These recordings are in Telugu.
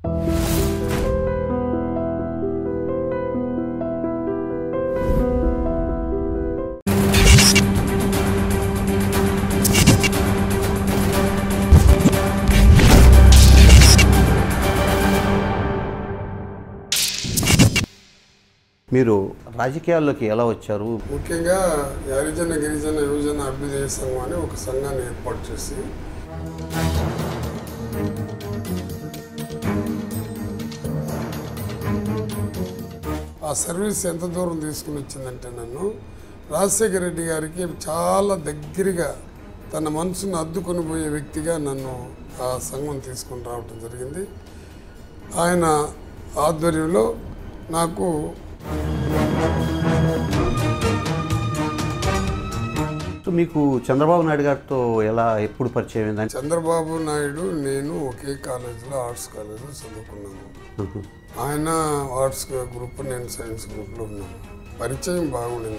మీరు రాజకీయాల్లోకి ఎలా వచ్చారు ముఖ్యంగా హరిజన గిరిజన యువజన అభ్యుదయ సంఘం అని ఒక సంఘాన్ని ఏర్పాటు చేసి ఆ సర్వీస్ ఎంత దూరం తీసుకుని వచ్చిందంటే నన్ను రాజశేఖర రెడ్డి గారికి చాలా దగ్గరగా తన మనసును అద్దుకొని పోయే వ్యక్తిగా నన్ను ఆ సంఘం తీసుకొని రావటం జరిగింది ఆయన ఆధ్వర్యంలో నాకు సో మీకు చంద్రబాబు నాయుడు గారితో ఎలా ఎప్పుడు పరిచయం అయిందంటే చంద్రబాబు నాయుడు నేను ఒకే కాలేజీలో ఆర్ట్స్ కాలేజీలో చదువుకున్నాను ఆయన ఆర్ట్స్ గ్రూప్ నేను సైన్స్ గ్రూప్లో ఉన్నాను పరిచయం బాగుండింది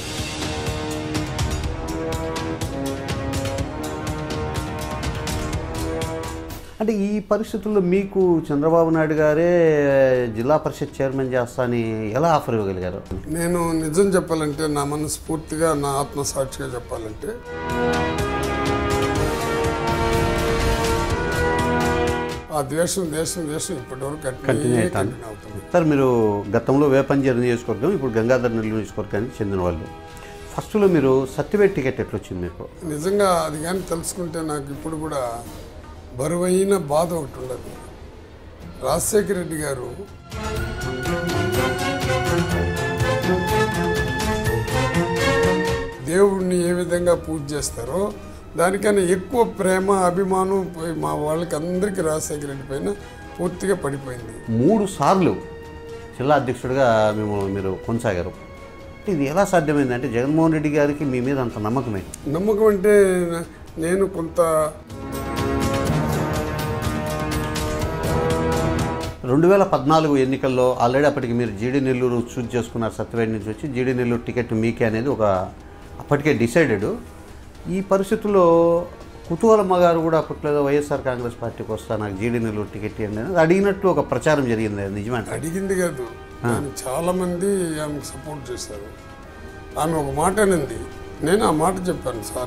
అంటే ఈ పరిస్థితుల్లో మీకు చంద్రబాబు నాయుడు గారే జిల్లా పరిషత్ చైర్మన్ చేస్తా అని ఎలా ఆఫర్ ఇవ్వగలిగారు నేను నిజం చెప్పాలంటే నా మనస్ఫూర్తిగా నా ఆత్మసాక్షిగా చెప్పాలంటే ఆ దేశం దేశం దేశం ఇప్పటివరకు Continue కంటిన్యూ అవుతాను. కంటిన్యూ అవుతుంది సార్ మీరు గతంలో వేపంజేరు నియోజకవర్గం ఇప్పుడు గంగాధర్ నెల్లూరు నియోజకవర్గానికి చెందిన వాళ్ళు ఫస్ట్లో మీరు సత్యవేట్ టికెట్ ఎట్లా వచ్చింది మీకు నిజంగా అది కానీ తెలుసుకుంటే నాకు ఇప్పుడు కూడా బరువైన బాధ ఒకటి ఉండదు రాజశేఖర రెడ్డి గారు దేవుడిని ఏ విధంగా పూజ చేస్తారో దానికన్నా ఎక్కువ ప్రేమ అభిమానం పోయి మా వాళ్ళకి అందరికీ రాజశేఖర రెడ్డి పైన పూర్తిగా పడిపోయింది మూడు సార్లు జిల్లా అధ్యక్షుడిగా మేము మీరు కొనసాగారు ఇది ఎలా సాధ్యమైందంటే జగన్మోహన్ రెడ్డి గారికి మీ మీద అంత నమ్మకమే నమ్మకం అంటే నేను కొంత రెండు వేల పద్నాలుగు ఎన్నికల్లో ఆల్రెడీ అప్పటికి మీరు జీడి నెల్లూరు చూజ్ చేసుకున్నారు సత్యవేడి నుంచి వచ్చి జీడి నెల్లూరు టికెట్ మీకే అనేది ఒక అప్పటికే డిసైడెడ్ ఈ పరిస్థితుల్లో కుతూహలమ్మ గారు కూడా అప్పట్లో ఏదో వైఎస్ఆర్ కాంగ్రెస్ పార్టీకి వస్తా నాకు జీడి నెల్లూరు టికెట్ ఇవ్వండి అనేది అడిగినట్టు ఒక ప్రచారం జరిగింది అది నిజమే అంటారా? అడిగింది కాదు ఆమె చాలా మంది ఆమెకు సపోర్ట్ చేశారు ఆమె ఒక మాట అనింది నేను ఆ మాట చెప్పాను సార్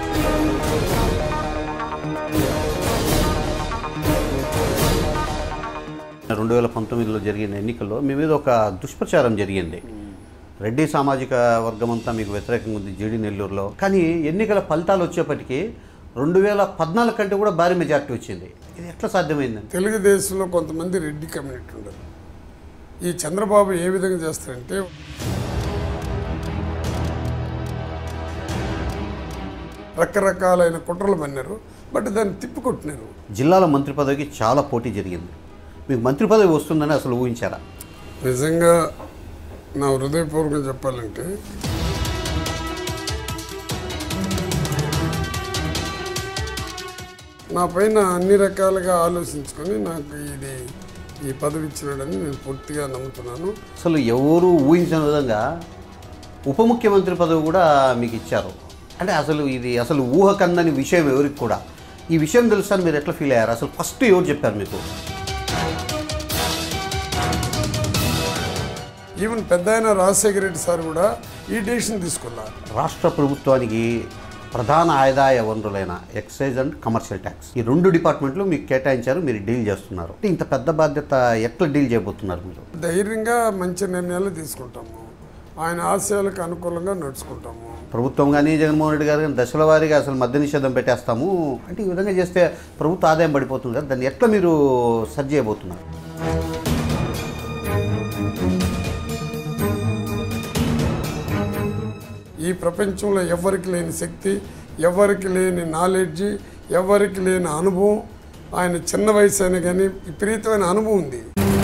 రెండు వేల పంతొమ్మిదిలో జరిగిన ఎన్నికల్లో మీ మీద ఒక దుష్ప్రచారం జరిగింది రెడ్డి సామాజిక వర్గం అంతా మీకు వ్యతిరేకంగా ఉంది జీడి నెల్లూరులో కానీ ఎన్నికల ఫలితాలు వచ్చేప్పటికీ రెండు వేల పద్నాలుగు కంటే కూడా భారీ మెజార్టీ వచ్చింది ఇది ఎట్లా సాధ్యమైందండి తెలుగుదేశంలో కొంతమంది రెడ్డి కమ్యూనిటీ ఉండరు ఈ చంద్రబాబు ఏ విధంగా చేస్తారంటే రకరకాలైన కుట్రలు పన్నారు బట్ దాన్ని తిప్పికొట్టినారు జిల్లాల మంత్రి పదవికి చాలా పోటీ జరిగింది మీకు మంత్రి పదవి వస్తుందని అసలు ఊహించారా నిజంగా నా హృదయపూర్వకంగా చెప్పాలంటే నా పైన అన్ని రకాలుగా ఆలోచించుకొని నాకు ఇది ఈ పదవి ఇచ్చినాడని నేను పూర్తిగా నమ్ముతున్నాను అసలు ఎవరు ఊహించిన విధంగా ఉప ముఖ్యమంత్రి పదవి కూడా మీకు ఇచ్చారు అంటే అసలు ఇది అసలు ఊహకందని విషయం ఎవరికి కూడా ఈ విషయం తెలుసని మీరు ఎట్లా ఫీల్ అయ్యారు అసలు ఫస్ట్ ఎవరు చెప్పారు మీకు ఈవెన్ పెద్ద ఆయన రాజశేఖర రెడ్డి సార్ కూడా ఈ డెసిషన్ తీసుకున్నారు రాష్ట్ర ప్రభుత్వానికి ప్రధాన ఆదాయ వనరులైన ఎక్సైజ్ అండ్ కమర్షియల్ ట్యాక్స్ ఈ రెండు డిపార్ట్మెంట్లు మీకు కేటాయించారు మీరు డీల్ చేస్తున్నారు అంటే ఇంత పెద్ద బాధ్యత ఎట్లా డీల్ చేయబోతున్నారు మీరు ధైర్యంగా మంచి నిర్ణయాలు తీసుకుంటాము ఆయన ఆశయాలకు అనుకూలంగా నడుచుకుంటాము ప్రభుత్వం కానీ జగన్మోహన్ రెడ్డి గారు కానీ దశల వారీగా అసలు మద్య నిషేధం పెట్టేస్తాము అంటే ఈ విధంగా చేస్తే ప్రభుత్వ ఆదాయం పడిపోతుంది కదా దాన్ని ఎట్లా మీరు సరి చేయబోతున్నారు ఈ ప్రపంచంలో ఎవరికి లేని శక్తి ఎవరికి లేని నాలెడ్జ్ ఎవరికి లేని అనుభవం ఆయన చిన్న వయసు అయినా కానీ విపరీతమైన అనుభవం ఉంది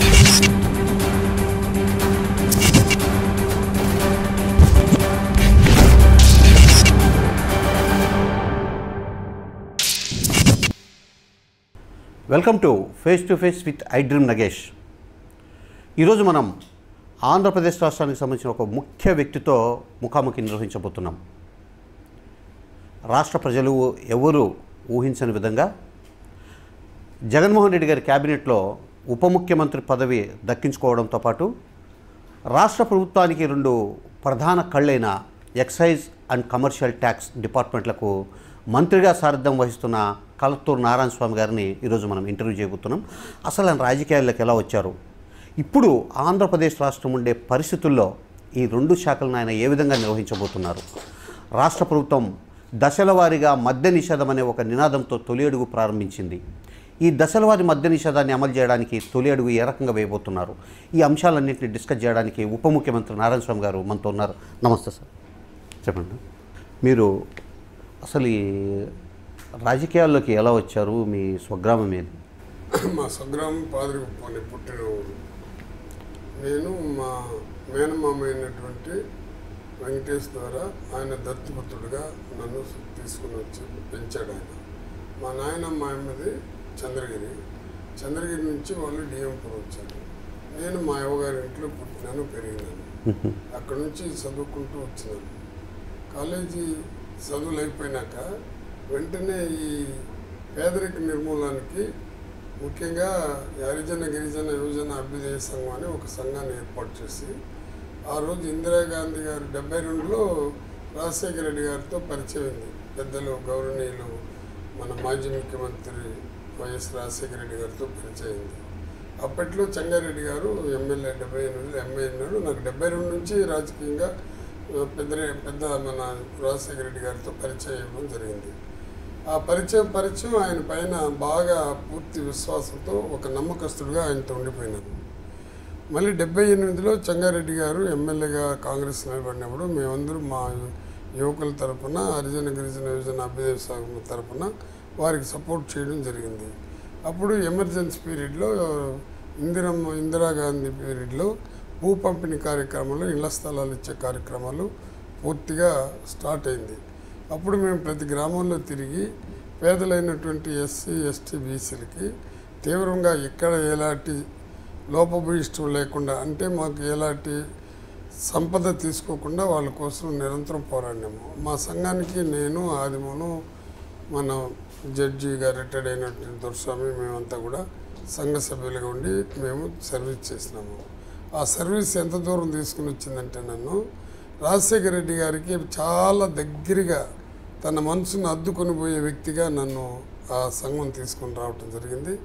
welcome to face to face with I dream Nagesh ఈరోజు మనం ఆంధ్రప్రదేశ్ రాష్ట్రానికి సంబంధించిన ఒక ముఖ్య వ్యక్తితో ముఖాముఖి నిర్వహించబోతున్నాం రాష్ట్ర ప్రజలు ఎవరు ఊహించని విధంగా జగన్మోహన్ రెడ్డి గారి క్యాబినెట్లో ఉప ముఖ్యమంత్రి పదవి దక్కించుకోవడంతో పాటు రాష్ట్ర ప్రభుత్వానికి రెండు ప్రధాన కళ్ళైన ఎక్సైజ్ అండ్ కమర్షియల్ ట్యాక్స్ డిపార్ట్మెంట్లకు మంత్రిగా సారథ్యం వహిస్తున్న కలత్తూరు నారాయణ స్వామి గారిని ఈరోజు మనం ఇంటర్వ్యూ చేయబోతున్నాం అసలు ఆయన రాజకీయాల్లోకి ఎలా వచ్చారు ఇప్పుడు ఆంధ్రప్రదేశ్ రాష్ట్రం ఉండే పరిస్థితుల్లో ఈ రెండు శాఖలను ఆయన ఏ విధంగా నిర్వహించబోతున్నారు రాష్ట్ర ప్రభుత్వం దశల వారీగా మద్య నిషేధం అనే ఒక నినాదంతో తొలి అడుగు ప్రారంభించింది ఈ దశల వారి మద్య నిషేధాన్ని అమలు చేయడానికి తొలి అడుగు ఏ రకంగా వేయబోతున్నారు ఈ అంశాలన్నింటినీ డిస్కస్ చేయడానికి ఉప ముఖ్యమంత్రి నారాయణ స్వామి గారు మనతో ఉన్నారు నమస్తే సార్ చెప్పండి మీరు అసలు ఈ రాజకీయాల్లోకి ఎలా వచ్చారు మీ స్వగ్రామం ఏది మా స్వగ్రామం పాదిరికుప్పని పుట్టిన ఊరు నేను మా మేనమామ అయినటువంటి వెంకటేష్ ద్వారా ఆయన దత్తుపుత్రుడిగా నన్ను తీసుకుని వచ్చి పెంచాడు ఆయన మా నాయనమ్మ అమ్మది చంద్రగిరి చంద్రగిరి నుంచి వాళ్ళు డిఎంపూర్ వచ్చారు నేను మా అవ్వగారి ఇంట్లో పుట్టినాను పెరిగినాను అక్కడ నుంచి చదువుకుంటూ వచ్చినాను కాలేజీ చదువులు అయిపోయినాక వెంటనే ఈ పేదరిక నిర్మూలనకి ముఖ్యంగా ఈ హరిజన గిరిజన యువజన అభ్యుదయ సంఘం అని ఒక సంఘాన్ని ఏర్పాటు చేసి ఆ రోజు ఇందిరాగాంధీ గారు డెబ్బై రెండులో రాజశేఖర రెడ్డి గారితో పరిచయం అయింది పెద్దలు గౌరవనీయులు మన మాజీ ముఖ్యమంత్రి వైఎస్ రాజశేఖర రెడ్డి గారితో పరిచయం అయింది అప్పట్లో చెంగారెడ్డి గారు ఎమ్మెల్యే డెబ్బై ఎనిమిదిలో ఎంఏ అయినాడు నాకు డెబ్బై రెండు నుంచి రాజకీయంగా ఆ, పెద్ద పెద్ద మన రాజశేఖర రెడ్డి గారితో పరిచయం ఇవ్వడం జరిగింది ఆ పరిచయం పరిచయం ఆయన పైన బాగా పూర్తి విశ్వాసంతో ఒక నమ్మకస్తుడిగా ఆయనతో ఉండిపోయినాను మళ్ళీ డెబ్బై ఎనిమిదిలో చెంగారెడ్డి గారు ఎమ్మెల్యేగా కాంగ్రెస్ నిలబడినప్పుడు మేమందరం మా యువకుల తరపున హరిజన గిరిజన యువజన అభ్యుదయ సంఘం తరపున వారికి సపోర్ట్ చేయడం జరిగింది అప్పుడు ఎమర్జెన్సీ పీరియడ్లో ఇందిరమ్మ ఇందిరాగాంధీ పీరియడ్లో భూ పంపిణీ కార్యక్రమాలు ఇళ్ల స్థలాలు ఇచ్చే కార్యక్రమాలు పూర్తిగా స్టార్ట్ అయింది అప్పుడు మేము ప్రతి గ్రామంలో తిరిగి పేదలైనటువంటి ఎస్సీ ఎస్టీ బీసీలకి తీవ్రంగా ఎక్కడ ఎలాంటి లోపభూయిష్టం లేకుండా అంటే మాకు ఎలాంటి సంపద తీసుకోకుండా వాళ్ళ కోసం నిరంతరం పోరాడినాము మా సంఘానికి నేను ఆదిమను మన జడ్జి గారు రిటైర్డ్ అయినటువంటి దొరస్వామి మేమంతా కూడా సంఘ సభ్యులుగా ఉండి మేము సర్వీస్ చేసినాము ఆ సర్వీస్ ఎంత దూరం తీసుకుని వచ్చిందంటే నన్ను రాజశేఖర రెడ్డి గారికి చాలా దగ్గరగా తన మనసును అద్దుకొని పోయే వ్యక్తిగా నన్ను ఆ సంఘం తీసుకొని రావటం జరిగింది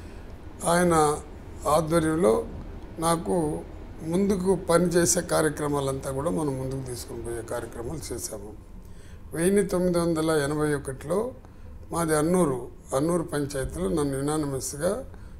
ఆయన ఆధ్వర్యంలో నాకు ముందుకు పనిచేసే కార్యక్రమాలంతా కూడా మనం ముందుకు తీసుకొని పోయే కార్యక్రమాలు చేశాము వెయ్యి తొమ్మిది వందల ఎనభై ఒకటిలో మాది అన్నూరు అన్నూరు పంచాయతీలో నన్ను యునానమస్గా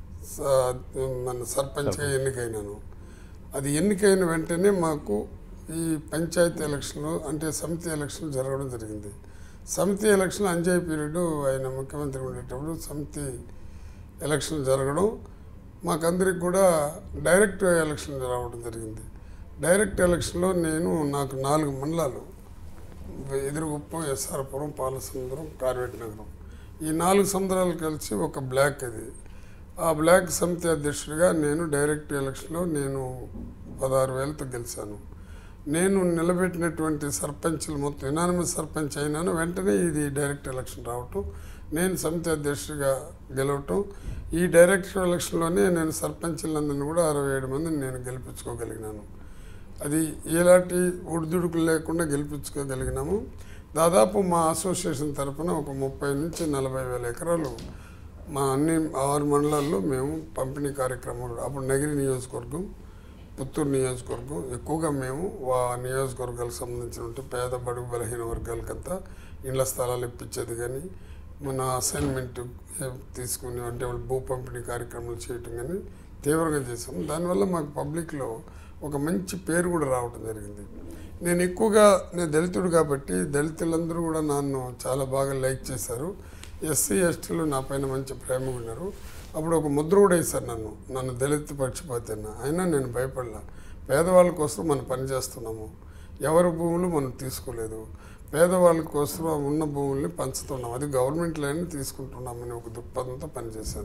మన సర్పంచ్గా ఎన్నికైనాను అది ఎన్నికైన వెంటనే మాకు ఈ పంచాయతీ ఎలక్షన్లు అంటే సమితి ఎలక్షన్ జరగడం జరిగింది సమితి ఎలక్షన్ అంజయ్ పీరియడ్ ఆయన ముఖ్యమంత్రి ఉండేటప్పుడు సమితి ఎలక్షన్ జరగడం మాకందరికి కూడా డైరెక్ట్ ఎలక్షన్ రావడం జరిగింది డైరెక్ట్ ఎలక్షన్లో నేను నాకు నాలుగు మండలాలు ఎదురుగుప్పం ఎస్ఆర్పురం పాలసముద్రం కార్వేట్ నగరం ఈ నాలుగు సముద్రాలు కలిసి ఒక బ్లాక్ అది ఆ బ్లాక్ సమితి అధ్యక్షుడిగా నేను డైరెక్ట్ ఎలక్షన్లో నేను పదహారు వేలతో గెలిచాను నేను నిలబెట్టినటువంటి సర్పంచ్లు మొత్తం ఎనానమస్ సర్పంచ్ అయినాను వెంటనే ఇది డైరెక్ట్ ఎలక్షన్ రావటం నేను సమితి అధ్యక్షుడిగా గెలవటం ఈ డైరెక్ట్ ఎలక్షన్లోనే నేను సర్పంచులందరినీ కూడా అరవై ఏడు మందిని నేను గెలిపించుకోగలిగినాను అది ఎలాంటి ఒడిదుడుకులు లేకుండా గెలిపించుకోగలిగినాము దాదాపు మా అసోసియేషన్ తరపున ఒక ముప్పై నుంచి నలభై వేల ఎకరాలు మా అన్ని ఆరు మండలాల్లో మేము పంపిణీ కార్యక్రమాలు అప్పుడు నగిరి నియోజకవర్గం పుత్తూరు నియోజకవర్గం ఎక్కువగా మేము ఆ నియోజకవర్గాలకు సంబంధించిన పేద బడుగు బలహీన వర్గాలకంతా ఇళ్ల స్థలాలు ఇప్పించేది కానీ మన అసైన్మెంట్ తీసుకుని అంటే వాళ్ళు భూ పంపిణీ కార్యక్రమాలు చేయటం కానీ తీవ్రంగా చేసాము దానివల్ల మాకు పబ్లిక్లో ఒక మంచి పేరు కూడా రావడం జరిగింది నేను ఎక్కువగా నేను దళితుడు కాబట్టి దళితులందరూ కూడా నన్ను చాలా బాగా లైక్ చేశారు ఎస్సీ ఎస్టీలు నా పైన మంచి ప్రేమగా ఉన్నారు అప్పుడు ఒక ముద్ర కూడా వేశారు నన్ను నన్ను దళిత పక్షపాతన్న అయినా నేను భయపడలా పేదవాళ్ళ కోసం మనం పని చేస్తున్నాము ఎవరి భూములు మనం తీసుకోలేదు పేదవాళ్ళ కోసం ఉన్న భూముల్ని పంచుతున్నాం అది గవర్నమెంట్ ల్యాండ్ తీసుకుంటున్నామని ఒక దృక్పథంతో పనిచేశాను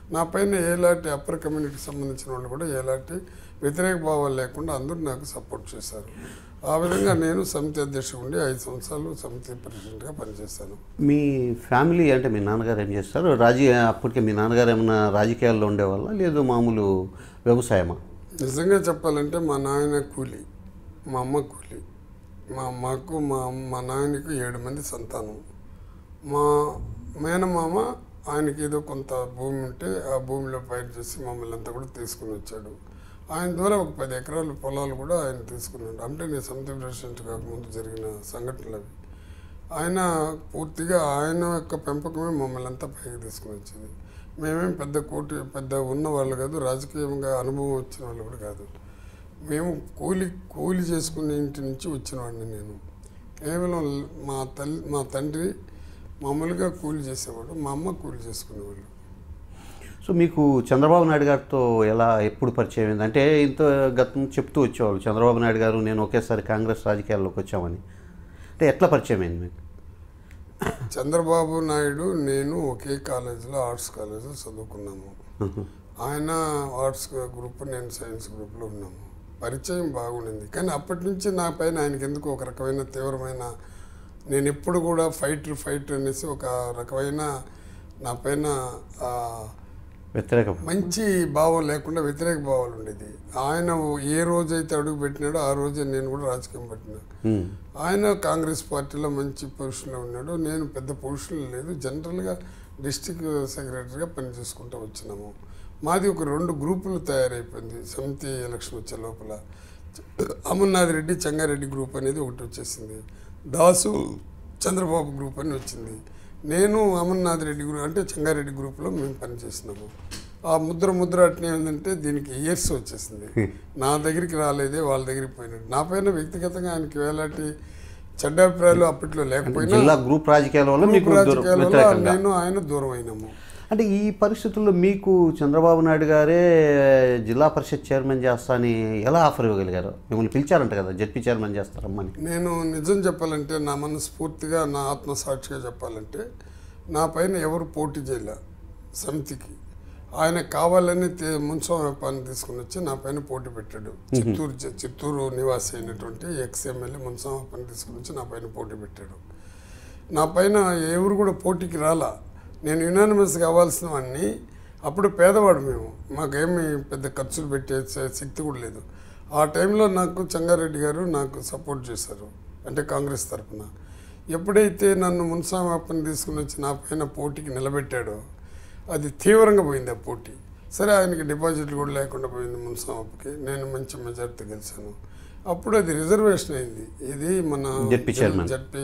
నా పైన ఏలాంటి అప్పర్ కమ్యూనిటీకి సంబంధించిన వాళ్ళు కూడా ఎలాంటి వ్యతిరేక భావాలు లేకుండా అందరూ నాకు సపోర్ట్ చేశారు ఆ విధంగా నేను సమితి అధ్యక్షుడు ఉండి ఐదు సంవత్సరాలు సమితి ప్రెసిడెంట్గా పనిచేశాను మీ ఫ్యామిలీ అంటే మీ నాన్నగారు ఏం చేస్తారు రాజకీయ అప్పటికే మీ నాన్నగారు ఏమైనా రాజకీయాల్లో ఉండేవాళ్ళ లేదు మామూలు వ్యవసాయమా నిజంగా చెప్పాలంటే మా నాయన కూలి మా అమ్మ కూలి మా అమ్మకు మా మా నాయనకు ఏడు మంది సంతానం మా మేనమామ ఆయనకి ఏదో కొంత భూమి ఉంటే ఆ భూమిలో పైరు చేసి మమ్మల్ని అంతా కూడా తీసుకుని వచ్చాడు ఆయన ద్వారా ఒక పది ఎకరాల పొలాలు కూడా ఆయన తీసుకున్నాడు అంటే నేను సమితి ప్రెసిడెంట్ కాకముందు జరిగిన సంఘటనలు అవి ఆయన పూర్తిగా ఆయన యొక్క పెంపకమే మమ్మల్ని అంతా పైకి తీసుకుని వచ్చింది మేమేం పెద్ద కోటి పెద్ద ఉన్న వాళ్ళు కాదు రాజకీయంగా అనుభవం వచ్చిన వాళ్ళు కూడా కాదు మేము కూలి కూలి చేసుకునే ఇంటి నుంచి వచ్చిన వాడిని నేను కేవలం మా తల్లి మా తండ్రి మామూలుగా కూలి చేసేవాడు మా అమ్మ కూలి చేసుకునేవాళ్ళు సో మీకు చంద్రబాబు నాయుడు గారితో ఎలా ఎప్పుడు పరిచయం అయింది అంటే ఇంత గతం చెప్తూ వచ్చేవాళ్ళు చంద్రబాబు నాయుడు గారు నేను ఒకేసారి కాంగ్రెస్ రాజకీయాల్లోకి వచ్చామని అంటే ఎట్లా పరిచయం అయింది మీకు చంద్రబాబు నాయుడు నేను ఒకే కాలేజీలో ఆర్ట్స్ కాలేజీలో చదువుకున్నాము ఆయన ఆర్ట్స్ గ్రూప్ నేను సైన్స్ గ్రూప్లో ఉన్నాము పరిచయం బాగుండింది కానీ అప్పటి నుంచి నా పైన ఆయనకి ఎందుకు ఒక రకమైన తీవ్రమైన నేను ఎప్పుడు కూడా ఫైట్ ఫైట్ అనేసి ఒక రకమైన నా పైన ఆ, వ్యతిరేక మంచి భావం లేకుండా వ్యతిరేక భావాలు ఉండేది ఆయన ఏ రోజైతే అడుగు పెట్టినాడో ఆ రోజే నేను కూడా రాజకీయం పట్టినా ఉమ్. ఆయన కాంగ్రెస్ పార్టీలో మంచి పొజిషన్లో ఉన్నాడు నేను పెద్ద పొజిషన్లో లేదు జనరల్గా డిస్టిక్ సెక్రటరీగా పనిచేసుకుంటూ వచ్చినాము మాది ఒక రెండు గ్రూపులు తయారైపోయింది సమితి ఎలక్షన్ వచ్చే లోపల అమర్నాథ్ రెడ్డి చెంగారెడ్డి గ్రూప్ అనేది ఒకటి వచ్చేసింది దాసు చంద్రబాబు గ్రూప్ అని వచ్చింది నేను అమర్నాథ్ రెడ్డి గ్రూప్ అంటే చెంగారెడ్డి గ్రూప్లో మేము పనిచేసినాము ఆ ముద్ర ముద్ర అట్నే ఏంటంటే దీనికి ఇయర్స్ వచ్చేసింది నా దగ్గరికి రాలేదే వాళ్ళ దగ్గరికి పోయినట్టు నా పైన వ్యక్తిగతంగా ఆయనకి ఎలాంటి చెడ్డ అభిప్రాయాలు అప్పట్లో లేకపోయినా జిల్లా గ్రూప్ రాజకీయాల వల్ల మీకు గ్రూప్ దూరం- రాజకీయాల వల్ల వ్యతిరేకంగా నేను ఆయన దూరం అయినాము అంటే ఈ పరిస్థితుల్లో మీకు చంద్రబాబు నాయుడు గారే జిల్లా పరిషత్ చైర్మన్ చేస్తా అని ఎలా ఆఫర్ ఇవ్వగలిగారు మిమ్మల్ని పిలిచారంట కదా జడ్పీ చైర్మన్ చేస్తారమ్మని నేను నిజం చెప్పాలంటే నా మనస్ఫూర్తిగా నా ఆత్మసాక్షిగా చెప్పాలంటే నా పైన ఎవరు పోటీ చేయలే సమితికి ఆయన కావాలని తే- మున్సిపల్ పని తీసుకుని వచ్చి నా పైన పోటీ పెట్టాడు చిత్తూరు జ- చిత్తూరు నివాసి అయినటువంటి ఎక్స్ ఎమ్మెల్యే మున్సిపల్ పని తీసుకుని వచ్చి నా పైన పోటీ పెట్టాడు నా పైన ఎవరు కూడా పోటీకి రాలా నేను యునానిమస్ కావాల్సిన వాడిని అప్పుడు పేదవాడు మేము మాకేమి పెద్ద ఖర్చులు పెట్టే శ- శక్తి కూడా లేదు ఆ టైంలో నాకు చంగారెడ్డి గారు నాకు సపోర్ట్ చేశారు అంటే కాంగ్రెస్ తరఫున ఎప్పుడైతే నన్ను మున్సామాపని తీసుకుని వచ్చి నా పైన పోటీకి నిలబెట్టాడో అది తీవ్రంగా పోయింది ఆ పోటీ సరే ఆయనకి డిపాజిట్లు కూడా లేకుండా పోయింది మున్సామాపకి నేను మంచి మెజార్టీ గెలిచాను అప్పుడు అది రిజర్వేషన్ అయింది ఇది మన జడ్పీ చైర్మన్. జడ్పీ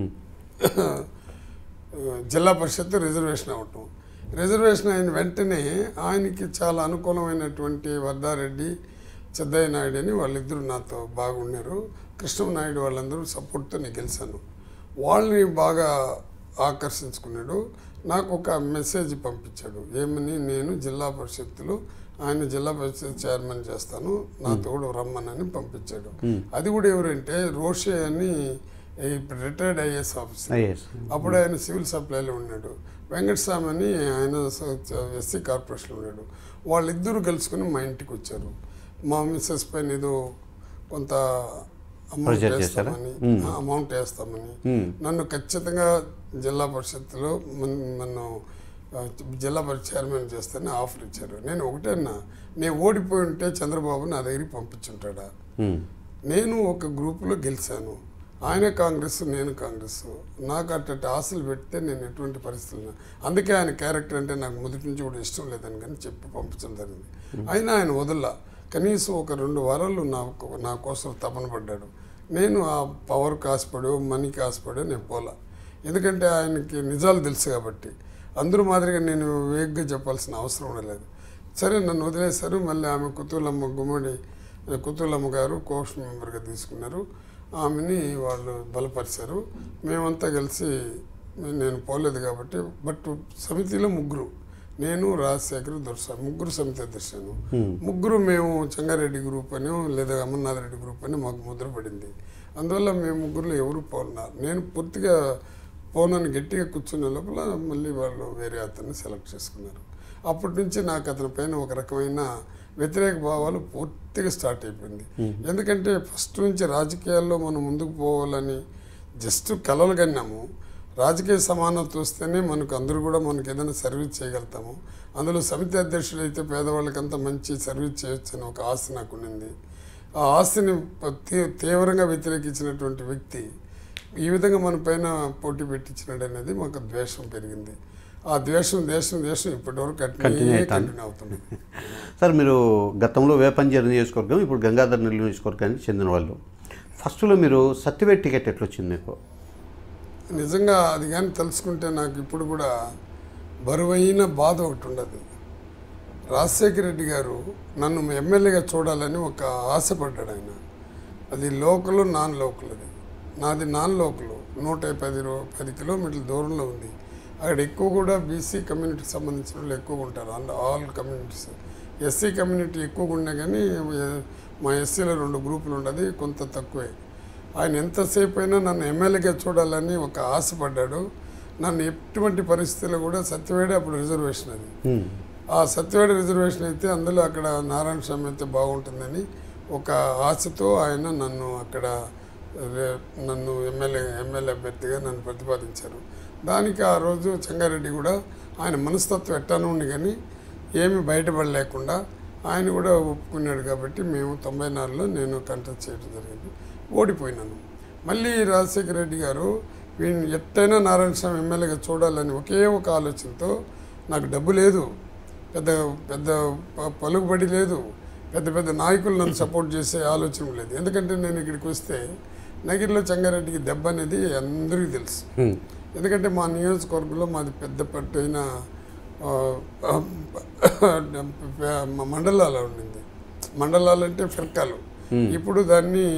జిల్లా పరిషత్ రిజర్వేషన్ అవ్వటం రిజర్వేషన్ అయిన వెంటనే ఆయనకి చాలా అనుకూలమైనటువంటి వర్ధారెడ్డి చెద్దయ్య నాయుడు అని వాళ్ళిద్దరూ నాతో బాగున్నారు కృష్ణనాయుడు వాళ్ళందరూ సపోర్ట్తో నేను గెలిచాను వాళ్ళని బాగా ఆకర్షించుకున్నాడు నాకు ఒక మెసేజ్ పంపించాడు ఏమని నేను జిల్లా పరిషత్తులో ఆయన జిల్లా పరిషత్ చైర్మన్ చేస్తాను నాతో కూడా రమ్మనని పంపించాడు అది కూడా ఎవరంటే రోషే అని ఇప్పుడు రిటైర్డ్ ఐఏఎస్ ఆఫీసర్ ఐఏఎస్ అప్పుడు ఆయన సివిల్ సప్లైలో ఉన్నాడు వెంకటస్వామి అని ఆయన ఎస్సీ కార్పొరేషన్లో ఉన్నాడు వాళ్ళిద్దరూ కలుసుకుని మా ఇంటికి వచ్చారు మా మిస్సెస్ పైన ఏదో కొంత అమౌంట్ Pressure చేశారా? వేస్తామని అమౌంట్ వేస్తామని నన్ను ఖచ్చితంగా జిల్లా పరిషత్తులో మన్- నన్ను ఆ, జిల్లా పరిషత్ చైర్మన్ చేస్తానని ఆఫర్ ఇచ్చారు నేను ఒకటే అన్నా నేను ఓడిపోయి ఉంటే చంద్రబాబు నా దగ్గరికి పంపించుంటాడా నేను ఒక గ్రూపులో గెలిచాను ఆయన కాంగ్రెస్ నేను కాంగ్రెస్ నాకు అట్టటి ఆశలు పెడితే నేను ఎటువంటి పరిస్థితులు అందుకే ఆయన క్యారెక్టర్ అంటే నాకు మొదటి నుంచి కూడా ఇష్టం లేదని కానీ చెప్పి పంపించడం జరిగింది అయినా ఆయన వదల్లా కనీసం ఒక రెండు వారాలు నా నా కోసం తపన పడ్డాడు నేను ఆ పవర్ కాసిపడో మనీకి ఆశపడో నేను పోలా ఎందుకంటే ఆయనకి నిజాలు తెలుసు కాబట్టి అందరూ మాదిరిగా నేను వేగ్గా చెప్పాల్సిన అవసరం కూడా లేదు సరే నన్ను వదిలేశారు మళ్ళీ ఆమె కుతూలమ్మ గుమ్మడి కుతూలమ్మ గారు కోష్ మెంబర్గా తీసుకున్నారు ఆమెని వాళ్ళు బలపరిచారు మేమంతా కలిసి నేను పోలేదు కాబట్టి బట్ సమితిలో ముగ్గురు నేను రాజశేఖర్ దొరసా ముగ్గురు సమితి అధ్యక్షులు ముగ్గురు మేము చెంగారెడ్డి గ్రూప్ అని లేదా అమర్నాథ్ రెడ్డి గ్రూప్ అని మాకు ముద్ర పడింది అందువల్ల మేము ముగ్గురులో ఎవరు పోన్నారు నేను పూర్తిగా పోనని గట్టిగా కూర్చునే లోపల మళ్ళీ వాళ్ళు వేరే అతన్ని సెలెక్ట్ చేసుకున్నారు అప్పటి నుంచి నాకు అతని పైన ఒక రకమైన వ్యతిరేక భావాలు పూర్తిగా స్టార్ట్ అయిపోయింది ఎందుకంటే ఫస్ట్ నుంచి రాజకీయాల్లో మనం ముందుకు పోవాలని జస్ట్ కలలు కన్నాము రాజకీయ సమానత్వం వస్తేనే మనకు అందరూ కూడా మనకు ఏదైనా సర్వీస్ చేయగలుగుతాము అందులో సమితి అధ్యక్షుడు అయితే పేదవాళ్ళకంతా మంచి సర్వీస్ చేయొచ్చు అని ఒక ఆశ నాకు ఉండింది ఆ ఆశని ప- తీ- తీవ్రంగా వ్యతిరేకించినటువంటి వ్యక్తి ఈ విధంగా మన పైన పోటీ పెట్టించినాడు అనేది మాకు ద్వేషం పెరిగింది ఆ ద్వేషం దేశం దేశం ఇప్పటివరకు Continue అట్లనే అవుతాను. కంటిన్యూ అవుతుంది సార్ మీరు గతంలో వేపంజేరు నియోజకవర్గం ఇప్పుడు గంగాధర్ నెల్లూరు నియోజకవర్గానికి చెందిన వాళ్ళు ఫస్ట్లో మీరు సత్యవేట్ టికెట్ ఎట్లా వచ్చింది మీకు నిజంగా అది కానీ తెలుసుకుంటే నాకు ఇప్పుడు కూడా బరువైన బాధ ఒకటి ఉండదు రాజశేఖర రెడ్డి గారు నన్ను ఎమ్మెల్యేగా చూడాలని ఒక ఆశపడ్డాడు ఆయన అది లోకల్ నాన్ లోకల్ అది నాది నాన్ లోకల్ నూట పది రో పది కిలోమీటర్ల దూరంలో ఉంది అక్కడ ఎక్కువ కూడా బీసీ కమ్యూనిటీకి సంబంధించిన వాళ్ళు ఎక్కువ ఉంటారు and all communities SC community ఎక్కువగా ఉన్నా కానీ ఏ- మా ఎస్సీలో రెండు గ్రూపులు ఉండదు కొంత తక్కువే ఆయన ఎంతసేపు అయినా నన్ను ఎమ్మెల్యేగా చూడాలని ఒక ఆశపడ్డాడు నన్ను ఎటువంటి పరిస్థితుల్లో కూడా సత్యవేడ అప్పుడు రిజర్వేషన్ అది ఆ సత్యవేడ రిజర్వేషన్ అయితే అందులో అక్కడ నారాయణ స్వామి అయితే బాగుంటుందని ఒక ఆశతో ఆయన నన్ను అక్కడ రే- నన్ను ఎమ్మెల్యే ఎమ్మెల్యే అభ్యర్థిగా నన్ను ప్రతిపాదించారు దానికి ఆ రోజు చెంగారెడ్డి కూడా ఆయన మనస్తత్వం ఎట్టాను ఉండి కానీ ఏమి బయటపడలేకుండా ఆయన కూడా ఒప్పుకున్నాడు కాబట్టి మేము తొంభై నాలుగులో నేను కంటెస్ట్ చేయడం జరిగింది ఓడిపోయినాను మళ్ళీ రాజశేఖర రెడ్డి గారు వీడిని ఎట్టయినా నారాయణ స్వామి ఎమ్మెల్యేగా చూడాలని ఒకే ఒక ఆలోచనతో నాకు డబ్బు లేదు పెద్ద పెద్ద ప- పలుకుబడి లేదు పెద్ద పెద్ద నాయకులు నన్ను సపోర్ట్ చేసే ఆలోచన లేదు ఎందుకంటే నేను ఇక్కడికి వస్తే నగిరిలో చెంగారెడ్డికి దెబ్బ అనేది అందరికీ తెలుసు ఎందుకంటే మా నియోజకవర్గంలో మాది పెద్ద పట్టు అయిన ఆ, మా మండలాలు ఉండింది మండలాలు అంటే ఫిర్కాలు ఇప్పుడు దాన్ని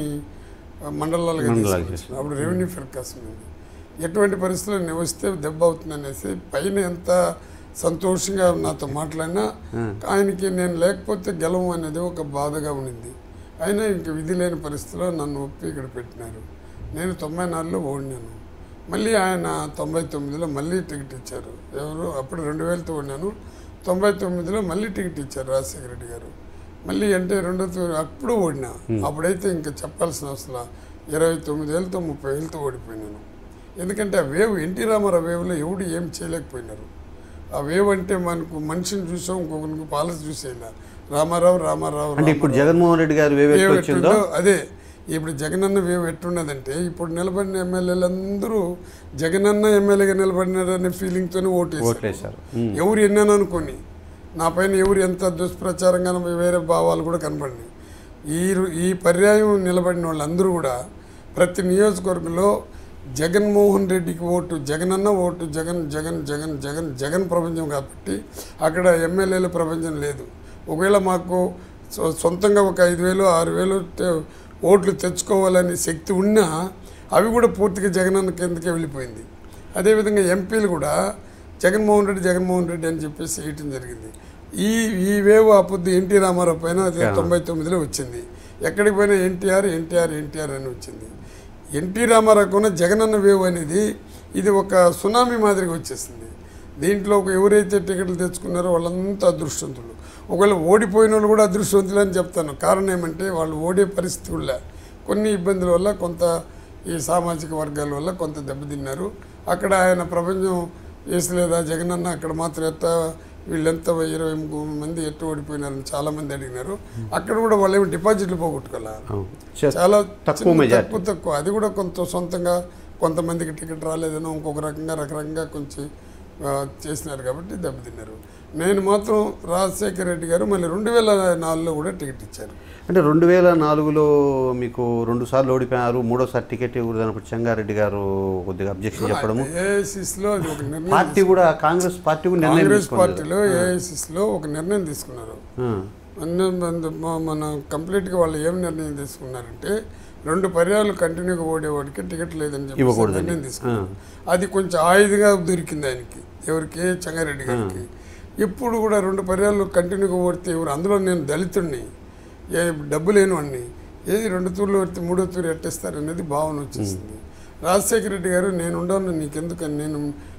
ఆ, మండలాలుగా మండలాలు తీసుకొచ్చారు. అప్పుడు రెవెన్యూ ఫిర్కాస్ ఉంది ఎటువంటి పరిస్థితుల్లో నేను వస్తే దెబ్బ అవుతుంది అనేసి పైన ఎంత సంతోషంగా నాతో మాట్లాడినా ఆయనకి నేను లేకపోతే గెలవం అనేది ఒక బాధగా ఉండింది అయినా ఇంక విధి లేని పరిస్థితిలో నన్ను ఒప్పి ఇక్కడ పెట్టినారు నేను తొంభై నాలుగులో ఓడినాను మళ్ళీ ఆయన తొంభై తొమ్మిదిలో మళ్ళీ టికెట్ ఇచ్చారు ఎవరు అప్పుడు రెండు వేలతో ఓడినాను తొంభై తొమ్మిదిలో మళ్ళీ టికెట్ ఇచ్చారు రాజశేఖర రెడ్డి గారు మళ్ళీ అంటే రెండో తూరి అప్పుడు ఓడినా అప్పుడైతే ఇంకా చెప్పాల్సిన అవసరం ఇరవై తొమ్మిది వేలతో ముప్పై వేలతో ఓడిపోయినాను ఎందుకంటే ఆ వేవ్ ఎన్టీ రామారావు వేవ్లో ఎవడు ఏం చేయలేకపోయినారు ఆ వేవ్ అంటే మనకు మనిషిని చూసాం ఇంకొకరికి పాలసీ చూసేలా రామారావు రామారావు అంటే ఇప్పుడు జగన్మోహన్ రెడ్డి గారు వేవ్ వేవ్ ఎట్లా వచ్చిందో ఎట్టుందో అదే ఇప్పుడు జగనన్న వేవ్ ఎట్టున్నదంటే ఇప్పుడు నిలబడిన ఎమ్మెల్యేలందరూ జగనన్న ఎమ్మెల్యేగా నిలబడినారనే ఫీలింగ్తోనే ఓటేసారు ఓట్లేశారు ఎవరు ఎన్నని అనుకోని నా పైన ఎవరు ఎంత దుష్ప్రచారంగా వేరే భావాలు కూడా కనపడినాయి ఈ రు- ఈ పర్యాయం నిలబడిన వాళ్ళందరూ కూడా ప్రతి నియోజకవర్గంలో జగన్మోహన్ రెడ్డికి ఓటు జగనన్న ఓటు జగన్ జగన్ జగన్ జగన్ జగన్ ప్రపంచం కాబట్టి అక్కడ ఎమ్మెల్యేల ప్రపంచం లేదు ఒకవేళ మాకు సొ- సొంతంగా ఒక ఐదు వేలు ఆరు వేలు తె- ఓట్లు తెచ్చుకోవాలని శక్తి ఉన్నా అవి కూడా పూర్తిగా జగనన్న కిందకే వెళ్ళిపోయింది అదేవిధంగా ఎంపీలు కూడా జగన్మోహన్ రెడ్డి జగన్మోహన్ రెడ్డి అని చెప్పేసి వేయటం జరిగింది ఈ ఈ వేవ్ ఆ పొద్దు ఎన్టీ రామారావు పైన అది తొంభై తొమ్మిదిలో వచ్చింది ఎక్కడికి పోయినా ఎన్టీఆర్ ఎన్టీఆర్ ఎన్టీఆర్ అని వచ్చింది ఎన్టీ రామారావు ఉన్న జగనన్న వేవ్ అనేది ఇది ఒక సునామీ మాదిరిగా వచ్చేసింది దీంట్లో ఒక ఎవరైతే టికెట్లు తెచ్చుకున్నారో వాళ్ళంతా అదృష్టవంతులు ఒకవేళ ఓడిపోయిన వాళ్ళు కూడా అదృష్టవంతులు అని చెప్తాను కారణం ఏమంటే వాళ్ళు ఓడే పరిస్థితి కూడా కొన్ని ఇబ్బందుల వల్ల కొంత ఈ సామాజిక వర్గాల వల్ల కొంత దెబ్బతిన్నారు అక్కడ ఆయన ప్రపంచం వేసలేదా జగనన్న అక్కడ మాత్రం ఎత్త వీళ్ళెంత ఇరవై ముగ్గురు మంది ఎట్టు ఓడిపోయినారని చాలామంది అడిగినారు అక్కడ కూడా వాళ్ళు ఏమి డిపాజిట్లు పోగొట్టుకోలే అవును. చే- చాలా తక్కువ చిన్న- మెజారిటీ తక్కువ తక్కువ అది కూడా కొంత సొంతంగా కొంతమందికి టికెట్ రాలేదనో ఇంకొక రకంగా రకరకంగా కొంచెం ఆ, చేసినారు కాబట్టి దెబ్బతిన్నారు నేను మాత్రం రాజశేఖర రెడ్డి గారు మళ్ళీ రెండు వేల నాలుగులో కూడా టికెట్ ఇచ్చారు అంటే రెండు వేల నాలుగులో మీకు రెండు సార్లు ఓడిపోయారు మూడోసారి టికెట్ ఇవ్వదన్నప్పుడు చెంగారెడ్డి గారు కొద్దిగా అబ్జెక్షన్ చెప్పడము ఏఐసిస్లో అది ఒక నిర్ణయం పార్టీ కూడా కాంగ్రెస్ పార్టీ కూడా నిర్ణయం కాంగ్రెస్ తీసుకుంది పార్టీలో ఏఐసిస్లో ఒక నిర్ణయం తీసుకున్నారు ఆ, అన్న- మన- మ- మన కంప్లీట్గా వాళ్ళు ఏం నిర్ణయం తీసుకున్నారంటే రెండు పర్యాలు కంటిన్యూగా ఓడేవాడికి టికెట్ లేదని చెప్పి ఇవ్వకూడదని. నిర్ణయం తీసుకున్నారు అది కొంచెం ఆయుధంగా దొరికింది ఆయనకి ఎవరికి చెంగారెడ్డి గారికి ఎప్పుడు కూడా రెండు పర్యాలు కంటిన్యూగా ఓడితే ఎవరు అందులో నేను దళితుడిని ఏ డబ్బు లేనివాడిని ఏది రెండు తూర్లు ఓడితే మూడో తూరు ఎట్టేస్తారు అనేది భావన వచ్చేసింది రాజశేఖర రెడ్డి గారు నేను ఉండను నీకెందుకని నేను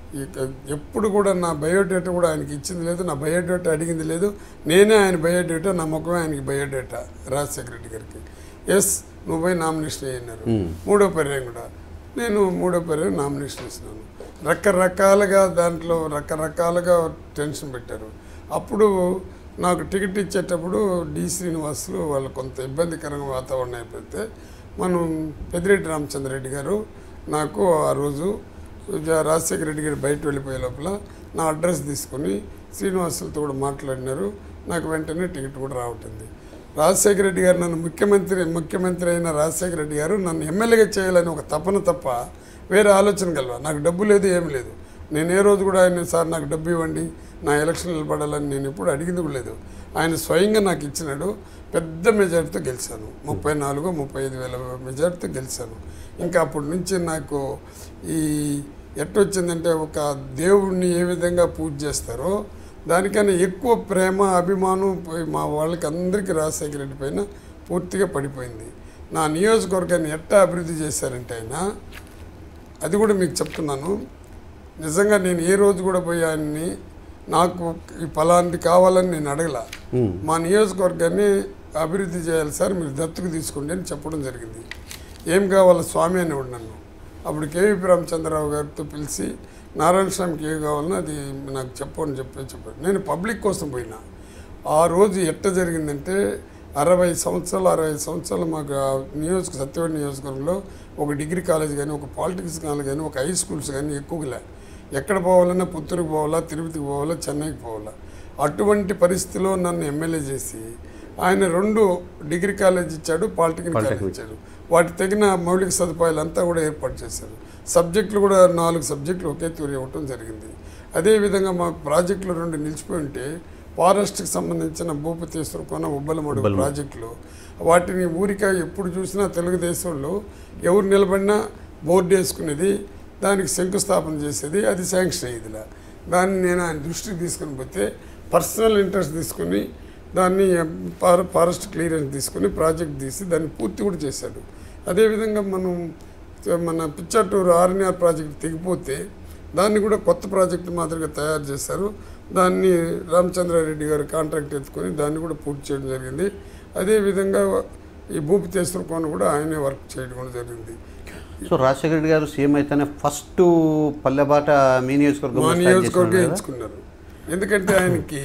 ఇక ఎప్పుడు కూడా నా బయోడేటా కూడా ఆయనకి ఇచ్చింది లేదు నా బయోడేటా అడిగింది లేదు నేనే ఆయన బయోడేటా నా ముఖమే ఆయనకి బయోడేటా రాజశేఖర రెడ్డి గారికి ఎస్ నువ్వు పోయి నామినేషన్ అయినారు మూడో పర్యాయం కూడా నేను మూడో పర్యాయం నామినేషన్ ఇచ్చినాను రకరకాలుగా దాంట్లో రకరకాలుగా టెన్షన్ పెట్టారు అప్పుడు నాకు టికెట్ ఇచ్చేటప్పుడు డి శ్రీనివాసులు వాళ్ళు కొంత ఇబ్బందికరంగా వాతావరణం అయిపోతే మనం పెద్దిరెడ్డి రామచంద్రరెడ్డి గారు నాకు ఆ రోజు జ- రాజశేఖర రెడ్డి గారు బయట వెళ్ళిపోయే లోపల నా అడ్రస్ తీసుకొని శ్రీనివాసులతో కూడా మాట్లాడినారు నాకు వెంటనే టికెట్ కూడా రావట్టింది రాజశేఖర రెడ్డి గారు నన్ను ముఖ్యమంత్రి ముఖ్యమంత్రి అయిన రాజశేఖర రెడ్డి గారు నన్ను ఎమ్మెల్యేగా చేయాలని ఒక తపన తప్ప వేరే ఆలోచన కలవ నాకు డబ్బు లేదు ఏం లేదు నేను ఏ రోజు కూడా ఆయన సార్ నాకు డబ్బు ఇవ్వండి నా ఎలక్షన్ నిలబడాలని నేను ఎప్పుడు అడిగింది కూడా లేదు ఆయన స్వయంగా నాకు ఇచ్చినాడు పెద్ద మెజార్టీతో గెలిచాను ముప్పై నాలుగు ముప్పై ఐదు వేల మెజార్టీతో గెలిచాను ఇంకా అప్పటి నుంచి నాకు ఈ ఎట్టొచ్చిందంటే ఒక దేవుణ్ణి ఏ విధంగా పూజ చేస్తారో దానికన్నా ఎక్కువ ప్రేమ అభిమానం పోయి మా వాళ్ళకి అందరికీ రాజశేఖర రెడ్డి పైన పూర్తిగా పడిపోయింది నా నియోజకవర్గాన్ని ఎట్టా అభివృద్ధి చేశారంటే ఆయన అది కూడా మీకు చెప్తున్నాను నిజంగా నేను ఏ రోజు కూడా పోయి ఆయన్ని నాకు ఈ ఫలాంటి కావాలని నేను అడగల మా నియోజకవర్గాన్ని అభివృద్ధి చేయాలి సార్ మీరు దత్తుకు తీసుకోండి అని చెప్పడం జరిగింది ఏం కావాలో స్వామి అని నన్ను అప్పుడు కేవీపీ రామచంద్రరావు గారితో పిలిచి నారాయణ స్వామికి ఏం కావాలన్నా అది నాకు చెప్పని చెప్పి చెప్పారు నేను పబ్లిక్ కోసం పోయినా ఆ రోజు ఎట్ట జరిగిందంటే అరవై సంవత్సరాలు అరవై సంవత్సరాలు మాకు ఆ నియోజక సత్యవాడ నియోజకవర్గంలో ఒక డిగ్రీ కాలేజ్ కానీ ఒక పాలిటిక్స్ కాలేజ్ కానీ ఒక హై స్కూల్స్ కానీ ఎక్కువగా లే ఎక్కడ పోవాలన్నా పుత్తూరుకు పోవాలా తిరుపతికి పోవాలా చెన్నైకి పోవాలా అటువంటి పరిస్థితిలో నన్ను ఎమ్మెల్యే చేసి ఆయన రెండు డిగ్రీ కాలేజ్ ఇచ్చాడు పాలిటెక్నిక్ కాలేజ్ ఇచ్చాడు వాటి తగిన మౌలిక సదుపాయాలు అంతా కూడా ఏర్పాటు చేశారు సబ్జెక్టులు కూడా నాలుగు సబ్జెక్టులు ఒకే తూరి ఇవ్వటం జరిగింది అదేవిధంగా మాకు ప్రాజెక్టులు రెండు నిలిచిపోయి ఉంటే ఫారెస్ట్కి సంబంధించిన భూపతేశ్వర కోన ఉబ్బలమడు ప్రాజెక్టులు వాటిని ఊరిక ఎప్పుడు చూసినా తెలుగుదేశంలో ఎవరు నిలబడినా బోర్డు వేసుకునేది దానికి శంకుస్థాపన చేసేది అది శాంక్షన్ అయ్యేదిలా దాన్ని నేను ఆయన దృష్టికి తీసుకుని పోతే పర్సనల్ ఇంట్రెస్ట్ తీసుకుని దాన్ని ఫార ఫారెస్ట్ క్లియరెన్స్ తీసుకుని ప్రాజెక్ట్ తీసి దాన్ని పూర్తి కూడా చేశాడు అదేవిధంగా మనం మన పిచ్చటూరు ఆర్ఎన్ఆర్ ప్రాజెక్ట్ తెగిపోతే దాన్ని కూడా కొత్త ప్రాజెక్టు మాదిరిగా తయారు చేశారు దాన్ని రామచంద్రారెడ్డి గారు కాంట్రాక్ట్ ఎత్తుకొని దాన్ని కూడా పూర్తి చేయడం జరిగింది అదేవిధంగా ఈ భూపతేశ్వర కోన కూడా ఆయనే వర్క్ చేయడం కూడా జరిగింది సో రాజశేఖర రెడ్డి గారు సీఎం అయితేనే ఫస్ట్ పల్లెబాట మీ నియోజకవర్గం మా నియోజకవర్గం ఎంచుకున్నారు ఎందుకంటే ఆయనకి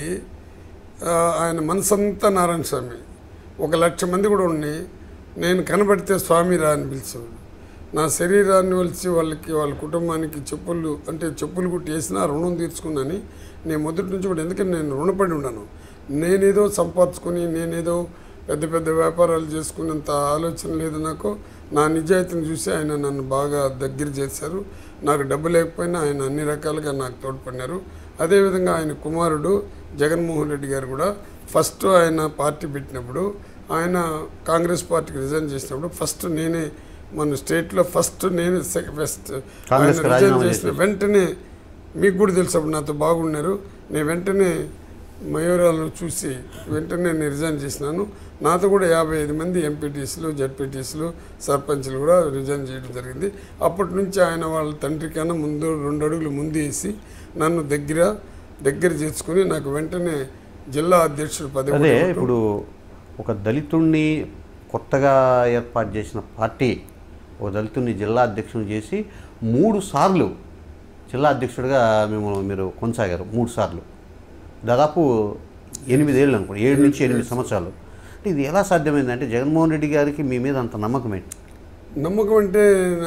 ఆ, ఆయన మనసంతా నారాయణ స్వామి ఒక లక్ష మంది కూడా ఉండి నేను కనబడితే స్వామి రా అని పిలిచేవాడు నా శరీరాన్ని వలిచి వాళ్ళకి వాళ్ళ కుటుంబానికి చెప్పులు అంటే చెప్పులు కుట్టి వేసినా రుణం తీర్చుకున్నాని నేను మొదటి నుంచి కూడా ఎందుకంటే నేను రుణపడి ఉన్నాను నేనేదో సంపాదించుకొని నేనేదో పెద్ద పెద్ద వ్యాపారాలు చేసుకునేంత ఆలోచన లేదు నాకు నా నిజాయితీని చూసి ఆయన నన్ను బాగా దగ్గర చేశారు నాకు డబ్బు లేకపోయినా ఆయన అన్ని రకాలుగా నాకు తోడ్పడినారు అదేవిధంగా ఆయన కుమారుడు జగన్మోహన్ రెడ్డి గారు కూడా ఫస్ట్ ఆయన పార్టీ పెట్టినప్పుడు ఆయన కాంగ్రెస్ పార్టీకి రిజైన్ చేసినప్పుడు ఫస్ట్ నేనే మన స్టేట్లో ఫస్ట్ నేను ఫస్ట్ ఆయన కాంగ్రెస్కి రిజైన్ రాజీనామా చేసిన వెంటనే మీకు కూడా తెలుసు అప్పుడు నాతో బాగున్నారు నేను వెంటనే మయూరాలను చూసి వెంటనే నేను రిజైన్ చేసినాను నాతో కూడా యాభై ఐదు మంది ఎంపీటీసీలు జడ్పీటీసీలు సర్పంచ్లు కూడా రిజైన్ చేయడం జరిగింది అప్పటి నుంచి ఆయన వాళ్ళ తండ్రి కన్నా ముందు రెండు అడుగులు ముందు వేసి నన్ను దగ్గర దగ్గర చేర్చుకుని నాకు వెంటనే జిల్లా అధ్యక్షుడు పదవి అదే కూడా ఇవ్వటం. ఇప్పుడు ఒక దళితుణ్ణి కొత్తగా ఏర్పాటు చేసిన పార్టీ ఒక దళితుడిని జిల్లా అధ్యక్షుడు చేసి మూడు సార్లు జిల్లా అధ్యక్షుడిగా మేము మీరు కొనసాగారు మూడు సార్లు దాదాపు ఎనిమిదేళ్ళు అనుకోండి ఏడు నుంచి ఎనిమిది సంవత్సరాలు అంటే ఇది ఎలా సాధ్యమైందంటే జగన్మోహన్ రెడ్డి గారికి మీ మీద అంత నమ్మకం ఏంటి నమ్మకం అంటే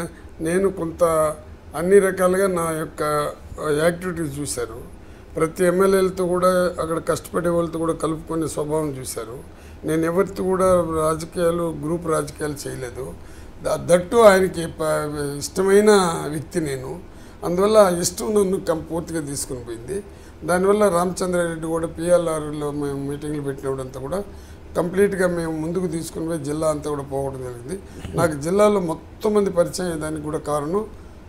నేను కొంత అన్ని రకాలుగా నా యొక్క యాక్టివిటీస్ చూశారు ప్రతి ఎమ్మెల్యేలతో కూడా అక్కడ కష్టపడే వాళ్ళతో కూడా కలుపుకునే స్వభావం చూశారు నేను ఎవరితో కూడా రాజకీయాలు గ్రూప్ రాజకీయాలు చేయలేదు ద- దట్టు ఆయనకి ప- ఇష్టమైన వ్యక్తి నేను అందువల్ల ఆ ఇష్టం నన్ను కం పూర్తిగా తీసుకుని పోయింది దానివల్ల రామచంద్రారెడ్డి కూడా పిఎల్ఆర్లో మేము మీటింగ్లు పెట్టినప్పుడు అంతా కూడా కంప్లీట్గా మేము ముందుకు తీసుకుని పోయి జిల్లా అంతా కూడా పోవడం జరిగింది నాకు జిల్లాలో మొత్తం మంది పరిచయం అయ్యేదానికి కూడా కారణం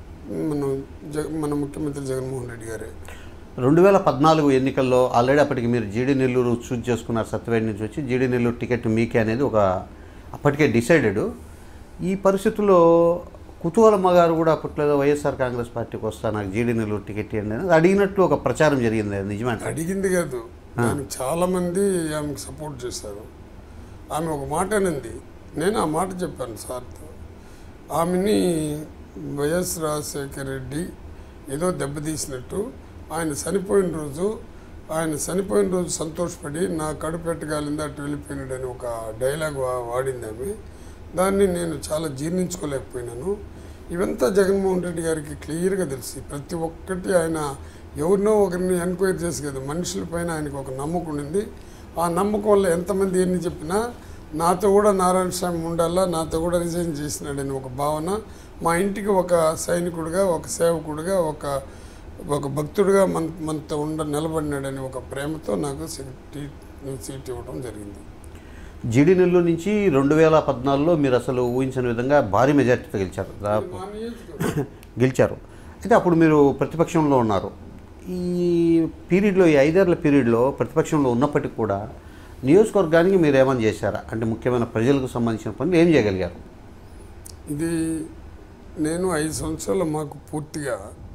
మన జగ మన ముఖ్యమంత్రి జగన్మోహన్ రెడ్డి గారే రెండు వేల పద్నాలుగు ఎన్నికల్లో ఆల్రెడీ అప్పటికి మీరు జీడి నెల్లూరు చూజ్ చేసుకున్నారు సత్యవేడి నుంచి వచ్చి జీడి నెల్లూరు టికెట్ మీకే అనేది ఒక అప్పటికే డిసైడెడ్ ఈ పరిస్థితుల్లో కుతూహలమ్మ గారు కూడా అప్పట్లో వైఎస్ఆర్ కాంగ్రెస్ పార్టీకి వస్తా నాకు జీడీ నెల్లూరు టికెట్ ఇవ్వండి అని అడిగినట్లు ఒక ప్రచారం జరిగింది అది నిజమే అడిగింది కాదు దానికి చాలామంది ఆమెకు సపోర్ట్ చేశారు ఆమె ఒక మాట అనింది నేను ఆ మాట చెప్పాను సార్తో ఆమెని వైఎస్ రాజశేఖర రెడ్డి ఏదో దెబ్బతీసినట్టు ఆయన చనిపోయిన రోజు ఆయన చనిపోయిన రోజు సంతోషపడి నా కడుపు పెట్టగాలింది అటు వెళ్ళిపోయినాడని ఒక డైలాగ్ వా- వాడింది ఆమె దాన్ని నేను చాలా జీర్ణించుకోలేకపోయినాను ఇవంతా జగన్మోహన్ రెడ్డి గారికి క్లియర్గా తెలిసి ప్రతి ఒక్కటి ఆయన ఎవరినో ఒకరిని ఎంక్వైరీ చేసి కదా మనుషుల పైన ఆయనకు ఒక నమ్మకం ఉండింది ఆ నమ్మకం వల్ల ఎంతమంది ఎన్ని చెప్పినా నాతో కూడా నారాయణ స్వామి ఉండాలా నాతో కూడా రిజైన్ చేసినాడని ఒక భావన మా ఇంటికి ఒక సైనికుడిగా ఒక సేవకుడిగా ఒక ఒక భక్తుడిగా మన మనతో ఉండ నిలబడినాడని ఒక ప్రేమతో నాకు సీట్ సీట్ ఇవ్వడం జరిగింది జీడీ నెల్లూరు నుంచి రెండు వేల పద్నాలుగులో మీరు అసలు ఊహించని విధంగా భారీ మెజార్టీతో గెలిచారు దాదాపు మా నియోజకవర్గం గెలిచారు అయితే అప్పుడు మీరు ప్రతిపక్షంలో ఉన్నారు ఈ పీరియడ్లో ఈ ఐదేళ్ల పీరియడ్లో ప్రతిపక్షంలో ఉన్నప్పటికీ కూడా నియోజకవర్గానికి మీరు ఏమైనా చేశారా అంటే ముఖ్యమైన ప్రజలకు సంబంధించిన పనులు ఏం చేయగలిగారు ఇది నేను ఐదు సంవత్సరాలు మాకు పూర్తిగా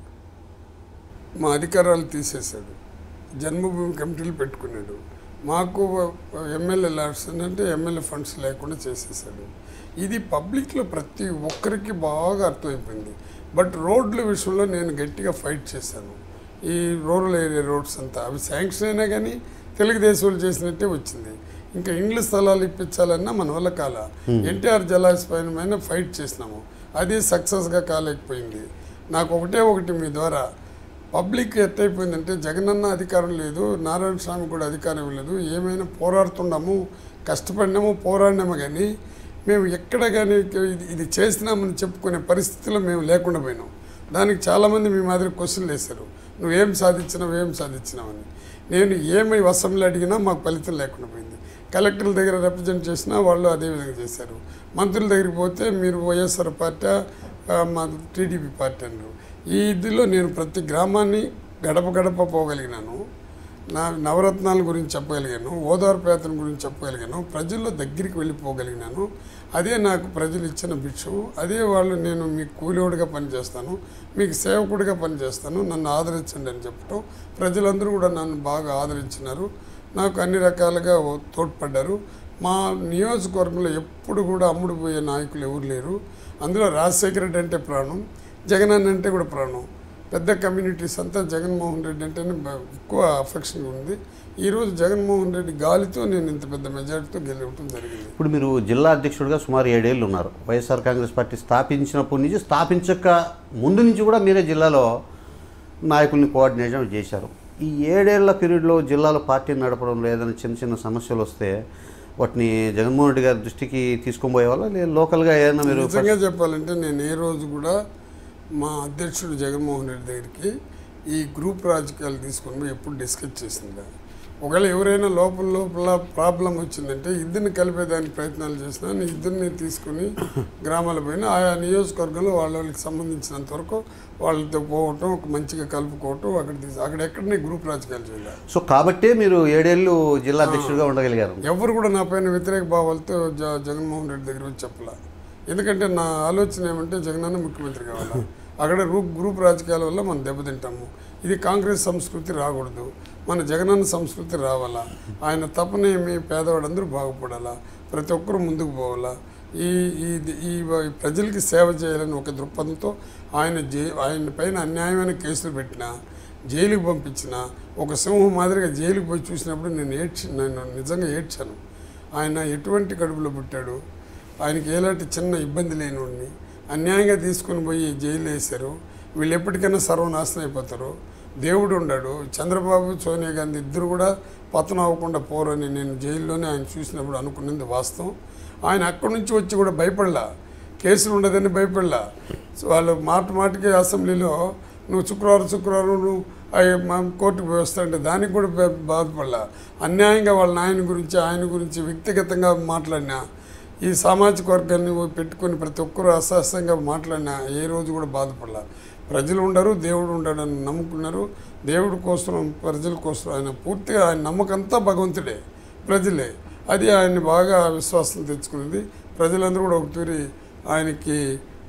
మా అధికారాలు తీసేశాడు జన్మభూమి కమిటీలు పెట్టుకున్నాడు మాకు ఎమ్మెల్యే ల్యాడ్స్ అంటే ఎమ్మెల్యే ఫండ్స్ లేకుండా చేసేసాడు ఇది పబ్లిక్లో ప్రతి ఒక్కరికి బాగా అర్థమైపోయింది బట్ రోడ్ల విషయంలో నేను గట్టిగా ఫైట్ చేశాను ఈ రూరల్ ఏరియా రోడ్స్ అంతా అవి శాంక్షన్ అయినా కానీ తెలుగుదేశం వాళ్ళు చేసినట్టే వచ్చింది ఇంకా ఇండ్ల స్థలాలు ఇప్పించాలన్నా మన వల్ల కాల ఎన్టీఆర్ జలాశయం పైన ఫైట్ చేసినాము అది సక్సెస్గా కాలేకపోయింది నాకు ఒకటే ఒకటి మీ ద్వారా పబ్లిక్ ఎట్టయిపోయిందంటే జగనన్న అధికారం లేదు నారాయణ స్వామి కూడా అధికారం లేదు ఏమైనా పోరాడుతున్నాము కష్టపడినాము పోరాడినాము కానీ మేము ఎక్కడ కానీ ఇది ఇది చేసినామని చెప్పుకునే పరిస్థితిలో మేము లేకుండా పోయినాం దానికి చాలామంది మీ మాదిరి క్వశ్చన్లు వేశారు నువ్వేం సాధించినావు ఏం సాధించినావని నేను ఏమి అసెంబ్లీ అడిగినా మాకు ఫలితం లేకుండా పోయింది కలెక్టర్ల దగ్గర రిప్రజెంట్ చేసినా వాళ్ళు అదే విధంగా చేశారు మంత్రుల దగ్గరికి పోతే మీరు వైఎస్ఆర్ పార్టీ ఆ, మా టీడీపీ పార్టీ అన్నారు ఈ ఇదిలో నేను ప్రతి గ్రామాన్ని గడప గడప పోగలిగినాను నా నవరత్నాల గురించి చెప్పగలిగాను ఓదార్పేతన గురించి చెప్పగలిగాను ప్రజల్లో దగ్గరికి వెళ్ళిపోగలిగినాను అదే నాకు ప్రజలు ఇచ్చిన భిక్షం అదే వాళ్ళు నేను మీకు కూలివాడిగా పనిచేస్తాను మీకు సేవకుడిగా పనిచేస్తాను నన్ను ఆదరించండి అని చెప్పటం ప్రజలందరూ కూడా నన్ను బాగా ఆదరించినారు నాకు అన్ని రకాలుగా ఓ- తోడ్పడ్డారు మా నియోజకవర్గంలో ఎప్పుడు కూడా అమ్ముడుపోయే నాయకులు ఎవరు లేరు అందులో రాజశేఖర రెడ్డి అంటే ప్రాణం జగనన్న అంటే కూడా ప్రాణం పెద్ద కమ్యూనిటీస్ అంతా జగన్మోహన్ రెడ్డి అంటేనే బ- ఎక్కువ అఫెక్షన్ ఉంది ఈరోజు జగన్మోహన్ రెడ్డి గాలితో నేను ఇంత పెద్ద మెజారిటీతో గెలవటం జరిగింది ఇప్పుడు మీరు జిల్లా అధ్యక్షుడిగా సుమారు ఏడేళ్ళు ఉన్నారు వైఎస్ఆర్ కాంగ్రెస్ పార్టీ స్థాపించినప్పటి నుంచి స్థాపించక ముందు నుంచి కూడా మీరే జిల్లాలో నాయకుల్ని కోఆర్డినేషన్ చేశారు ఈ ఏడేళ్ల పీరియడ్లో జిల్లాలో పార్టీని నడపడంలో ఏదైనా చిన్న చిన్న సమస్యలు వస్తే వాటిని జగన్మోహన్ రెడ్డి గారి దృష్టికి తీసుకొని పోయేవాళ్ళ లేదా లోకల్గా ఏదైనా మీరు నిజంగా చెప్పాలంటే నేను ఏ రోజు కూడా మా అధ్యక్షుడు జగన్మోహన్ రెడ్డి దగ్గరికి ఈ గ్రూప్ రాజకీయాలు తీసుకొని పోయి ఎప్పుడు డిస్కస్ చేసిందా ఒకవేళ ఎవరైనా లోపల లోపల ప్రాబ్లం వచ్చిందంటే ఇద్దరిని కలిపేదానికి ప్రయత్నాలు చేసినా నేను ఇద్దరిని తీసుకుని గ్రామాల పైన ఆయా నియోజకవర్గంలో వాళ్ళ వాళ్ళకి సంబంధించినంత వరకు వాళ్ళతో పోవటం ఒక మంచిగా కలుపుకోవటం అక్కడ తీసి అక్కడ ఎక్కడనే గ్రూప్ రాజకీయాలు చేయాలి సో కాబట్టే మీరు ఏడేళ్ళు జిల్లా అధ్యక్షుడిగా ఉండగలిగారు ఎవరు కూడా నా పైన వ్యతిరేక భావాలతో జ జగన్మోహన్ రెడ్డి దగ్గర వచ్చి చెప్పలా ఎందుకంటే నా ఆలోచన ఏమంటే జగనన్న ముఖ్యమంత్రి కావాలా అక్కడ గ్రూప్ గ్రూప్ రాజకీయాల వల్ల మనం దెబ్బతింటాము ఇది కాంగ్రెస్ సంస్కృతి రాకూడదు మన జగనన్న సంస్కృతి రావాలా ఆయన తపనేమి పేదవాడందరూ బాగుపడాలా ప్రతి ఒక్కరూ ముందుకు పోవాలా ఈ ఈ ఈ ప్రజలకి సేవ చేయాలని ఒక దృక్పథంతో ఆయన జై ఆయన పైన అన్యాయమైన కేసులు పెట్టినా జైలుకి పంపించిన ఒక సింహం మాదిరిగా జైలుకి పోయి చూసినప్పుడు నేను ఏడ్చి నేను నిజంగా ఏడ్చాను ఆయన ఎటువంటి కడుపులో పుట్టాడు ఆయనకి ఎలాంటి చిన్న ఇబ్బంది లేనివాడిని అన్యాయంగా తీసుకొని పోయి జైలు వేశారు వీళ్ళు ఎప్పటికైనా సర్వనాశనం అయిపోతారు దేవుడు ఉన్నాడు చంద్రబాబు సోనియా గాంధీ ఇద్దరు కూడా పతనం అవ్వకుండా పోరని నేను జైల్లోనే ఆయన చూసినప్పుడు అనుకున్నది వాస్తవం ఆయన అక్కడి నుంచి వచ్చి కూడా భయపడలా కేసులు ఉండదని భయపడలా సో వాళ్ళు మాట మాటకి అసెంబ్లీలో నువ్వు శుక్రవారం శుక్రవారం నువ్వు అయ్య మా కోర్టుకు పోయి వస్తాంటే దానికి కూడా బా- బాధపడలా అన్యాయంగా వాళ్ళ నాయన గురించి ఆయన గురించి వ్యక్తిగతంగా మాట్లాడినా ఈ సామాజిక వర్గాన్ని పెట్టుకొని ప్రతి ఒక్కరూ అసహ్యంగా మాట్లాడినా ఏ రోజు కూడా బాధపడలా ప్రజలు ఉండరు దేవుడు ఉండడని నమ్ముకున్నారు దేవుడి కోసం ప్రజల కోసం ఆయన పూర్తిగా ఆయన నమ్మకంతా భగవంతుడే ప్రజలే అది ఆయన్ని బాగా విశ్వాసం తెచ్చుకున్నది ప్రజలందరూ కూడా ఒక తూరి ఆయనకి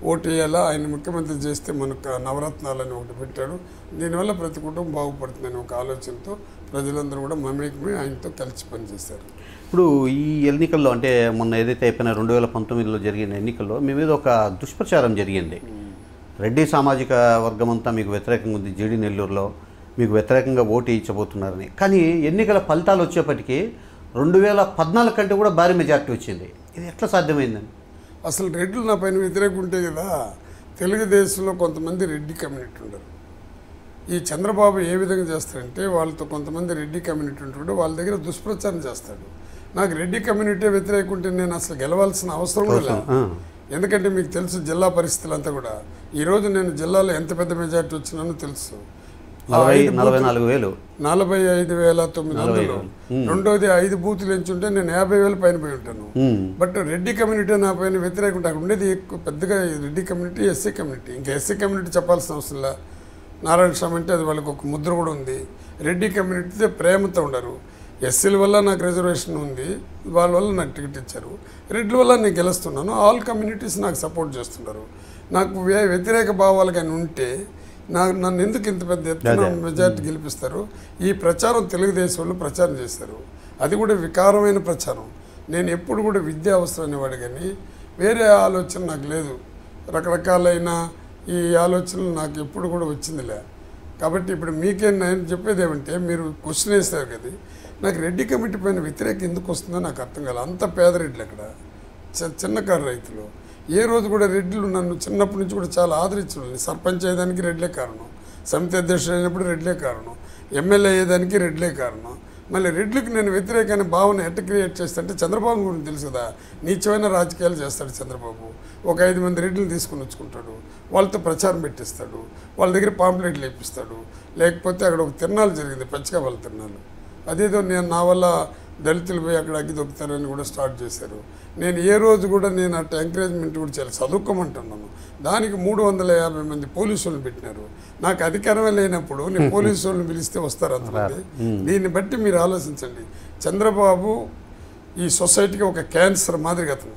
ఓటు వేయాలా ఆయన ముఖ్యమంత్రి చేస్తే మనకు ఆ నవరత్నాలని ఒకటి పెట్టాడు దీనివల్ల ప్రతి కుటుంబం బాగుపడుతుందని ఒక ఆలోచనతో ప్రజలందరూ కూడా మమేకమై ఆయనతో కలిసి పనిచేశారు ఇప్పుడు ఈ ఎన్నికల్లో అంటే మొన్న ఏదైతే అయిపోయిన రెండు వేల పంతొమ్మిదిలో జరిగిన ఎన్నికల్లో మీ మీద ఒక దుష్ప్రచారం జరిగింది రెడ్డి సామాజిక వర్గం అంతా మీకు వ్యతిరేకంగా ఉంది జీడి నెల్లూరులో మీకు వ్యతిరేకంగా ఓటు ఇచ్చబోతున్నారని కానీ ఎన్నికల ఫలితాలు వచ్చేప్పటికీ రెండు వేల పద్నాలుగు కంటే కూడా భారీ మెజార్టీ వచ్చింది ఇది ఎట్లా సాధ్యమైందని అసలు రెడ్లు నా పైన వ్యతిరేకం ఉంటే కదా తెలుగుదేశంలో కొంతమంది రెడ్డి కమ్యూనిటీ ఉండరు ఈ చంద్రబాబు ఏ విధంగా చేస్తాడంటే వాళ్ళతో కొంతమంది రెడ్డి కమ్యూనిటీ ఉంటుంటే వాళ్ళ దగ్గర దుష్ప్రచారం చేస్తాడు నాకు రెడ్డి కమ్యూనిటీ వ్యతిరేకం ఉంటే నేను అసలు గెలవాల్సిన అవసరం కూడా లేదు ఆ. ఎందుకంటే మీకు తెలుసు జిల్లా పరిస్థితులు అంతా కూడా ఈరోజు నేను జిల్లాలో ఎంత పెద్ద మెజార్టీ వచ్చినానో తెలుసు ఆ నలభై ఐదు నలభై నాలుగు వేలు నలభై ఐదు వేల తొమ్మిది వందలు రెండోది ఐదు బూతులు ఎంచుంటే నేను యాభై వేల పైన పోయి ఉంటాను ఉమ్. బట్ రెడ్డి కమ్యూనిటీ నా పైన వ్యతిరేకం ఉంటే అక్కడ ఉండేది ఎక్కువ పెద్దగా రెడ్డి కమ్యూనిటీ ఎస్సీ కమ్యూనిటీ ఇంకా ఎస్సీ కమ్యూనిటీ చెప్పాల్సిన అవసరం లే నారాయణ స్వామి అంటే అది వాళ్ళకి ఒక ముద్ర కూడా ఉంది రెడ్డి కమ్యూనిటీతో ప్రేమతో ఉండరు ఎస్సీల వల్ల నాకు రిజర్వేషన్ ఉంది వాళ్ళ వల్ల నాకు టికెట్ ఇచ్చారు రెడ్ల వల్ల నేను గెలుస్తున్నాను ఆల్ కమ్యూనిటీస్ నాకు సపోర్ట్ చేస్తున్నారు నాకు వ్య- వ్యతిరేక భావాలు కానీ ఉంటే నాకు నన్ను ఎందుకు ఇంత పెద్ద ఎత్తున మెజార్టీ గెలిపిస్తారు ఈ ప్రచారం తెలుగుదేశం వాళ్ళు ప్రచారం చేశారు అది కూడా వికారమైన ప్రచారం నేను ఎప్పుడు కూడా విద్య అవసరం అనేవాడు కానీ వేరే ఆలోచన నాకు లేదు రకరకాలైన ఈ ఆలోచనలు నాకు ఎప్పుడు కూడా వచ్చిందిలే కాబట్టి ఇప్పుడు మీకే నేను చెప్పేది ఏమంటే మీరు క్వశ్చన్ వేస్తారు కదా నాకు రెడ్డి కమిటీ పైన వ్యతిరేకం ఎందుకు వస్తుందో నాకు అర్థం కాలేదు అంత పేద రెడ్లు అక్కడ చి- చిన్నకారు రైతులు ఏ రోజు కూడా రెడ్లు నన్ను చిన్నప్పటి నుంచి కూడా చాలా ఆదరించారు సర్పంచ్ అయ్యేదానికి రెడ్లే కారణం సమితి అధ్యక్షుడు అయినప్పుడు రెడ్లే కారణం ఎమ్మెల్యే అయ్యేదానికి రెడ్లే కారణం మళ్ళీ రెడ్లకు నేను వ్యతిరేకమైన భావన ఎట్ట క్రియేట్ చేస్తాంటే చంద్రబాబు గురించి తెలుసు కదా నీచమైన రాజకీయాలు చేస్తాడు చంద్రబాబు ఒక ఐదు మంది రెడ్లు తీసుకుని వచ్చుకుంటాడు వాళ్ళతో ప్రచారం పెట్టిస్తాడు వాళ్ళ దగ్గర పాంప్లెట్లు ఇప్పిస్తాడు లేకపోతే అక్కడ ఒక తిరణాలు జరిగింది పచ్చికాపల్లి తిరణాలు అదేదో నేను నా వల్ల దళితులు పోయి అక్కడ అగ్గి దొక్కుతారని కూడా స్టార్ట్ చేశారు నేను ఏ రోజు కూడా నేను అట్లా ఎంకరేజ్మెంట్ కూడా చేయాలి చదువుకోమంటున్నాను దానికి మూడు వందల యాభై మంది పోలీసు వాళ్ళని పెట్టినారు నాకు అధికారమే లేనప్పుడు నేను పోలీసు వాళ్ళని పిలిస్తే వస్తారు అంతమంది దీన్ని బట్టి మీరు ఆలోచించండి చంద్రబాబు ఈ సొసైటీకి ఒక క్యాన్సర్ మాదిరిగా అతను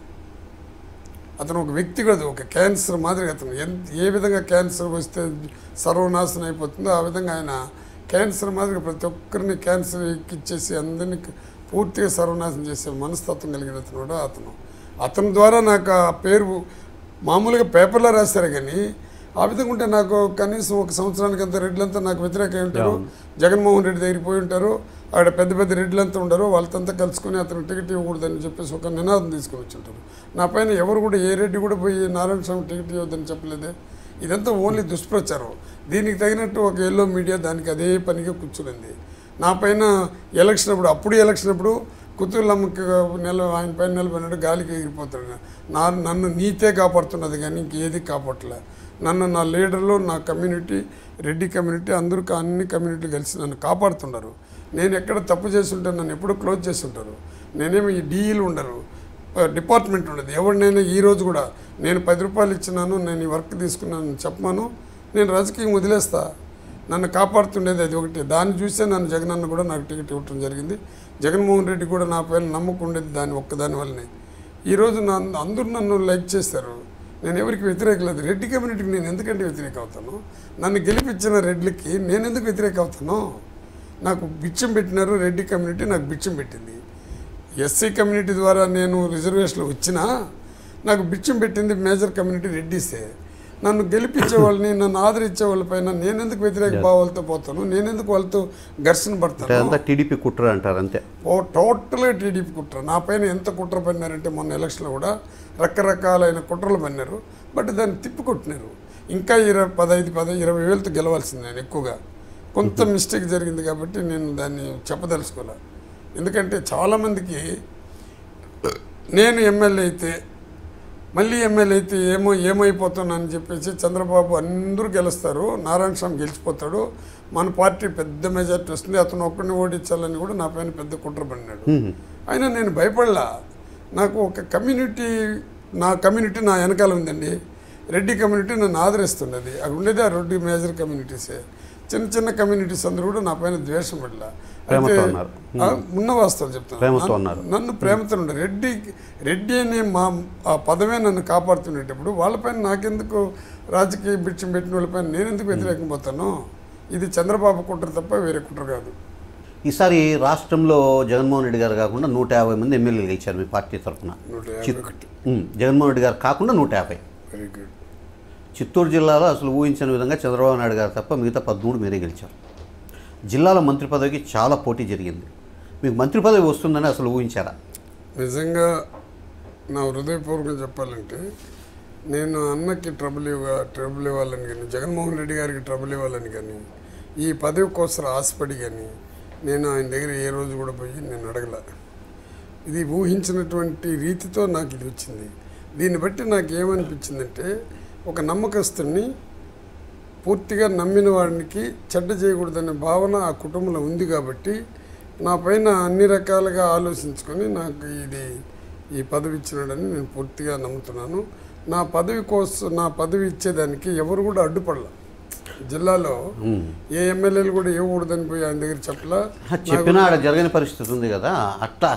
అతను ఒక వ్యక్తి కాదు ఒక క్యాన్సర్ మాదిరిగా అతను ఎంత ఏ విధంగా క్యాన్సర్ వస్తే సర్వనాశనం అయిపోతుందో ఆ విధంగా ఆయన క్యాన్సర్ మాదిరిగా ప్రతి ఒక్కరిని క్యాన్సర్ ఎక్కిచ్చేసి అందరినీ పూర్తిగా సర్వనాశనం చేసే మనస్తత్వం కలిగిన అతను కూడా అతను అతని ద్వారా నాకు ఆ పేరు మామూలుగా పేపర్లో రాశారు కానీ ఆ విధంగా ఉంటే నాకు కనీసం ఒక సంవత్సరానికి అంత రెడ్లంతా నాకు వ్యతిరేకంగా ఉంటారు జగన్మోహన్ రెడ్డి దగ్గరికి పోయి ఉంటారు అక్కడ పెద్ద పెద్ద రెడ్లంతా ఉండరు వాళ్ళతో కలుసుకొని అతను టికెట్ ఇవ్వకూడదని చెప్పేసి ఒక నినాదం తీసుకొని వచ్చి ఉంటారు నా పైన ఎవరు కూడా ఏ రెడ్డి కూడా పోయి నారాయణ స్వామి టికెట్ ఇవ్వద్దని చెప్పలేదే ఇదంతా ఓన్లీ దుష్ప్రచారం దీనికి తగినట్టు ఒక ఎల్లో మీడియా దానికి అదే పనిగా కూర్చునింది నా పైన ఎలక్షన్ అప్పుడు అప్పుడు ఎలక్షన్ అప్పుడు కుతూలమ్మకి నెల ఆయన పైన నిలబడినట్టు గాలికి ఎగిరిపోతాడు నా నన్ను నీతే కాపాడుతున్నది కానీ ఇంకేది కాపాడలే నన్ను నా లీడర్లు నా కమ్యూనిటీ రెడ్డి కమ్యూనిటీ అందరూ కా- అన్ని కమ్యూనిటీలు కలిసి నన్ను కాపాడుతున్నారు నేను ఎక్కడ తప్పు చేసి ఉంటే నన్ను ఎప్పుడూ క్లోజ్ చేసి ఉంటారు నేనేమి ఈ డీఈలు ఉండరు ఆ, డిపార్ట్మెంట్ ఉండదు ఎవరినైనా ఈ రోజు కూడా నేను పది రూపాయలు ఇచ్చినాను నేను ఈ వర్క్ తీసుకున్నాను చెప్పమాను నేను రాజకీయం వదిలేస్తా నన్ను కాపాడుతుండేది అది ఒకటి దాన్ని చూసే నన్ను జగనన్న కూడా నాకు టికెట్ ఇవ్వటం జరిగింది జగన్మోహన్ రెడ్డి కూడా నా పైన నమ్మకం ఉండేది దాని ఒక్కదాని వల్లనే ఈరోజు నన్ను అందరూ నన్ను లైక్ చేస్తారు నేను ఎవరికి వ్యతిరేక లేదు రెడ్డి కమ్యూనిటీకి నేను ఎందుకంటే వ్యతిరేక అవుతాను నన్ను గెలిపించిన రెడ్లకి నేను ఎందుకు వ్యతిరేక అవుతాను నాకు బిచ్చం పెట్టినారు రెడ్డి కమ్యూనిటీ నాకు బిచ్చం పెట్టింది ఎస్సీ కమ్యూనిటీ ద్వారా నేను రిజర్వేషన్లో వచ్చినా నాకు బిచ్చం పెట్టింది మేజర్ కమ్యూనిటీ రెడ్డిసే నన్ను గెలిపించే వాళ్ళని నన్ను ఆదరించే వాళ్ళపైన నేనెందుకు వ్యతిరేక భావాలతో పోతాను నేనెందుకు వాళ్ళతో ఘర్షణ అంటే పడతాను అదంతా టీడీపీ కుట్ర అంటారు అంతే ఓ టోటల్గా టీడీపీ కుట్ర నా పైన ఎంత కుట్ర పడినారంటే మొన్న ఎలక్షన్లో కూడా రకరకాలైన కుట్రలు పడినారు బట్ దాన్ని తిప్పికొట్టినారు ఇంకా ఇరవై పదహైదు పదహైదు ఇరవై వేలతో గెలవాల్సింది నేను ఎక్కువగా కొంత మిస్టేక్ జరిగింది కాబట్టి నేను దాన్ని చెప్పదలుచుకోలే ఎందుకంటే చాలామందికి నేను ఎమ్మెల్యే అయితే మళ్ళీ ఎమ్మెల్యే అయితే ఏమో ఏమైపోతాను అని చెప్పేసి చంద్రబాబు అందరూ గెలుస్తారు నారాయణ స్వామి గెలిచిపోతాడు మన పార్టీ పెద్ద మెజార్టీ వస్తుంది అతను ఒక్కడిని ఓడించాలని కూడా నా పైన పెద్ద కుట్ర పడినాడు అయినా నేను భయపడలా నాకు ఒక కమ్యూనిటీ నా కమ్యూనిటీ నా వెనకాల ఉందండి రెడ్డి కమ్యూనిటీ నన్ను ఆదరిస్తున్నది అక్కడ ఉండేది ఆ రెడ్డి మేజర్ కమ్యూనిటీసే చిన్న చిన్న కమ్యూనిటీస్ అందరూ కూడా నా పైన ద్వేషం పడలా ప్రేమతో అయితే, ఉన్నారు. ఆ, ఉన్న వాస్తవం చెప్తాను ప్రేమతో నన్ను- ఉన్నారు. నన్ను ప్రేమతో ఉండరు రెడ్డి రెడ్డి అనే మా ఆ పదమే నన్ను కాపాడుతునేటప్పుడు వాళ్ళపైన నాకెందుకు రాజకీయ బిచ్చం పెట్టిన వాళ్ళపైన నేను ఎందుకు వ్యతిరేకం పోతాను ఇది చంద్రబాబు కుట్ర తప్ప వేరే కుట్ర కాదు ఈసారి రాష్ట్రంలో జగన్మోహన్ రెడ్డి గారు కాకుండా నూట యాభై మంది ఎమ్మెల్యేలు గెలిచారు మీ పార్టీ తరఫున నూట యాభై ఒకటి ఉమ్, జగన్మోహన్ రెడ్డి గారు కాకుండా నూట యాభై వెరీ గుడ్ చిత్తూరు జిల్లాలో అసలు ఊహించని విధంగా చంద్రబాబు నాయుడు గారు తప్ప మిగతా పదమూడు మీరే గెలిచారు జిల్లాలో మంత్రి పదవికి చాలా పోటీ జరిగింది మీకు మంత్రి పదవి వస్తుందని అసలు ఊహించారా నిజంగా నా హృదయపూర్వకంగా చెప్పాలంటే నేను అన్నకి ట్రబుల్ ఇవ్వ ట్రబుల్ ఇవ్వాలని కానీ జగన్మోహన్ రెడ్డి గారికి ట్రబుల్ ఇవ్వాలని కానీ ఈ పదవి కోసం ఆశపడి కానీ నేను ఆయన దగ్గర ఏ రోజు కూడా పోయి నేను అడగల ఇది ఊహించినటువంటి రీతితో నాకు ఇది వచ్చింది దీన్ని బట్టి నాకు ఏమనిపించిందంటే ఒక నమ్మకస్తుని పూర్తిగా నమ్మిన వాడికి చెడ్డ చేయకూడదనే భావన ఆ కుటుంబంలో ఉంది కాబట్టి నా పైన అన్ని రకాలుగా ఆలోచించుకొని నాకు ఇది ఈ పదవి ఇచ్చినాడని నేను పూర్తిగా నమ్ముతున్నాను నా పదవి కోసం నా పదవి ఇచ్చేదానికి ఎవరు కూడా అడ్డుపడలా జిల్లాలో ఏ ఎమ్మెల్యేలు కూడా ఇవ్వకూడదని పోయి ఆయన దగ్గర చెప్పలా చెప్పినా ఆడ జరగని పరిస్థితి ఉంది కదా అట్లా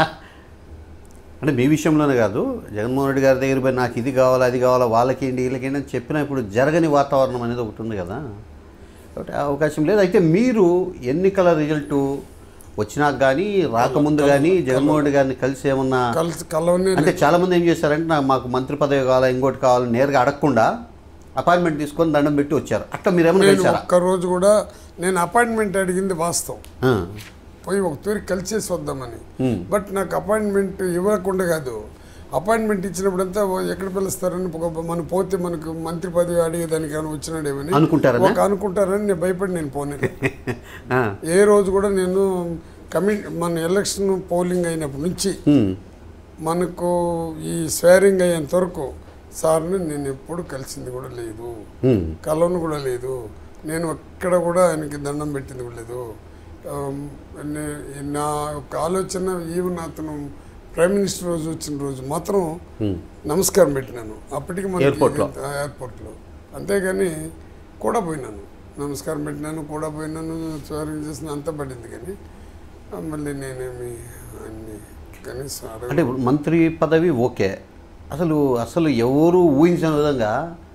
అంటే మీ విషయంలోనే కాదు జగన్మోహన్ రెడ్డి గారి దగ్గర పోయి నాకు ఇది కావాలా అది కావాలా వాళ్ళకేంటి వీళ్ళకేంటి అని చెప్పినా ఇప్పుడు జరగని వాతావరణం అనేది ఒకటి ఉంది కదా కాబట్టి ఆ అవకాశం లేదు అయితే మీరు ఎన్నికల రిజల్ట్ వచ్చినాక కానీ రాకముందు కానీ జగన్మోహన్ రెడ్డి గారిని కలిసి ఏమన్నా కలిసి కలవనే అంటే చాలామంది ఏం చేశారంటే నాకు మాకు మంత్రి పదవి కావాలా ఇంకోటి కావాలి నేరుగా అడగకుండా అపాయింట్మెంట్ తీసుకొని దండం పెట్టి వచ్చారు అట్లా మీరు ఏమైనా నేను కలిసారా ఒక్క రోజు కూడా నేను అపాయింట్మెంట్ అడిగింది వాస్తవం ఆ. పోయి ఒక తూరి కలిసేసి వద్దామని Hmm. బట్ నాకు అపాయింట్మెంట్ ఇవ్వకుండా కాదు అపాయింట్మెంట్ ఇచ్చినప్పుడంతా ఓ ఎక్కడ పిలుస్తారని ఒక మనం పోతే మనకు మంత్రి పదవి అడిగేదానికి ఏమైనా వచ్చినాడేమని అనుకుంటారనా? ఒక అనుకుంటారని నేను భయపడి నేను పోలేదు ఆ. ఏ రోజు కూడా నేను కమి మన ఎలక్షన్ పోలింగ్ అయినప్పటి నుంచి ఉమ్. మనకు ఈ స్వేరింగ్ అయ్యేంత వరకు సార్ని నేను ఎప్పుడు కలిసింది కూడా లేదు ఉమ్. కలవను కూడా లేదు నేను ఎక్కడ కూడా ఆయనకి దండం పెట్టింది కూడా లేదు ఆమ్, నే- నా యొక్క ఆలోచన ఈవెన్ అతను ప్రైమ్ మినిస్టర్ రోజు వచ్చిన రోజు మాత్రం ఉమ్. నమస్కారం పెట్టినాను అప్పటికి మనకి ఎయిర్పోర్ట్లో? ఆ, ఎయిర్పోర్ట్లో అంతేగాని కూడా పోయినాను నమస్కారం పెట్టినాను కూడా పోయినాను స్వారింగ్ చేసిన అంతా పడింది కానీ ఆ, మళ్ళీ నేనేమి అన్ని కనీసం అడగ అంటే ఇప్పుడు మంత్రి పదవి ఓకే అసలు అసలు ఎవరు ఊహించని విధంగా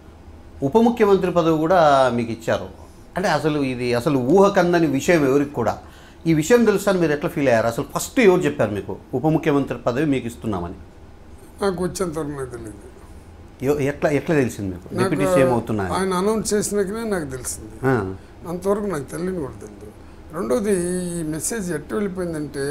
ఉప ముఖ్యమంత్రి పదవి కూడా మీకు ఇచ్చారు అంటే అసలు ఇది అసలు ఊహకందని విషయం ఎవరికి కూడా ఈ విషయం తెలుసని మీరు ఎట్లా ఫీల్ అయ్యారు అసలు ఫస్ట్ ఎవరు చెప్పారు మీకు ఉప ముఖ్యమంత్రి పదవి మీకు ఇస్తున్నామని నాకు వచ్చేంత వరకు నాకు తెలియదు ఎ- ఎట్లా ఎట్లా తెలిసింది మీకు నాకు డిప్యూటీ సీఎం అవుతున్నా అని? ఆయన అనౌన్స్ చేసినాకనే నాకు తెలిసింది ఆ. అంతవరకు నాకు తెలియని కూడా తెలియదు రెండోది ఈ మెసేజ్ ఎట్టు వెళ్ళిపోయిందంటే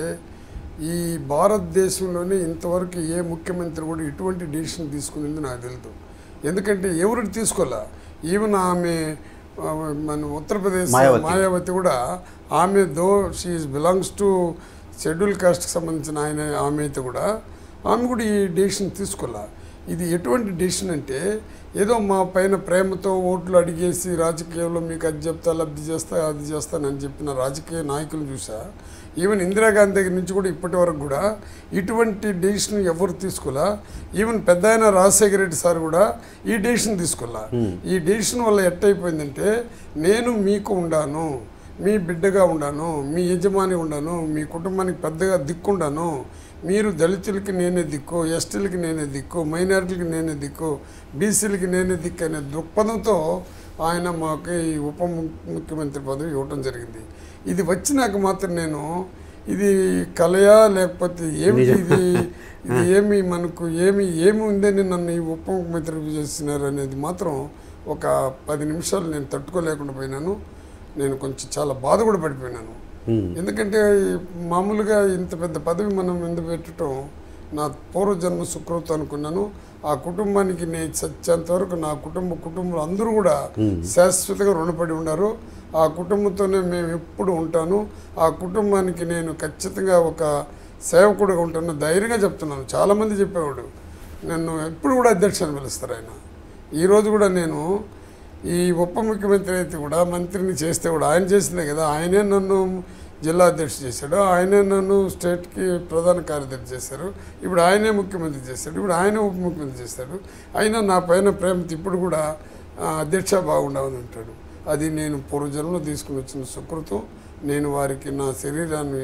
ఈ భారతదేశంలోనే ఇంతవరకు ఏ ముఖ్యమంత్రి కూడా ఇటువంటి డిసిషన్ తీసుకునేది నాకు తెలియదు ఎందుకంటే ఎవరు తీసుకోలే ఈవెన్ ఆమె ఆ, మన ఉత్తరప్రదేశ్ మాయావతి. మాయావతి కూడా ఆమె though she belongs to schedule కాస్ట్కి సంబంధించిన ఆయన ఆమె అయితే కూడా ఆమె కూడా ఈ డెసిషన్ తీసుకోలే ఇది ఎటువంటి డెసిషన్ అంటే ఏదో మా పైన ప్రేమతో ఓట్లు అడిగేసి రాజకీయంలో మీకు అది చెప్తా లబ్ధి చేస్తా అది చేస్తానని చెప్పిన రాజకీయ నాయకులు చూసా ఈవెన్ ఇందిరాగాంధీ దగ్గర నుంచి కూడా ఇప్పటి వరకు కూడా ఇటువంటి డెసిషన్ ఎవరు తీసుకోలే ఈవెన్ పెద్ద ఆయన రాజశేఖర రెడ్డి సార్ కూడా ఈ డెసిషన్ తీసుకోలే ఈ డెసిషన్ వల్ల ఎట్టయిపోయిందంటే నేను మీకు ఉండాను మీ బిడ్డగా ఉండాను మీ యజమాని ఉండాను మీ కుటుంబానికి పెద్దగా దిక్కుండాను మీరు దళితులకి నేనే దిక్కు ఎస్టీలకి నేనే దిక్కు మైనారిటీలకి నేనే దిక్కు బీసీలకి నేనే దిక్కు అనే దృక్పథంతో ఆయన మాకు ఈ ఉప ము- ముఖ్యమంత్రి పదవి ఇవ్వటం జరిగింది ఇది వచ్చినాక మాత్రం నేను ఇది కలయా లేకపోతే ఏమి ఇది ఇది ఏమి మనకు ఏమి ఏమి ఉందని నన్ను ఈ ఉప ముఖ్యమంత్రి చేసినారు అనేది మాత్రం ఒక పది నిమిషాలు నేను తట్టుకోలేకుండా పోయినాను నేను కొంచెం చాలా బాధ కూడా పడిపోయినాను ఉమ్. ఎందుకంటే మామూలుగా ఇంత పెద్ద పదవి మనం ఎందుకు పెట్టడం నా పూర్వజన్మ సుకృతం అనుకున్నాను ఆ కుటుంబానికి నేను చచ్చేంత వరకు నా కుటుంబ కుటుంబంలో అందరూ కూడా శాశ్వతంగా రుణపడి ఉన్నారు ఆ కుటుంబంతోనే మేము ఎప్పుడు ఉంటాను ఆ కుటుంబానికి నేను ఖచ్చితంగా ఒక సేవకుడుగా ఉంటాను ధైర్యంగా చెప్తున్నాను చాలామంది చెప్పేవాడు నన్ను ఎప్పుడు కూడా అధ్యక్షుని పిలుస్తారు ఆయన ఈరోజు కూడా నేను ఈ ఉప ముఖ్యమంత్రి అయితే కూడా మంత్రిని చేస్తే కూడా ఆయన చేసిందే కదా ఆయనే నన్ను జిల్లా అధ్యక్షుడు చేశాడు ఆయనే నన్ను స్టేట్కి ప్రధాన కార్యదర్శి చేశారు ఇప్పుడు ఆయనే ముఖ్యమంత్రి చేశాడు ఇప్పుడు ఆయనే ఉప ముఖ్యమంత్రి చేశాడు అయినా నా పైన ప్రేమతో ఇప్పుడు కూడా "ఆ, అధ్యక్ష బాగుండవని అంటాడు అది నేను పూర్వజన్మలో తీసుకుని వచ్చిన సుకృతం నేను వారికి నా శరీరాన్ని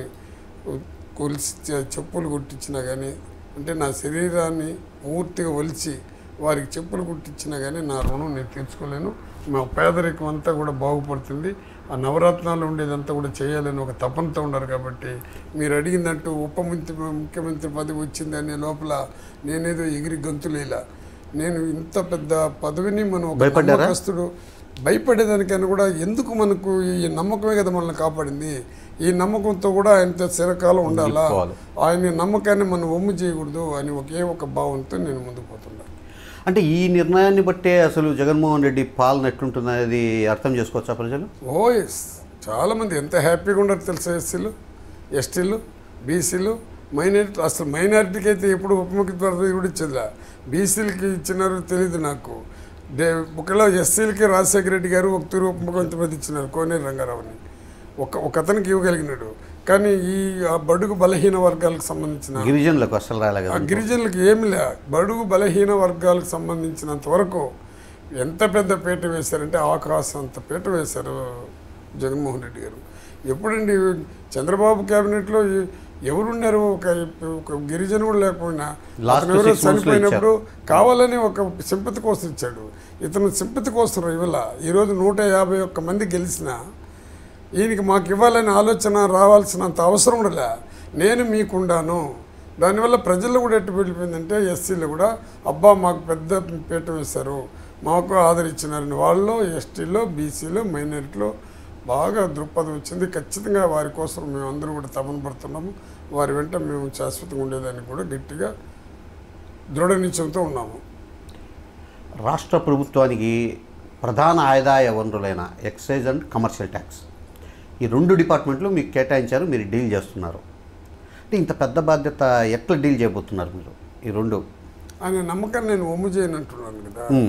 కొలిసి చె- చెప్పులు కుట్టించినా కానీ అంటే నా శరీరాన్ని పూర్తిగా ఒలిచి వారికి చెప్పులు కుట్టించినా కానీ నా రుణం నేను తీర్చుకోలేను మా పేదరికం అంతా కూడా బాగుపడుతుంది ఆ నవరత్నాలు ఉండేదంతా కూడా చేయాలని ఒక తపనతో ఉన్నారు కాబట్టి మీరు అడిగిందంటూ ఉప ముఖ్య ముఖ్యమంత్రి పదవి వచ్చింది అనే లోపల నేనేదో ఎగిరి గంతులేలా నేను ఇంత పెద్ద పదవిని మనం ఒక భయపడ్డారా? నమ్మకస్తుడు భయపడేదానికైనా కూడా ఎందుకు మనకు ఈ నమ్మకమే కదా మనల్ని కాపాడింది ఈ నమ్మకంతో కూడా ఆయనతో చిరకాలం ఉండాలా నిలుపుకోవాలి. ఆయన నమ్మకాన్ని మనం ఒమ్ము చేయకూడదు అని ఒకే ఒక భావంతో నేను ముందుకు పోతున్నాను అంటే ఈ నిర్ణయాన్ని బట్టే అసలు జగన్మోహన్ రెడ్డి పాలన ఎట్లుంటున్నది అర్థం చేసుకోవచ్చా ప్రజలు ఓ ఎస్ చాలామంది ఎంత హ్యాపీగా ఉండరు తెలుసా ఎస్సీలు ఎస్టీలు బీసీలు మైనారిటీ అసలు మైనారిటీకి అయితే ఎప్పుడు ఉప ముఖ్యమంత్రి కూడా ఇచ్చేదిలా బీసీలకి ఇచ్చినారో తెలియదు నాకు డే ఒకవేళ ఎస్సీలకి రాజశేఖర రెడ్డి గారు ఒక తూరు ఉప ముఖ్యమంత్రి ఇచ్చినారు కోనేరు రంగారావుని ఒక ఒక అతనికి ఇవ్వగలిగినాడు కానీ ఈ ఆ బడుగు బలహీన వర్గాలకు సంబంధించిన గిరిజనులకు అసలు రాలే ఆ కదా గిరిజనులకు ఏమి లే బడుగు బలహీన వర్గాలకు సంబంధించినంత వరకు ఎంత పెద్ద పీట వేశారంటే ఆకాశం అంత పీట వేశారు జగన్మోహన్ రెడ్డి గారు ఎప్పుడండి చంద్రబాబు క్యాబినెట్లో ఎ- ఎవరున్నారు ఒక ఒక గిరిజన కూడా లేకపోయినా Last అతను ఎవరో six months లో చనిపోయినప్పుడు కావాలని ఒక సింపతి కోసం ఇచ్చాడు ఇతను సింపతి కోసం ఇవ్వాల ఈరోజు నూట యాభై ఒక్క మంది గెలిచినా ఈయనకి మాకు ఇవ్వాలనే ఆలోచన రావాల్సినంత అవసరం ఉండలే నేను మీకుండాను దానివల్ల ప్రజలు కూడా ఎట్టు వెళ్ళిపోయిందంటే ఎస్సీలు కూడా అబ్బా మాకు పెద్ద పీట వేశారు మాకు ఆదరించినారని వాళ్ళు ఎస్టీలో బీసీలో మైనారిటీలో బాగా దృక్పథం వచ్చింది ఖచ్చితంగా వారి కోసం మేము అందరూ కూడా తపన పడుతున్నాము వారి వెంట మేము శాశ్వతంగా ఉండేదానికి కూడా గట్టిగా దృఢ నిశ్చయంతో ఉన్నాము రాష్ట్ర ప్రభుత్వానికి ప్రధాన ఆదాయ వనరులైన ఎక్సైజ్ అండ్ కమర్షియల్ ట్యాక్స్ ఈ రెండు డిపార్ట్మెంట్లు మీకు కేటాయించారు మీరు డీల్ చేస్తున్నారు అంటే ఇంత పెద్ద బాధ్యత ఎట్లా డీల్ చేయబోతున్నారు మీరు ఈ రెండు ఆయన నమ్మకాన్ని నేను ఒమ్ము చేయను అంటున్నాను కదా ఉమ్.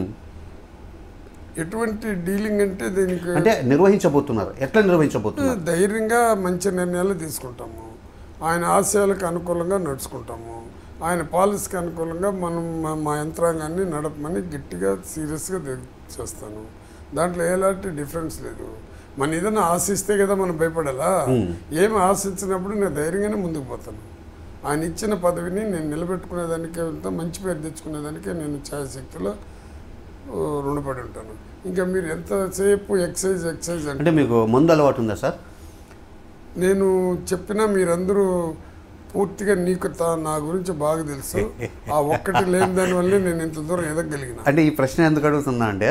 ఎటువంటి డీలింగ్ అంటే దీనికి అంటే నిర్వహించబోతున్నారు ఎట్లా నిర్వహించబోతున్నారు ధైర్యంగా మంచి నిర్ణయాలు తీసుకుంటాము ఆయన ఆశయాలకు అనుకూలంగా నడుచుకుంటాము ఆయన పాలసీకి అనుకూలంగా మనం మా- మా యంత్రాంగాన్ని నడపమని గట్టిగా సీరియస్గా చేస్తాను దాంట్లో ఎలాంటి డిఫరెన్స్ లేదు మన ఏదైనా ఆశిస్తే కదా మనం భయపడాలా ఏమి ఆశించినప్పుడు నేను ధైర్యంగానే ముందుకు పోతాను ఆయన ఇచ్చిన పదవిని నేను నిలబెట్టుకునేదానికే వెళ్తా మంచి పేరు తెచ్చుకునేదానికే నేను ఛాయశక్తిలో ఓ, రుణపడి ఉంటాను ఇంకా మీరు ఎంతసేపు ఎక్సైజ్ ఎక్సైజ్ అంటే అంటే మీకు ముందు అలవాటు ఉందా సార్ నేను చెప్పినా మీరందరూ పూర్తిగా నీకు తా నా గురించి బాగా తెలుసు ఆ ఒక్కటి లేని దానివల్లే నేను ఇంత దూరం ఎదగలిగిన అంటే ఈ ప్రశ్న ఎందుకు అడుగుతున్నా అంటే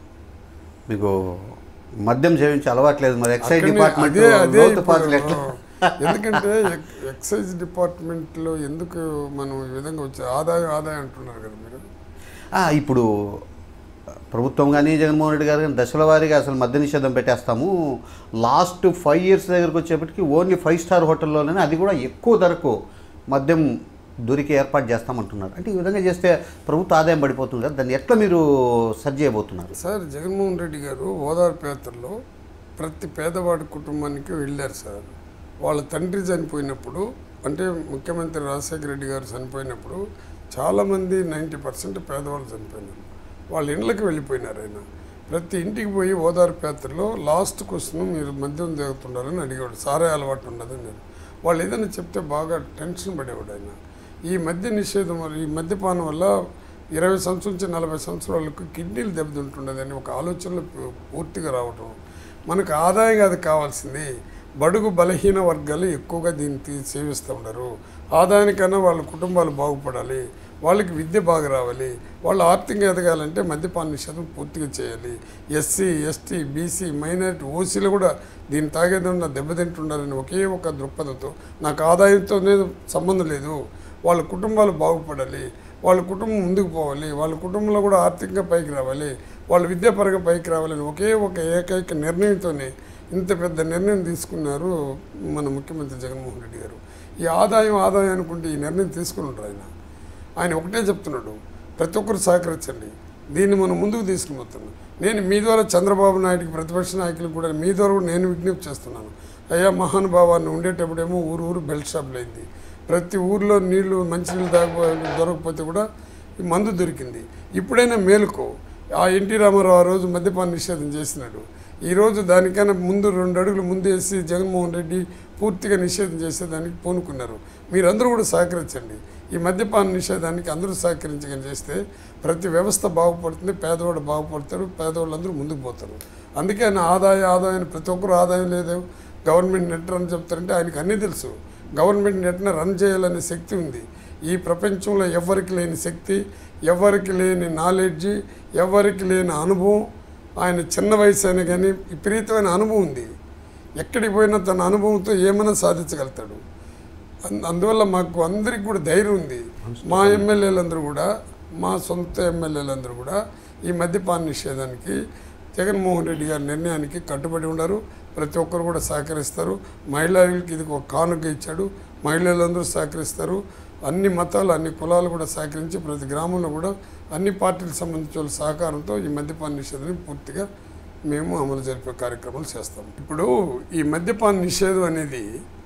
మీకు మద్యం సేవించే అలవాట్లేదు మరి ఎక్సైజ్ అక్కడనే డిపార్ట్మెంట్ అదే అదే లోతు ఇప్పుడు, పాటలు ఎట్లా ఎందుకంటే ఎక్- ఎక్సైజ్ డిపార్ట్మెంట్లో ఎందుకు మనం ఈ విధంగా వచ్చే ఆదాయం ఆదాయం అంటున్నారు కదా మీరు ఆ, ఇప్పుడు ప్రభుత్వం కానీ జగన్మోహన్ రెడ్డి గారు కానీ దశల వారీగా అసలు మద్య నిషేధం పెట్టేస్తాము లాస్ట్ ఫైవ్ ఇయర్స్ దగ్గరకు వచ్చేప్పటికి ఓన్లీ ఫైవ్ స్టార్ హోటల్లోనే అది కూడా ఎక్కువ ధరకు మద్యం దొరికి ఏర్పాటు చేస్తామంటున్నారు అంటే ఈ విధంగా చేస్తే ప్రభుత్వ ఆదాయం పడిపోతుంది కదా దాన్ని ఎట్లా మీరు సరి చేయబోతున్నారు సార్ జగన్మోహన్ రెడ్డి గారు ఓదార్పు యాత్రలో ప్రతి పేదవాడి కుటుంబానికి వెళ్ళారు సార్ వాళ్ళ తండ్రి చనిపోయినప్పుడు అంటే ముఖ్యమంత్రి రాజశేఖర రెడ్డి గారు చనిపోయినప్పుడు చాలామంది నైంటీ పర్సెంట్ పేదవాళ్ళు చనిపోయినారు వాళ్ళ ఇండ్లకి వెళ్ళిపోయినారు ఆయన ప్రతి ఇంటికి పోయి ఓదార్పు యాత్రలో లాస్ట్ క్వశ్చన్ మీరు మద్యం తాగుతుండాలని అడిగేవాడు సారే అలవాటు ఉండదు నేను వాళ్ళు ఏదైనా చెప్తే బాగా టెన్షన్ పడేవాడు ఆయన ఈ మద్య నిషేధం వల్ల ఈ మద్యపానం వల్ల ఇరవై సంవత్సరం నుంచి నలభై సంవత్సరాలకు కిడ్నీలు దెబ్బతింటున్నదని ఒక ఆలోచనలో పూ- పూర్తిగా రావటం మనకు ఆదాయం కాదు కావాల్సింది బడుగు బలహీన వర్గాలు ఎక్కువగా దీన్ని తీ సేవిస్తూ ఉన్నారు ఆదాయానికన్నా వాళ్ళ కుటుంబాలు బాగుపడాలి వాళ్ళకి విద్య బాగా రావాలి వాళ్ళు ఆర్థికంగా ఎదగాలంటే మద్యపాన నిషేధం పూర్తిగా చేయాలి ఎస్సీ ఎస్టీ బీసీ మైనారిటీ ఓసీలు కూడా దీన్ని తాగేదన్నా దెబ్బతింటుండాలని ఒకే ఒక దృక్పథంతో నాకు ఆదాయంతోనే సంబంధం లేదు వాళ్ళ కుటుంబాలు బాగుపడాలి వాళ్ళ కుటుంబం ముందుకు పోవాలి వాళ్ళ కుటుంబంలో కూడా ఆర్థికంగా పైకి రావాలి వాళ్ళ విద్యాపరంగా పైకి రావాలని ఒకే ఒక ఏకైక నిర్ణయంతోనే ఇంత పెద్ద నిర్ణయం తీసుకున్నారు మన ముఖ్యమంత్రి జగన్మోహన్ రెడ్డి గారు ఈ ఆదాయం ఆదాయం అనుకుంటే ఈ నిర్ణయం తీసుకుని ఉంటారు ఆయన ఆయన ఒకటే చెప్తున్నాడు ప్రతి ఒక్కరు సహకరించండి దీన్ని మనం ముందుకు తీసుకుని పోతున్నాం నేను మీ ద్వారా చంద్రబాబు నాయుడికి ప్రతిపక్ష నాయకులకు కూడా మీ ద్వారా కూడా నేను విజ్ఞప్తి చేస్తున్నాను అయ్యా మహానుభావాన్ని ఉండేటప్పుడేమో ఊరు ఊరు బెల్ట్ షాపులు అయింది ప్రతి ఊర్లో నీళ్లు మంచినీళ్ళు తాగ దొరకకపోతే కూడా ఈ మందు దొరికింది ఇప్పుడైనా మేలుకో ఆ ఎన్టీ రామారావు ఆ రోజు మద్యపాన నిషేధం చేసినాడు ఈరోజు దానికన్నా ముందు రెండు అడుగులు ముందు వేసి జగన్మోహన్ రెడ్డి పూర్తిగా నిషేధం చేసేదానికి పూనుకున్నారు మీరందరూ కూడా సహకరించండి ఈ మద్యపాన నిషేధానికి అందరూ సహకరించగని చేస్తే ప్రతి వ్యవస్థ బాగుపడుతుంది పేదవాడు బాగుపడతారు పేదవాళ్ళందరూ ముందుకు పోతారు అందుకే ఆయన ఆదాయ ఆదాయం ప్రతి ఒక్కరు ఆదాయం లేదు గవర్నమెంట్ నెట్ రన్ చెప్తారంటే ఆయనకి అన్నీ తెలుసు గవర్నమెంట్ నెట్ని రన్ చేయాలనే శక్తి ఉంది ఈ ప్రపంచంలో ఎవరికి లేని శక్తి ఎవరికి లేని నాలెడ్జ్ ఎవరికి లేని అనుభవం ఆయన చిన్న వయసు అయినా కానీ విపరీతమైన అనుభవం ఉంది ఎక్కడికి పోయినా తన అనుభవంతో ఏమైనా సాధించగలుగుతాడు అన్- అందువల్ల మాకు అందరికి కూడా ధైర్యం ఉంది మా ఎమ్మెల్యేలందరూ కూడా మా సొంత ఎమ్మెల్యేలందరూ కూడా ఈ మద్యపాన నిషేధానికి జగన్మోహన్ రెడ్డి గారి నిర్ణయానికి కట్టుబడి ఉన్నారు ప్రతి ఒక్కరు కూడా సహకరిస్తారు మహిళలకి ఇది ఒక కానుక ఇచ్చాడు మహిళలందరూ సహకరిస్తారు అన్ని మతాలు అన్ని కులాలు కూడా సహకరించి ప్రతి గ్రామంలో కూడా అన్ని పార్టీలకు సంబంధించిన వాళ్ళ సహకారంతో ఈ మద్యపాన నిషేధాన్ని పూర్తిగా మేము అమలు జరిపే కార్యక్రమాలు చేస్తాం ఇప్పుడు ఈ మద్యపాన నిషేధం అనేది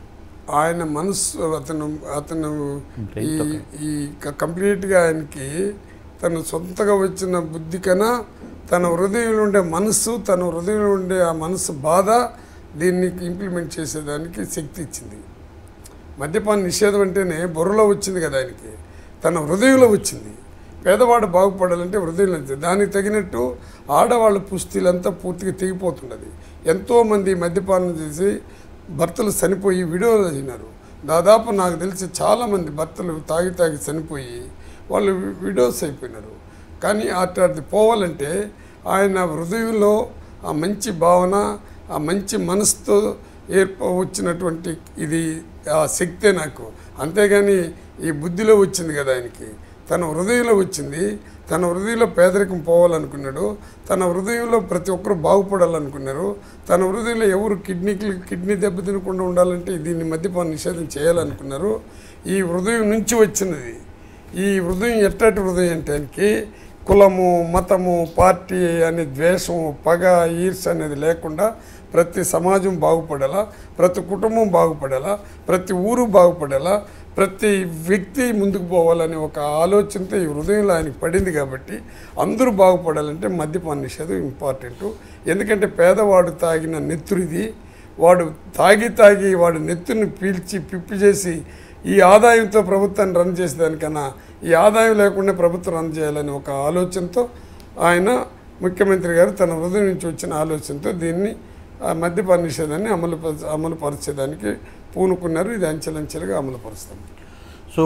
ఆయన మనసు అతను అతను ఈ ఈ క- కంప్లీట్గా ఆయనకి తను సొంతగా వచ్చిన బుద్ధి కన్నా తన హృదయంలో ఉండే మనస్సు తన హృదయంలో ఉండే ఆ మనసు బాధ దీన్ని ఇంప్లిమెంట్ చేసేదానికి శక్తి ఇచ్చింది మద్యపాన నిషేధం అంటేనే బుర్రలో వచ్చింది కదా ఆయనకి తన హృదయంలో వచ్చింది పేదవాడు బాగుపడాలంటే హృదయంలో వచ్చింది దానికి తగినట్టు ఆడవాళ్ళ పుస్తీలంతా పూర్తిగా తెగిపోతున్నది ఎంతోమంది మద్యపానం చేసి భర్తలు చనిపోయి వీడియోలు అయినారు దాదాపు నాకు తెలిసి చాలామంది భర్తలు తాగి తాగి చనిపోయి వాళ్ళు విడోస్ అయిపోయినారు కానీ అట్లాంటిది పోవాలంటే ఆయన హృదయంలో ఆ మంచి భావన ఆ మంచి మనసుతో ఏర్ప వచ్చినటువంటి ఇది ఆ శక్తే నాకు అంతేగాని ఈ బుద్ధిలో వచ్చింది కదా ఆయనకి తన హృదయంలో వచ్చింది తన హృదయంలో పేదరికం పోవాలనుకున్నాడు తన హృదయంలో ప్రతి ఒక్కరు బాగుపడాలనుకున్నారు తన హృదయంలో ఎవరు కిడ్నీకి కిడ్నీ దెబ్బ తినకుండా ఉండాలంటే దీన్ని మద్యపాన నిషేధం చేయాలనుకున్నారు ఈ హృదయం నుంచి వచ్చినది ఈ హృదయం ఎట్టటి హృదయం అంటే ఆయనకి కులము మతము పార్టీ అనే ద్వేషము పగ ఈర్ష అనేది లేకుండా ప్రతి సమాజం బాగుపడేలా ప్రతి కుటుంబం బాగుపడేలా ప్రతి ఊరు బాగుపడేలా ప్రతి వ్యక్తి ముందుకు పోవాలనే ఒక ఆలోచనతో ఈ హృదయంలో ఆయనకి పడింది కాబట్టి అందరూ బాగుపడాలంటే మద్యపాన నిషేధం ఇంపార్టెంట్ ఎందుకంటే పేదవాడు తాగిన నెత్తురిది వాడు తాగి తాగి వాడు నెత్తుని పీల్చి పిప్పి చేసి ఈ ఆదాయంతో ప్రభుత్వాన్ని రన్ చేసేదానికన్నా ఈ ఆదాయం లేకుండా ప్రభుత్వం రన్ చేయాలని ఒక ఆలోచనతో ఆయన ముఖ్యమంత్రి గారు తన హృదయం నుంచి వచ్చిన ఆలోచనతో దీన్ని ఆ మద్యపాన నిషేధాన్ని అమలు పరచ- అమలు పరిచేదానికి పూనుకున్నారు ఇది అంచెలంచెలుగా అమలు పరుస్తాం సో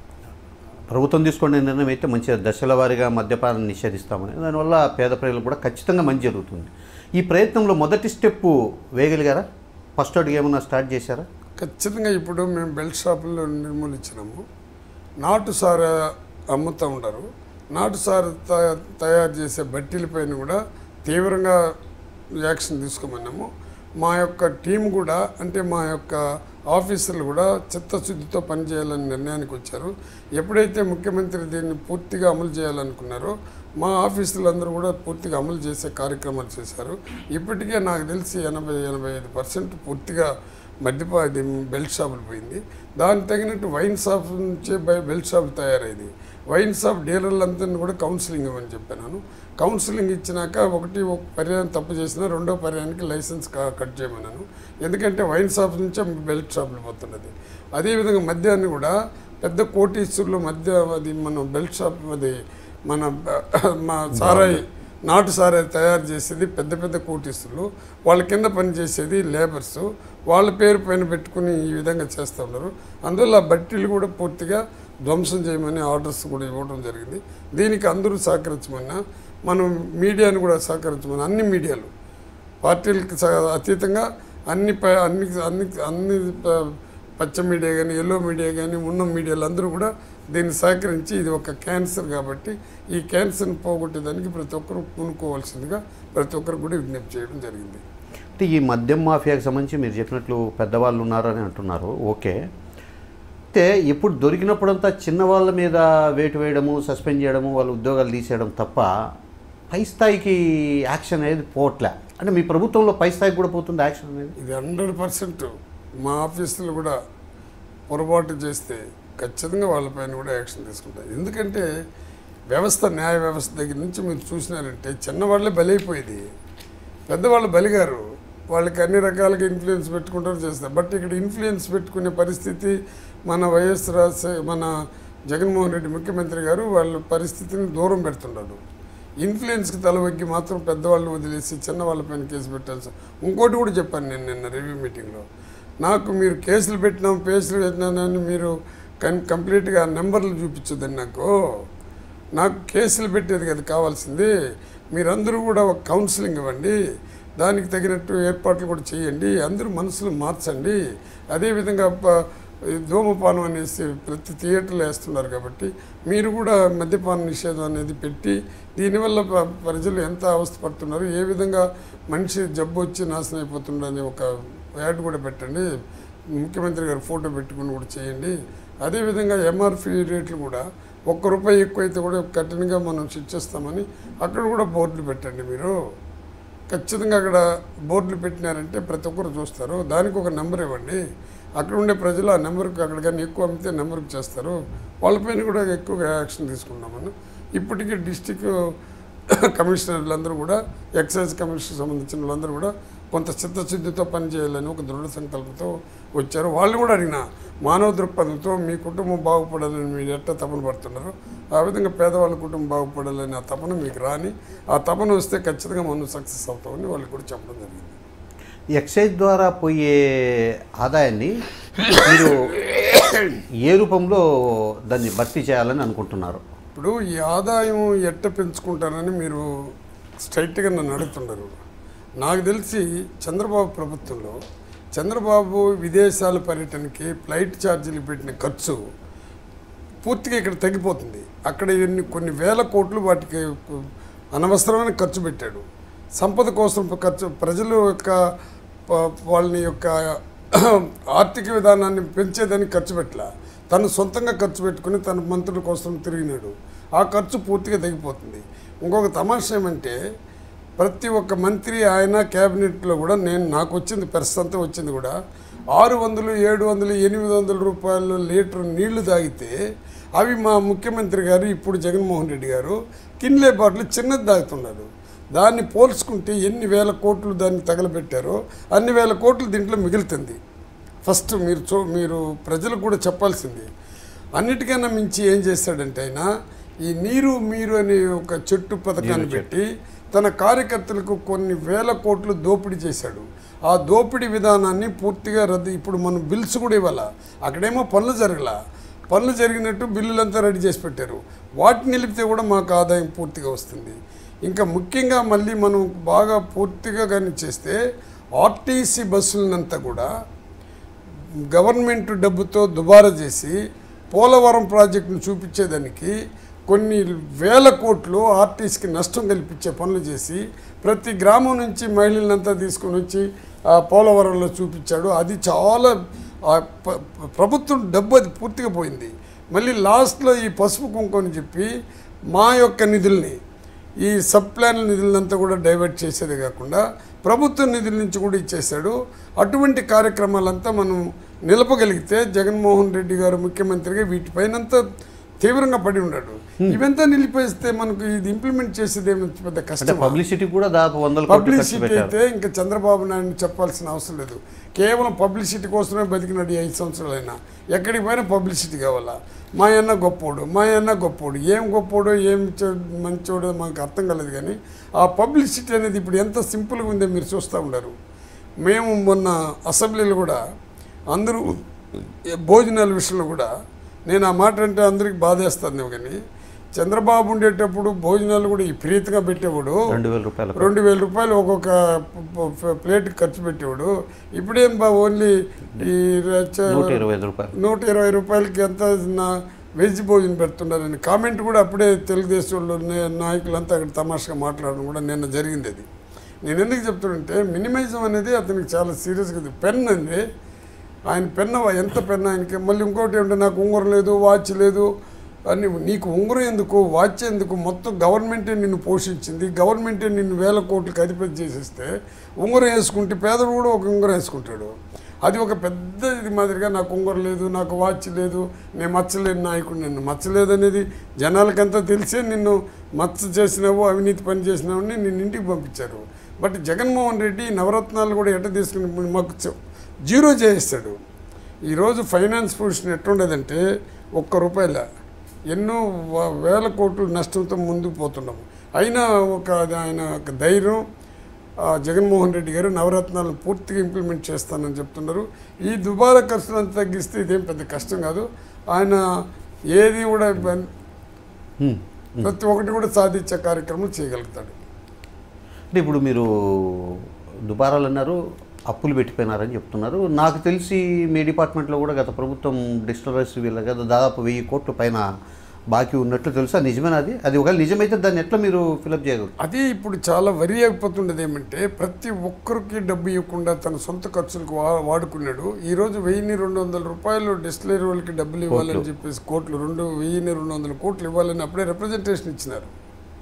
ప్రభుత్వం తీసుకునే నిర్ణయం అయితే మంచి దశల వారీగా మద్యపానం నిషేధిస్తామని దానివల్ల పేద ప్రజలకు కూడా ఖచ్చితంగా మంచి జరుగుతుంది ఈ ప్రయత్నంలో మొదటి స్టెప్ వేయగలిగారా ఫస్ట్ అడుగు ఏమన్నా స్టార్ట్ చేశారా ఖచ్చితంగా ఇప్పుడు మేము బెల్ట్ షాపుల్లో నిర్మూలించినాము నాటు సార అమ్ముతూ ఉంటారు నాటు సార త- తయారు చేసే బట్టీలపైన కూడా తీవ్రంగా యాక్షన్ తీసుకోమన్నాము మా యొక్క టీం కూడా అంటే మా యొక్క ఆఫీసర్లు కూడా చిత్తశుద్ధితో పనిచేయాలని నిర్ణయానికి వచ్చారు ఎప్పుడైతే ముఖ్యమంత్రి దీన్ని పూర్తిగా అమలు చేయాలనుకున్నారో మా ఆఫీసులందరూ కూడా పూర్తిగా అమలు చేసే కార్యక్రమాలు చేశారు ఇప్పటికే నాకు తెలిసి ఎనభై ఎనభై ఐదు పర్సెంట్ పూర్తిగా మద్యపా ఇది బెల్ట్ షాపులు పోయింది దానికి తగినట్టు వైన్ షాప్ నుంచే బై- బెల్ట్ షాపులు తయారైంది వైన్ షాప్ డీలర్లందరినీ కూడా కౌన్సిలింగ్ ఇవ్వని చెప్పాను కౌన్సిలింగ్ ఇచ్చినాక ఒకటి ఒక పర్యాయం తప్పు చేసినా రెండో పర్యాయానికి లైసెన్స్ క- కట్ చేయమన్నాను ఎందుకంటే వైన్ షాప్ నుంచే బెల్ట్ షాపులు పోతున్నది అదేవిధంగా మద్యాన్ని కూడా పెద్ద కోటీశ్వరులు మధ్య అది మన బెల్ట్ షాప్ అది మన బ- మా సారాయి నాటు సారాయి తయారు చేసేది పెద్ద పెద్ద కోటీసులు వాళ్ళ కింద పనిచేసేది లేబర్స్ వాళ్ళ పేరు పైన పెట్టుకుని ఈ విధంగా చేస్తూ ఉన్నారు అందువల్ల ఆ బట్టీలు కూడా పూర్తిగా ధ్వంసం చేయమని ఆర్డర్స్ కూడా ఇవ్వడం జరిగింది దీనికి అందరూ సహకరించమన్నా మనం మీడియాని కూడా సహకరించమని అన్ని మీడియాలు పార్టీలకు స- అతీతంగా అన్ని ప- అన్ని అన్ని అన్ని ప- పచ్చ మీడియా కానీ ఎల్లో మీడియా కానీ ఉన్న మీడియాలు అందరూ కూడా దీన్ని సహకరించి ఇది ఒక క్యాన్సర్ కాబట్టి ఈ క్యాన్సర్ని పోగొట్టేదానికి ప్రతి ఒక్కరూ పూనుకోవాల్సిందిగా ప్రతి ఒక్కరు కూడా విజ్ఞప్తి చేయడం జరిగింది అంటే ఈ మద్యం మాఫియాకి సంబంధించి మీరు చెప్పినట్లు పెద్దవాళ్ళు ఉన్నారని అంటున్నారు ఓకే అయితే ఇప్పుడు దొరికినప్పుడంతా చిన్న వాళ్ళ మీద వేటు వేయడము సస్పెండ్ చేయడము వాళ్ళ ఉద్యోగాలు తీసేయడం తప్ప పై స్థాయికి యాక్షన్ అనేది పోవట్లే అంటే మీ ప్రభుత్వంలో పై స్థాయికి కూడా పోతుంది యాక్షన్ అనేది ఇది హండ్రెడ్ పర్సెంట్ మా ఆఫీసులు కూడా పొరపాటు చేస్తే ఖచ్చితంగా వాళ్ళపైన కూడా యాక్షన్ తీసుకుంటారు ఎందుకంటే వ్యవస్థ న్యాయ వ్యవస్థ దగ్గర నుంచి మీరు చూసినారంటే చిన్నవాళ్ళే బలైపోయేది పెద్దవాళ్ళు బలిగారు వాళ్ళకి అన్ని రకాలుగా ఇన్ఫ్లుయెన్స్ పెట్టుకుంటారు చేస్తారు బట్ ఇక్కడ ఇన్ఫ్లుయెన్స్ పెట్టుకునే పరిస్థితి మన వైఎస్ రాజశే మన జగన్మోహన్ రెడ్డి ముఖ్యమంత్రి గారు వాళ్ళ పరిస్థితిని దూరం పెడుతున్నాడు ఇన్ఫ్లుయెన్స్కి తలవగ్గి మాత్రం పెద్దవాళ్ళు వదిలేసి చిన్నవాళ్ళపైన కేసు పెట్టాల్సి ఇంకోటి కూడా చెప్పాను నేను నిన్న రివ్యూ మీటింగ్లో నాకు మీరు కేసులు పెట్టినాం కేసులు పెట్టినానని మీరు కన్ కంప్లీట్గా నెంబర్లు చూపించొద్దని నాకు నాకు కేసులు పెట్టేది కదా కావాల్సింది మీరందరూ కూడా ఒక కౌన్సిలింగ్ ఇవ్వండి దానికి తగినట్టు ఏర్పాట్లు కూడా చేయండి అందరూ మనసులు మార్చండి అదేవిధంగా ప- ఈ ధూమపానం అనేసి ప్రతి థియేటర్లో వేస్తున్నారు కాబట్టి మీరు కూడా మద్యపాన నిషేధం అనేది పెట్టి దీనివల్ల ప- ప్రజలు ఎంత అవస్థపడుతున్నారు ఏ విధంగా మనిషి జబ్బు వచ్చి నాశనం అయిపోతుండ అని ఒక యాడ్ కూడా పెట్టండి ముఖ్యమంత్రి గారు ఫోటో పెట్టుకుని కూడా చేయండి అదేవిధంగా ఎంఆర్పి రేట్లు కూడా ఒక్క రూపాయి ఎక్కువైతే కూడా కఠినంగా మనం శిక్షిస్తామని అక్కడ కూడా బోర్డులు పెట్టండి మీరు ఖచ్చితంగా అక్కడ బోర్డులు పెట్టినారంటే ప్రతి ఒక్కరు చూస్తారు దానికి ఒక నెంబర్ ఇవ్వండి అక్కడ ఉండే ప్రజలు ఆ నెంబర్కి అక్కడ కానీ ఎక్కువ అమ్మితే నెంబర్కి చేస్తారు వాళ్ళపైన కూడా ఎక్కువగా యాక్షన్ తీసుకున్నామని ఇప్పటికీ డిస్టిక్ కమిషనర్లందరూ కూడా ఎక్సైజ్ కమిషన్ సంబంధించిన వాళ్ళందరూ కూడా కొంత చిత్తశుద్ధితో పనిచేయాలని ఒక దృఢ సంకల్పంతో వచ్చారు వాళ్ళు కూడా అడిగిన మానవ దృక్పథంతో మీ కుటుంబం బాగుపడాలని మీరు ఎట్లా తపన పడుతున్నారు ఆ విధంగా పేదవాళ్ళ కుటుంబం బాగుపడాలని ఆ తపన మీకు రాని ఆ తపన వస్తే ఖచ్చితంగా మనం సక్సెస్ అవుతామని వాళ్ళకి కూడా చెప్పడం జరిగింది ఎక్సైజ్ ద్వారా పోయే ఆదాయాన్ని మీరు ఏ రూపంలో దాన్ని భర్తీ చేయాలని అనుకుంటున్నారు ఇప్పుడు ఈ ఆదాయం ఎట్ట పెంచుకుంటారని మీరు స్ట్రైట్గా నన్ను అడుగుతున్నారు నాకు తెలిసి చంద్రబాబు ప్రభుత్వంలో చంద్రబాబు విదేశాల పర్యటనకి ఫ్లైట్ ఛార్జీలు పెట్టిన ఖర్చు పూర్తిగా ఇక్కడ తగ్గిపోతుంది అక్కడ ఎన్ని కొన్ని వేల కోట్లు వాటికి అనవసరమైన ఖర్చు పెట్టాడు సంపద కోసం ఖర్చు ప్రజల యొక్క ప- వాళ్ళని యొక్క ఆర్థిక విధానాన్ని పెంచేదానికి ఖర్చు పెట్టలా తను సొంతంగా ఖర్చు పెట్టుకుని తన మంత్రుల కోసం తిరిగినాడు ఆ ఖర్చు పూర్తిగా తగ్గిపోతుంది ఇంకొక తమాషా ఏమంటే ప్రతి ఒక్క మంత్రి ఆయన క్యాబినెట్లో కూడా నేను నాకు వచ్చింది ప్రస్తుతంతో వచ్చింది కూడా ఆరు వందలు ఏడు వందలు ఎనిమిది వందల రూపాయలు లీటర్ నీళ్లు తాగితే అవి మా ముఖ్యమంత్రి గారు ఇప్పుడు జగన్మోహన్ రెడ్డి గారు కిన్లే బాటిల్ చిన్నది తాగుతున్నారు దాన్ని పోల్చుకుంటే ఎన్ని వేల కోట్లు దాన్ని తగలబెట్టారో అన్ని వేల కోట్లు దీంట్లో మిగులుతుంది ఫస్ట్ మీరు చూ మీరు ప్రజలకు కూడా చెప్పాల్సింది అన్నిటికన్నా మించి ఏం చేశాడంటే ఆయన ఈ నీరు మీరు అనే ఒక చెట్టు పథకాన్ని పెట్టి తన కార్యకర్తలకు కొన్ని వేల కోట్లు దోపిడీ చేశాడు ఆ దోపిడీ విధానాన్ని పూర్తిగా రద్దు ఇప్పుడు మనం బిల్స్ కూడా ఇవ్వాల అక్కడేమో పనులు జరగల పనులు జరిగినట్టు బిల్లులంతా రెడీ చేసి పెట్టారు వాటిని నిలిపితే కూడా మాకు ఆదాయం పూర్తిగా వస్తుంది ఇంకా ముఖ్యంగా మళ్ళీ మనం బాగా పూర్తిగా కానీ చేస్తే ఆర్టీసీ బస్సులనంతా కూడా గవర్నమెంట్ డబ్బుతో దుబారా చేసి పోలవరం ప్రాజెక్టును చూపించేదానికి కొన్ని వేల కోట్లు ఆర్టీసీకి నష్టం కల్పించే పనులు చేసి ప్రతి గ్రామం నుంచి మహిళలంతా తీసుకొని వచ్చి ఆ పోలవరంలో చూపించాడు అది చాలా ఆ ప- ప్రభుత్వం డబ్బు అది పూర్తిగా పోయింది మళ్ళీ లాస్ట్లో ఈ పసుపు కుంకుమని చెప్పి మా యొక్క నిధుల్ని ఈ సబ్ ప్లాన్ నిధులంతా కూడా డైవర్ట్ చేసేదే కాకుండా ప్రభుత్వ నిధుల నుంచి కూడా ఇచ్చేశాడు అటువంటి కార్యక్రమాలంతా మనం నిలపగలిగితే జగన్మోహన్ రెడ్డి గారు ముఖ్యమంత్రిగా వీటిపైనంతా తీవ్రంగా పడి ఉన్నాడు ఇవంతా నిలిపేస్తే మనకు ఇది ఇంప్లిమెంట్ చేసేది ఏమి పెద్ద అంటే కష్టం పబ్లిసిటీ కూడా దాదాపు వందల కోట్లు ఖర్చు పబ్లిసిటీ పెట్టారు అయితే ఇంకా చంద్రబాబు నాయుడు చెప్పాల్సిన అవసరం లేదు కేవలం పబ్లిసిటీ కోసమే బతికినాడు ఈ ఐదు సంవత్సరాలైనా ఎక్కడికి పోయినా పబ్లిసిటీ కావాలా మా అన్న గొప్పోడు మా అన్న గొప్పోడు ఏం గొప్పోడో ఏం చె- మంచోడో మాకు అర్థం కాలేదు కానీ ఆ పబ్లిసిటీ అనేది ఇప్పుడు ఎంత సింపుల్గా ఉందో మీరు చూస్తూ ఉన్నారు మేము మొన్న అసెంబ్లీలో కూడా అందరూ భోజనాల విషయంలో కూడా నేను ఆ మాట అంటే అందరికి బాధేస్తాను కానీ చంద్రబాబు ఉండేటప్పుడు భోజనాలు కూడా విపరీతంగా పెట్టేవాడు రెండు వేల రూపాయలు రెండు వేల రూపాయలు ఒక్కొక్క ప- ప- ప్లేట్ ఖర్చు పెట్టేవాడు ఇప్పుడేం బా ఓన్లీ ఈ రచ- నూట ఇరవై ఐదు రూపాయలు నూట ఇరవై రూపాయలకి ఎంత నా వెజ్ భోజనం పెడుతున్నారని కామెంట్ కూడా అప్పుడే తెలుగుదేశం వాళ్ళు నే- నాయకులంతా అక్కడ తమాషగా మాట్లాడడం కూడా నిన్న జరిగింది అది నేను ఎందుకు చెప్తానంటే మినిమైజం అనేది అతనికి చాలా సీరియస్గా ఉంది. పెన్ అండి ఆయన పెన్ ఎంత పెన్ ఆయనకి మళ్ళీ ఇంకోటి ఏంటంటే నాకు ఉంగరం లేదు వాచ్ లేదు అని నీకు ఉంగరం ఎందుకు వాచ్ ఎందుకు మొత్తం గవర్నమెంటే నిన్ను పోషించింది గవర్నమెంటే నిన్ను వేల కోట్లకు అధిపతి చేసేస్తే ఉంగరం వేసుకుంటే పేదడు కూడా ఒక ఉంగరం వేసుకుంటాడు అది ఒక పెద్ద ఇది మాదిరిగా నాకు ఉంగరం లేదు నాకు వాచ్ లేదు నేను మచ్చలేని నాయకుడు నిన్ను మచ్చలేదనేది జనాలకంతా తెలిసే నిన్ను మచ్చ చేసినావు అవినీతి పని చేసినావు అని నిన్ను ఇంటికి పంపించారు బట్ జగన్మోహన్ రెడ్డి నవరత్నాలు కూడా ఎట్ట తీసుకుని మాకు చె- జీరో చేయిస్తాడు ఈరోజు ఫైనాన్స్ పొజిషన్ ఎట్లుండదంటే ఒక్క రూపాయల ఎన్నో వ- వేల కోట్లు నష్టంతో ముందుకు పోతున్నాము అయినా ఒక అది ఆయన ఒక ధైర్యం ఆ, జగన్మోహన్ రెడ్డి గారు నవరత్నాలను పూర్తిగా ఇంప్లిమెంట్ చేస్తానని చెప్తున్నారు ఈ దుబారా ఖర్చులను తగ్గిస్తే ఇదేం పెద్ద కష్టం కాదు ఆయన ఏది కూడా ఇబ్బంది హ్మ్. ప్రతి ఒక్కటి కూడా సాధించే కార్యక్రమం చేయగలుగుతాడు అంటే ఇప్పుడు మీరు దుబారాలు అన్నారు అప్పులు పెట్టిపోయినారని చెప్తున్నారు నాకు తెలిసి మీ డిపార్ట్మెంట్లో కూడా గత ప్రభుత్వం డిస్టర్బెన్స్ వీళ్ళ కదా దాదాపు వెయ్యి కోట్ల పైన బాకీ ఉన్నట్లు తెలుసా నిజమేనా అది అది ఒకవేళ నిజమైతే దాన్ని ఎట్లా మీరు ఫిలప్ చేయగలరు అది ఇప్పుడు చాలా వరి అయిపోతున్నది ఏమంటే ప్రతి ఒక్కరికి డబ్బు ఇవ్వకుండా తన సొంత ఖర్చులకు వా వాడుకున్నాడు ఈరోజు వెయ్యిన్ని రెండు వందల రూపాయలు డిస్టిలరీ వాళ్ళకి డబ్బులు ఇవ్వాలని చెప్పేసి కోట్లు రెండు వెయ్యిన్ని రెండు వందల కోట్లు ఇవ్వాలని అప్పుడే రిప్రజెంటేషన్ ఇచ్చినారు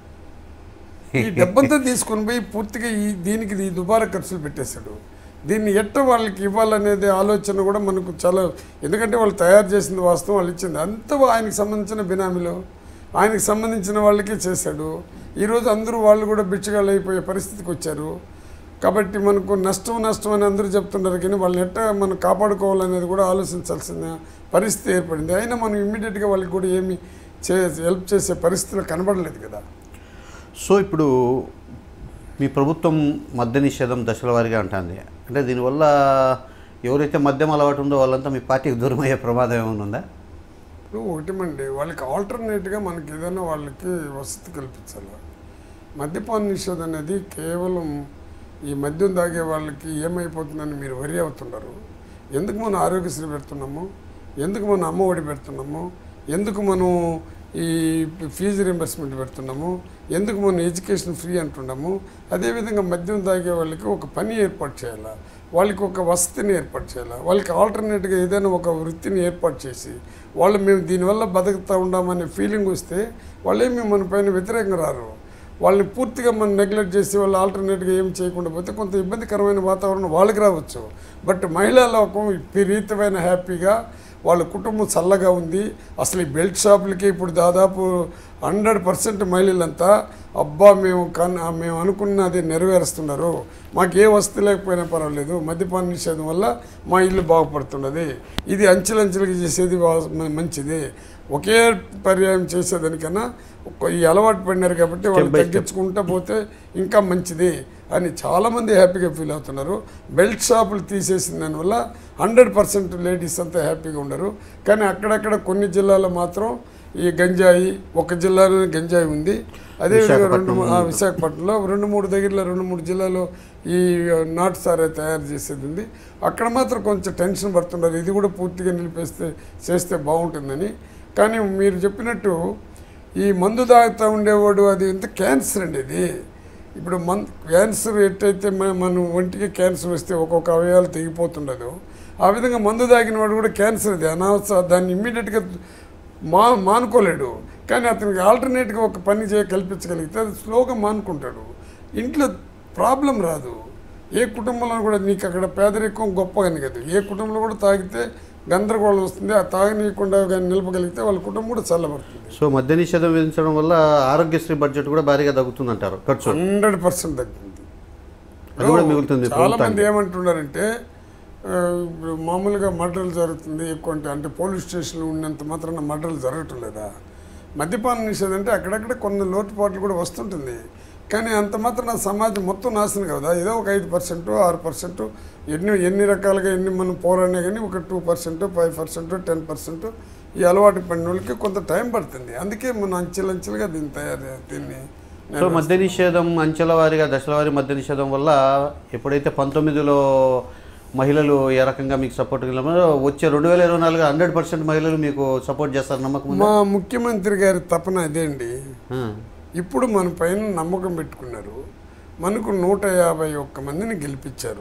ఈ డబ్బంతా తీసుకొని పోయి పూర్తిగా ఈ దీనికి ఈ దుబారా ఖర్చులు పెట్టేశాడు దీన్ని ఎట్ట వాళ్ళకి ఇవ్వాలనేది ఆలోచన కూడా మనకు చాలా ఎందుకంటే వాళ్ళు తయారు చేసింది వాస్తవం వాళ్ళు ఇచ్చింది అంతా ఆయనకి సంబంధించిన బినామీలు ఆయనకి సంబంధించిన వాళ్ళకే చేశాడు ఈరోజు అందరూ వాళ్ళు కూడా బిచ్చగాళ్ళు అయిపోయే పరిస్థితికి వచ్చారు కాబట్టి మనకు నష్టం నష్టం అని అందరూ చెప్తున్నారు కానీ వాళ్ళని ఎట్ట మనం కాపాడుకోవాలనేది కూడా ఆలోచించాల్సిన పరిస్థితి ఏర్పడింది అయినా మనం ఇమ్మీడియట్గా వాళ్ళకి కూడా ఏమి చే హెల్ప్ చేసే పరిస్థితులు కనబడలేదు కదా సో ఇప్పుడు మీ ప్రభుత్వం మద్య నిషేధం దశల వారీగా అంటుంది అంటే దీనివల్ల ఎవరైతే మద్యం అలవాటు ఉందో వాళ్ళంతా మీ పార్టీకి దూరం అయ్యే ప్రమాదం ఏమైనా ఉందా ఇప్పుడు ఒకటేమండి వాళ్ళకి ఆల్టర్నేట్గా మనకి ఏదైనా వాళ్ళకి వసతి కల్పించాలి మద్యపాన నిషేధం అనేది కేవలం ఈ మద్యం తాగే వాళ్ళకి ఏమైపోతుందని మీరు వరి అవుతున్నారు ఎందుకు మనం ఆరోగ్యశ్రీ పెడుతున్నాము ఎందుకు మనం అమ్మఒడి పెడుతున్నాము ఎందుకు మనం ఈ ఫీజు రింబర్స్మెంట్ పెడుతున్నాము ఎందుకు మనం ఎడ్యుకేషన్ ఫ్రీ అంటున్నాము అదేవిధంగా మద్యం తాగే వాళ్ళకి ఒక పని ఏర్పాటు చేయాలా వాళ్ళకి ఒక వసతిని ఏర్పాటు చేయాలా వాళ్ళకి ఆల్టర్నేట్గా ఏదైనా ఒక వృత్తిని ఏర్పాటు చేసి వాళ్ళు మేము దీనివల్ల బతుకుతూ ఉన్నామనే ఫీలింగ్ వస్తే వాళ్ళేమి మన పైన వ్యతిరేకంగా రారు వాళ్ళని పూర్తిగా మనం నెగ్లెక్ట్ చేసి వాళ్ళు ఆల్టర్నేట్గా ఏం చేయకుండా పోతే కొంత ఇబ్బందికరమైన వాతావరణం వాళ్ళకి రావచ్చు బట్ మహిళా లోకం విపరీతమైన హ్యాపీగా వాళ్ళ కుటుంబం చల్లగా ఉంది అసలు ఈ బెల్ట్ షాపులకి ఇప్పుడు దాదాపు హండ్రెడ్ పర్సెంట్ మహిళలంతా అబ్బా మేము కన్ మేము అనుకున్నది నెరవేరుస్తున్నారు మాకు ఏ వస్తు లేకపోయినా పర్వాలేదు మద్యపాన నిషేధం వల్ల మా ఇల్లు బాగుపడుతున్నది ఇది అంచెలంచెలుగా చేసేది వా- మ- మంచిది ఒకే పర్యాయం చేసేదానికన్నా ఒక- ఈ అలవాటు పడినారు కాబట్టి వాళ్ళు by step. తగ్గించుకుంటా పోతే ఇంకా మంచిది అని చాలామంది హ్యాపీగా ఫీల్ అవుతున్నారు బెల్ట్ షాపులు తీసేసిన దానివల్ల హండ్రెడ్ పర్సెంట్ లేడీస్ అంతా హ్యాపీగా ఉండరు కానీ అక్కడక్కడ కొన్ని జిల్లాలో మాత్రం ఈ గంజాయి ఒక జిల్లాలో గంజాయి ఉంది అదేవిధంగా రెండు మూ- ఆ, విశాఖపట్నంలో రెండు మూడు దగ్గరలో రెండు మూడు జిల్లాలో ఈ నాటు సారా తయారు చేసేది ఉంది అక్కడ మాత్రం కొంచెం టెన్షన్ పడుతున్నారు ఇది కూడా పూర్తిగా నిలిపేస్తే చేస్తే బాగుంటుందని కానీ మీరు చెప్పినట్టు ఈ మందు తాగుతూ ఉండేవాడు అది ఎంత క్యాన్సర్ అండి ఇది ఇప్పుడు మన్ క్యాన్సర్ ఎట్టయితే మన మన ఒంటికి క్యాన్సర్ వస్తే ఒక్కొక్క అవయవాలు తెగిపోతుండదు ఆ విధంగా మందు తాగిన వాడు కూడా క్యాన్సర్ ఇది అనవసర దాన్ని ఇమ్మీడియట్గా మా మానుకోలేడు కానీ అతనికి ఆల్టర్నేట్గా ఒక పని చేయ కల్పించగలిగితే అది స్లోగా మానుకుంటాడు ఇంట్లో ప్రాబ్లం రాదు ఏ కుటుంబంలో కూడా నీకు అక్కడ పేదరికం గొప్పగాని కాదు ఏ కుటుంబంలో కూడా తాగితే గందరగోళం వస్తుంది ఆ తాగనీయకుండా కానీ నిలపగలిగితే వాళ్ళ కుటుంబం కూడా చల్లబడుతుంది సో మద్య నిషేధం విధించడం వల్ల ఆరోగ్యశ్రీ బడ్జెట్ కూడా భారీగా తగ్గుతుందంటారు ఖర్చు హండ్రెడ్ పర్సెంట్ తగ్గింది అది కూడా మిగులుతుంది చాలా మంది ప్రభుత్వానికి. ఏమంటున్నారంటే ఆ, ఇప్పుడు మామూలుగా మర్డర్లు జరుగుతుంది ఎక్కువ అంటే అంటే పోలీస్ స్టేషన్లో ఉన్నంత మాత్రాన మర్డర్లు జరగటం లేదా మద్యపాన నిషేధం అంటే అక్కడక్కడ కొన్ని లోటుపాట్లు కూడా వస్తుంటుంది కానీ అంత మాత్రం సమాజం మొత్తం నాశనం కదా ఏదో ఒక ఐదు పర్సెంట్ ఆరు పర్సెంట్ ఎన్ని ఎన్ని రకాలుగా ఎన్ని మనం పోరాడినా కానీ ఒక two percent five percent ten percent ఈ అలవాటు పడిన వాళ్ళకి కొంత టైం పడుతుంది అందుకే మనం అంచెలంచెలుగా దీన్ని తయారు దీన్ని సో మద్య నిషేధం అంచెల వారీగా దశల వారీ మద్య నిషేధం వల్ల ఎప్పుడైతే పంతొమ్మిదిలో మహిళలు ఏ రకంగా మీకు సపోర్ట్ వచ్చే రెండు వేల ఇరవై నాలుగు హండ్రెడ్ పర్సెంట్ మహిళలు మీకు సపోర్ట్ చేస్తారు నమ్మకం ఉందా? మా ముఖ్యమంత్రి గారి తపన అదే అండి ఆ. ఇప్పుడు మన పైన నమ్మకం పెట్టుకున్నారు మనకు నూట యాభై ఒక్క మందిని గెలిపించారు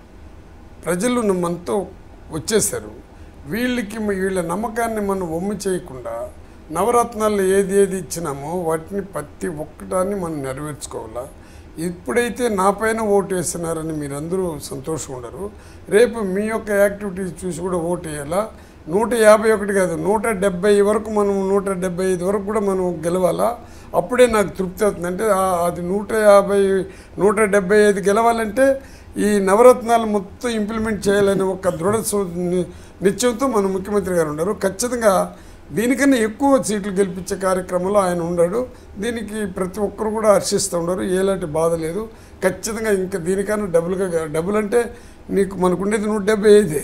ప్రజలు మనతో వచ్చేసారు వీళ్ళకి మ- వీళ్ళ నమ్మకాన్ని మనం ఒమ్ము చేయకుండా నవరత్నాలు ఏది ఏది ఇచ్చినామో వాటిని ప్రతి ఒక్కటాన్ని మనం నెరవేర్చుకోవాలా ఇప్పుడైతే నా పైన ఓటు వేస్తున్నారని మీరందరూ సంతోషంగా ఉండరు రేపు మీ యొక్క యాక్టివిటీస్ చూసి కూడా ఓటు వేయాలా నూట యాభై ఒకటి కాదు నూట డెబ్బై వరకు మనం నూట డెబ్బై ఐదు వరకు కూడా మనం గెలవాలా అప్పుడే నాకు తృప్తి అవుతుంది అంటే ఆ- అది నూట యాభై నూట డెబ్బై ఐదు గెలవాలంటే ఈ నవరత్నాలు మొత్తం ఇంప్లిమెంట్ చేయాలని ఒక దృఢ సు- ని- నిశ్చయంతో మన ముఖ్యమంత్రి గారు ఉన్నారు ఖచ్చితంగా దీనికన్నా ఎక్కువ సీట్లు గెలిపించే కార్యక్రమంలో ఆయన ఉన్నాడు దీనికి ప్రతి ఒక్కరు కూడా హర్షిస్తూ ఉన్నారు ఎలాంటి బాధ లేదు ఖచ్చితంగా ఇంకా దీనికన్నా డబుల్గా డబుల్ అంటే నీకు మనకుండేది నూట డెబ్బై ఐదే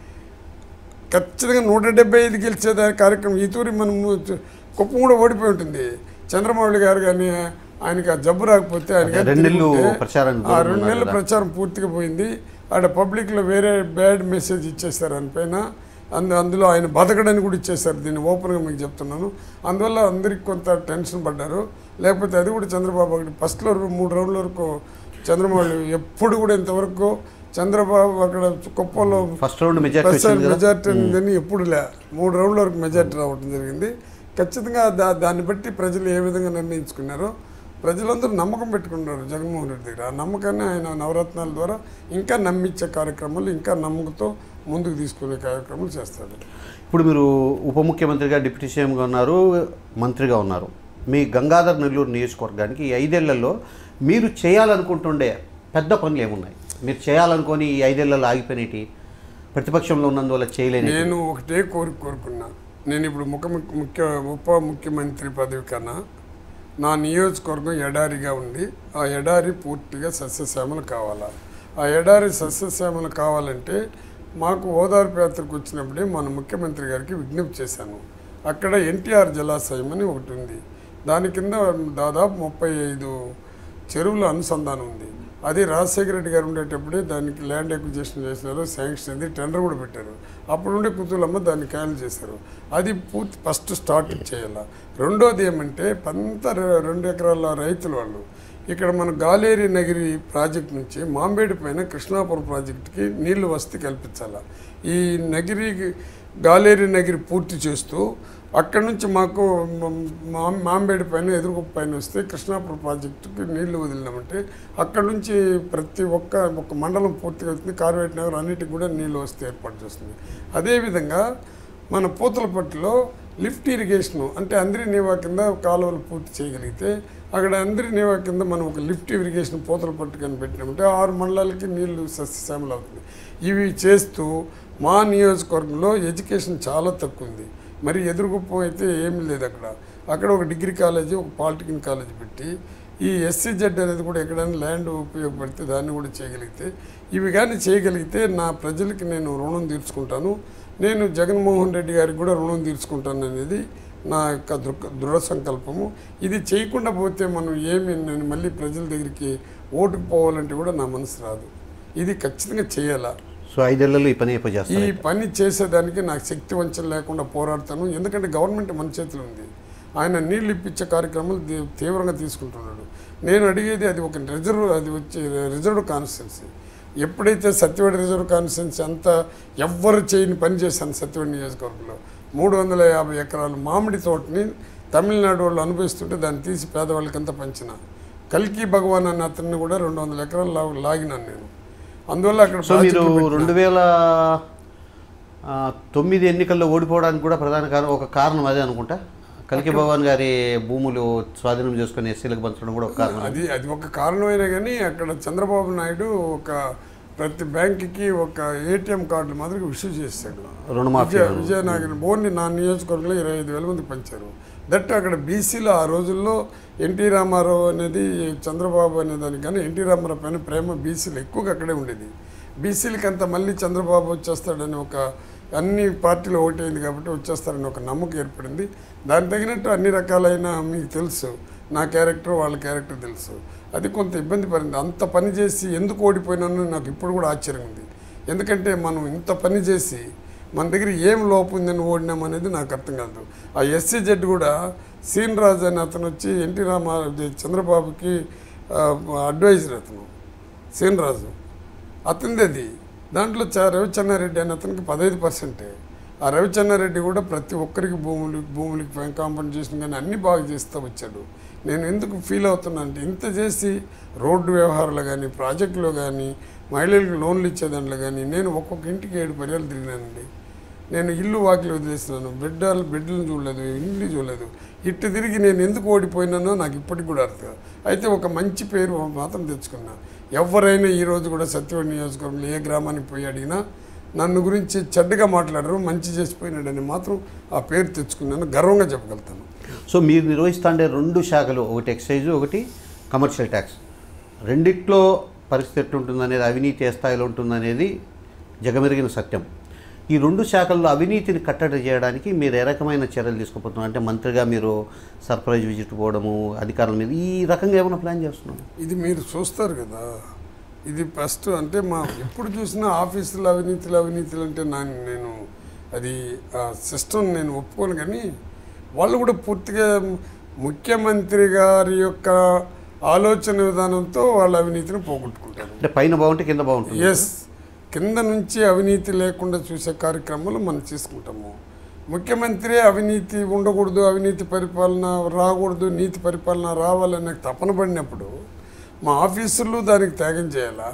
ఖచ్చితంగా నూట డెబ్బై ఐదు గెలిచే దా- కార్యక్రమం ఈ తూరి మనం కుప్పం కూడా ఓడిపోయి ఉంటుంది చంద్రమౌళి గారు కానీ ఆయనకి ఆ జబ్బు రాకపోతే ఆయన అదే, రెండు నెలలు ప్రచారానికి ఆ దూరం రెండు ఉన్నారు నెలల కదా. ప్రచారం పూర్తిగా పోయింది ఆడ పబ్లిక్లో వేరే బ్యాడ్ మెసేజ్ ఇచ్చేస్తారు ఆయన పైన అందు అందులో ఆయన బతకడానికి కూడా ఇచ్చేస్తారు దీన్ని ఓపెన్గా మీకు చెప్తున్నాను అందువల్ల అందరికి కొంత టెన్షన్ పడ్డారు లేకపోతే అది కూడా చంద్రబాబు ఒకటి ఫస్ట్లో మూడు రౌండ్ల వరకు చంద్రబాబు ఎప్పుడు కూడా ఇంతవరకు చంద్రబాబు అక్కడ కుప్పంలో ఫస్ట్ రౌండ్ మెజార్టీ ప్రస్తుతం వచ్చింది కదా మెజార్టీ కానీ ఎప్పుడు లే మూడు రౌండ్ల వరకు మెజార్టీ రావడం జరిగింది ఖచ్చితంగా దా దాన్ని బట్టి ప్రజలు ఏ విధంగా నిర్ణయించుకున్నారో ప్రజలందరూ నమ్మకం పెట్టుకున్నారు జగన్మోహన్ రెడ్డి దగ్గర ఆ నమ్మకాన్ని ఆయన నవరత్నాల ద్వారా ఇంకా నమ్మించే కార్యక్రమాలు ఇంకా నమ్మకంతో ముందుకు తీసుకునే కార్యక్రమాలు చేస్తాడు ఇప్పుడు మీరు ఉప ముఖ్యమంత్రిగా డిప్యూటీ సీఎంగా ఉన్నారు మంత్రిగా ఉన్నారు మీ గంగాధర్ నెల్లూరు నియోజకవర్గానికి ఈ ఐదేళ్లలో మీరు చేయాలనుకుంటుండే పెద్ద పనులు ఏమున్నాయి మీరు చేయాలనుకొని ఈ ఐదేళ్లలో ఆగిపోయినటి ప్రతిపక్షంలో ఉన్నందువల్ల చేయలేని నేను ఒకటే కోరిక కోరుకున్నా నేను ఇప్పుడు ముఖ ముఖ్య ఉప ముఖ్యమంత్రి పదవి కన్నా నా నియోజకవర్గం ఎడారిగా ఉంది ఆ ఎడారి పూర్తిగా సస్యశ్యామలు కావాలా ఆ ఎడారి సస్యశ్యామలు కావాలంటే మాకు ఓదార్పు యాత్రకు వచ్చినప్పుడే మన ముఖ్యమంత్రి గారికి విజ్ఞప్తి చేశాను అక్కడ ఎన్టీఆర్ జలాశయం అని ఒకటి ఉంది దాని కింద దాదాపు ముప్పై ఐదు చెరువుల అనుసంధానం ఉంది అది రాజశేఖర రెడ్డి గారు ఉండేటప్పుడే దానికి ల్యాండ్ ఎక్విజిషన్ చేసినారు శాంక్షన్ అయింది టెండర్ కూడా పెట్టారు అప్పుడు ఉండే కుతూలమ్మ దాన్ని క్యాన్సిల్ చేశారు అది పూర్తి ఫస్ట్ స్టార్ట్ చేయాల రెండోది ఏమంటే పంత రె- రెండు ఎకరాల రైతులు వాళ్ళు ఇక్కడ మన గాలేరి నగిరి ప్రాజెక్ట్ నుంచి మాంబేడి పైన కృష్ణాపురం ప్రాజెక్టుకి నీళ్లు వసతి కల్పించాల ఈ నగిరి గాలేరి నగిరి పూర్తి చేస్తూ అక్కడి నుంచి మాకు మ- మా- మాంబేడి పైన ఎదురుగు పైన వస్తే కృష్ణాపురం ప్రాజెక్టుకి నీళ్లు వదిలినామంటే అక్కడ నుంచి ప్రతి ఒక్క ఒక మండలం పూర్తిగా వస్తుంది కార్వేట్ నగర్ అన్నిటికి కూడా నీళ్లు వస్తే ఏర్పాటు చేస్తుంది అదేవిధంగా మన పూతలపట్టులో లిఫ్ట్ ఇరిగేషన్ అంటే అందరి నీవా కింద కాలువలు పూర్తి చేయగలిగితే అక్కడ అందరి నీవా కింద మనం ఒక లిఫ్ట్ ఇరిగేషన్ పూతలపట్టు కని పెట్టినామంటే ఆరు మండలాలకి నీళ్లు సస్యశ్యామలు అవుతుంది ఇవి చేస్తూ మా నియోజకవర్గంలో ఎడ్యుకేషన్ చాలా తక్కువ ఉంది మరి ఎదురుగుప్పం అయితే ఏమీ లేదు అక్కడ అక్కడ ఒక డిగ్రీ కాలేజీ ఒక పాలిటెక్నిక్ కాలేజీ పెట్టి ఈ ఎస్సీజెడ్ అనేది కూడా ఎక్కడైనా ల్యాండ్ ఉపయోగపడితే దాన్ని కూడా చేయగలిగితే ఇవి కానీ చేయగలిగితే నా ప్రజలకి నేను రుణం తీర్చుకుంటాను నేను జగన్మోహన్ రెడ్డి గారికి కూడా రుణం తీర్చుకుంటాను అనేది నా యొక్క దృ దృఢ సంకల్పము ఇది చేయకుండా పోతే మనం ఏమి నేను మళ్ళీ ప్రజల దగ్గరికి ఓటుకు పోవాలంటే కూడా నా మనసు రాదు ఇది ఖచ్చితంగా చేయాలా సో ఐదేళ్లలో ఈ పని ఈ అయిపోయి పని చేసేదానికి నాకు శక్తి వంచన లేకుండా పోరాడతాను ఎందుకంటే గవర్నమెంట్ మన చేతిలో ఉంది ఆయన నీళ్ళు ఇప్పించే కార్యక్రమాలు తీ- తీవ్రంగా తీసుకుంటున్నాడు నేను అడిగేది అది ఒక రిజర్వ్ అది వచ్చి రిజర్వ్ కాన్స్టిట్యున్సీ ఎప్పుడైతే సత్యవాడ రిజర్వ్ కాన్స్టిట్యున్సీ అంతా ఎవ్వరు చేయని పని చేశాను సత్యవాడ నియోజకవర్గంలో మూడు వందల యాభై ఎకరాలు మామిడి తోటని తమిళనాడు వాళ్ళు అనుభవిస్తుంటే దాన్ని తీసి పేదవాళ్ళకంతా పంచిన కల్కి భగవాన్ అన్న అతన్ని కూడా రెండు వందల ఎకరాలు లా- లాగినాను నేను అందువల్ల అక్కడ సో మీరు ప్రాజెక్టులు పెట్టినా. రెండు వేల ఆ, తొమ్మిది ఎన్నికల్లో ఓడిపోవడానికి కూడా ప్రధాన కారణం ఒక కారణం అదే అనుకుంటా కలికి భగవాన్ గారి భూములు స్వాధీనం చేసుకుని ఎస్సీలకు పంచడం కూడా ఒక కారణం అది అది ఒక కారణమైనా కానీ అక్కడ చంద్రబాబు నాయుడు ఒక ప్రతి బ్యాంకుకి ఒక ఏటీఎం కార్డులు మాదిరిగా ఇష్యూ చేశాడు రుణమాఫీ విజయ విజయనగరం ఓన్లీ నా నియోజకవర్గంలో ఇరవై ఐదు వేల మంది పంచారు దట్ అక్కడ బీసీలో ఆ రోజుల్లో ఎన్టీ రామారావు అనేది చంద్రబాబు అనే దానికి కానీ ఎన్టీ రామారావు పైన ప్రేమ బీసీలు ఎక్కువగా అక్కడే ఉండేది బీసీలకి అంత మళ్ళీ చంద్రబాబు వచ్చేస్తాడని ఒక అన్ని పార్టీలు ఓటైంది కాబట్టి వచ్చేస్తారని ఒక నమ్మకం ఏర్పడింది దానికి తగినట్టు అన్ని రకాలైన మీకు తెలుసు నా క్యారెక్టర్ వాళ్ళ క్యారెక్టర్ తెలుసు అది కొంత ఇబ్బంది పడింది అంత పని చేసి ఎందుకు ఓడిపోయినానో నాకు ఇప్పుడు కూడా ఆశ్చర్యం ఉంది ఎందుకంటే మనం ఇంత పని చేసి మన దగ్గర ఏం లోపం ఉందని ఓడినాం అనేది నాకు అర్థం కాదు ఆ ఎస్సీ జెడ్ కూడా సీన్ రాజు అని అతను వచ్చి ఎన్టీ రామా చంద్రబాబుకి అడ్వైజర్ అతను సీన్ రాజు అతనిది అది దాంట్లో చ రవిచన్నారెడ్డి అని అతనికి పదహైదు పర్సెంటే ఆ రవిచన్నారెడ్డి కూడా ప్రతి ఒక్కరికి భూములు భూములకి కాంపన్సేషన్ కానీ అన్నీ బాగా చేస్తూ వచ్చాడు నేను ఎందుకు ఫీల్ అవుతున్నా అంటే ఇంత చేసి రోడ్డు వ్యవహారాలు కానీ ప్రాజెక్టులో కానీ మహిళలకు లోన్లు ఇచ్చేదాంట్లో కానీ నేను ఒక్కొక్క ఇంటికి ఏడు పర్యాలు తిరిగినానండి నేను ఇల్లు వాకిలు వదిలేసినాను బిడ్డలు బిడ్డలను చూడలేదు ఇల్లు చూడలేదు ఇట్టు తిరిగి నేను ఎందుకు ఓడిపోయినానో నాకు ఇప్పటికి కూడా అర్థం కాదు. అయితే ఒక మంచి పేరు మాత్రం తెచ్చుకున్నా ఎవరైనా ఈరోజు కూడా సత్యవాడి నియోజకవర్గంలో ఏ గ్రామానికి పోయి అడిగినా నన్ను గురించి చెడ్డగా మాట్లాడరు మంచి చేసిపోయినాడని మాత్రం ఆ పేరు తెచ్చుకున్నాను గర్వంగా చెప్పగలుగుతాను సో మీరు నిర్వహిస్తుండే రెండు శాఖలు ఒకటి ఎక్సైజ్ ఒకటి కమర్షియల్ ట్యాక్స్ రెండిట్లో పరిస్థితి ఎట్లుంటుందనేది అవినీతి ఏ స్థాయిలో ఉంటుందనేది జగమెరిగిన సత్యం ఈ రెండు శాఖల్లో అవినీతిని కట్టడి చేయడానికి మీరు ఏ రకమైన చర్యలు తీసుకుపోతున్నారు అంటే మంత్రిగా మీరు సర్ప్రైజ్ విజిట్ పోవడము అధికారుల మీద ఈ రకంగా ఏమైనా ప్లాన్ చేస్తున్నారు ఇది మీరు చూస్తారు కదా ఇది ఫస్ట్ అంటే మా ఎప్పుడు చూసినా ఆఫీసులు అవినీతులు అవినీతులు అంటే నా నేను అది ఆ సిస్టమ్ నేను ఒప్పుకోను కానీ వాళ్ళు కూడా పూర్తిగా ముఖ్యమంత్రి గారి యొక్క ఆలోచన విధానంతో వాళ్ళ అవినీతిని పోగొట్టుకుంటారు అంటే పైన బాగుంటే కింద బాగుంటుంది ఎస్ కింద నుంచి అవినీతి లేకుండా చూసే కార్యక్రమాలు మనం తీసుకుంటాము ముఖ్యమంత్రి అవినీతి ఉండకూడదు అవినీతి పరిపాలన రాకూడదు నీతి పరిపాలన రావాలనే తపన పడినప్పుడు మా ఆఫీసులు దానికి త్యాగం చేయాలా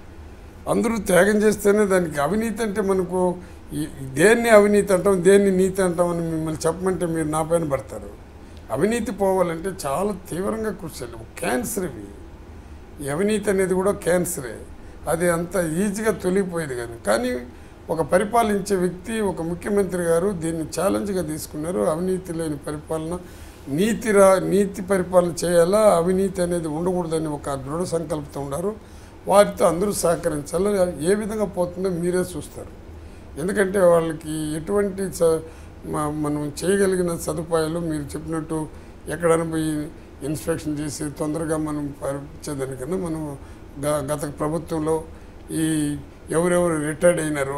అందరూ త్యాగం చేస్తేనే దానికి అవినీతి అంటే మనకు ఈ- దేన్ని అవినీతి అంటాం దేన్ని నీతి అంటాం అని మిమ్మల్ని చెప్పమంటే మీరు నా పైన పడతారు అవినీతి పోవాలంటే చాలా తీవ్రంగా కృషి చేయాలి క్యాన్సర్ ఇవి ఈ అవినీతి అనేది కూడా క్యాన్సరే అది అంత ఈజీగా తొలిగిపోయేది కానీ కానీ ఒక పరిపాలించే వ్యక్తి ఒక ముఖ్యమంత్రి గారు దీన్ని ఛాలెంజ్గా తీసుకున్నారు అవినీతి లేని పరిపాలన నీతి రా నీతి పరిపాలన చేయాలా అవినీతి అనేది ఉండకూడదని ఒక దృఢ సంకల్పంతో ఉన్నారు వారితో అందరూ సహకరించాలి ఏ విధంగా పోతుందో మీరే చూస్తారు ఎందుకంటే వాళ్ళకి ఎటువంటి స- మ- మనం చేయగలిగిన సదుపాయాలు మీరు చెప్పినట్టు ఎక్కడైనా పోయి ఇన్స్పెక్షన్ చేసి తొందరగా మనం పరిచేదానికన్నా మనం గ- గత ప్రభుత్వంలో ఈ ఎవరెవరు రిటైర్డ్ అయినారో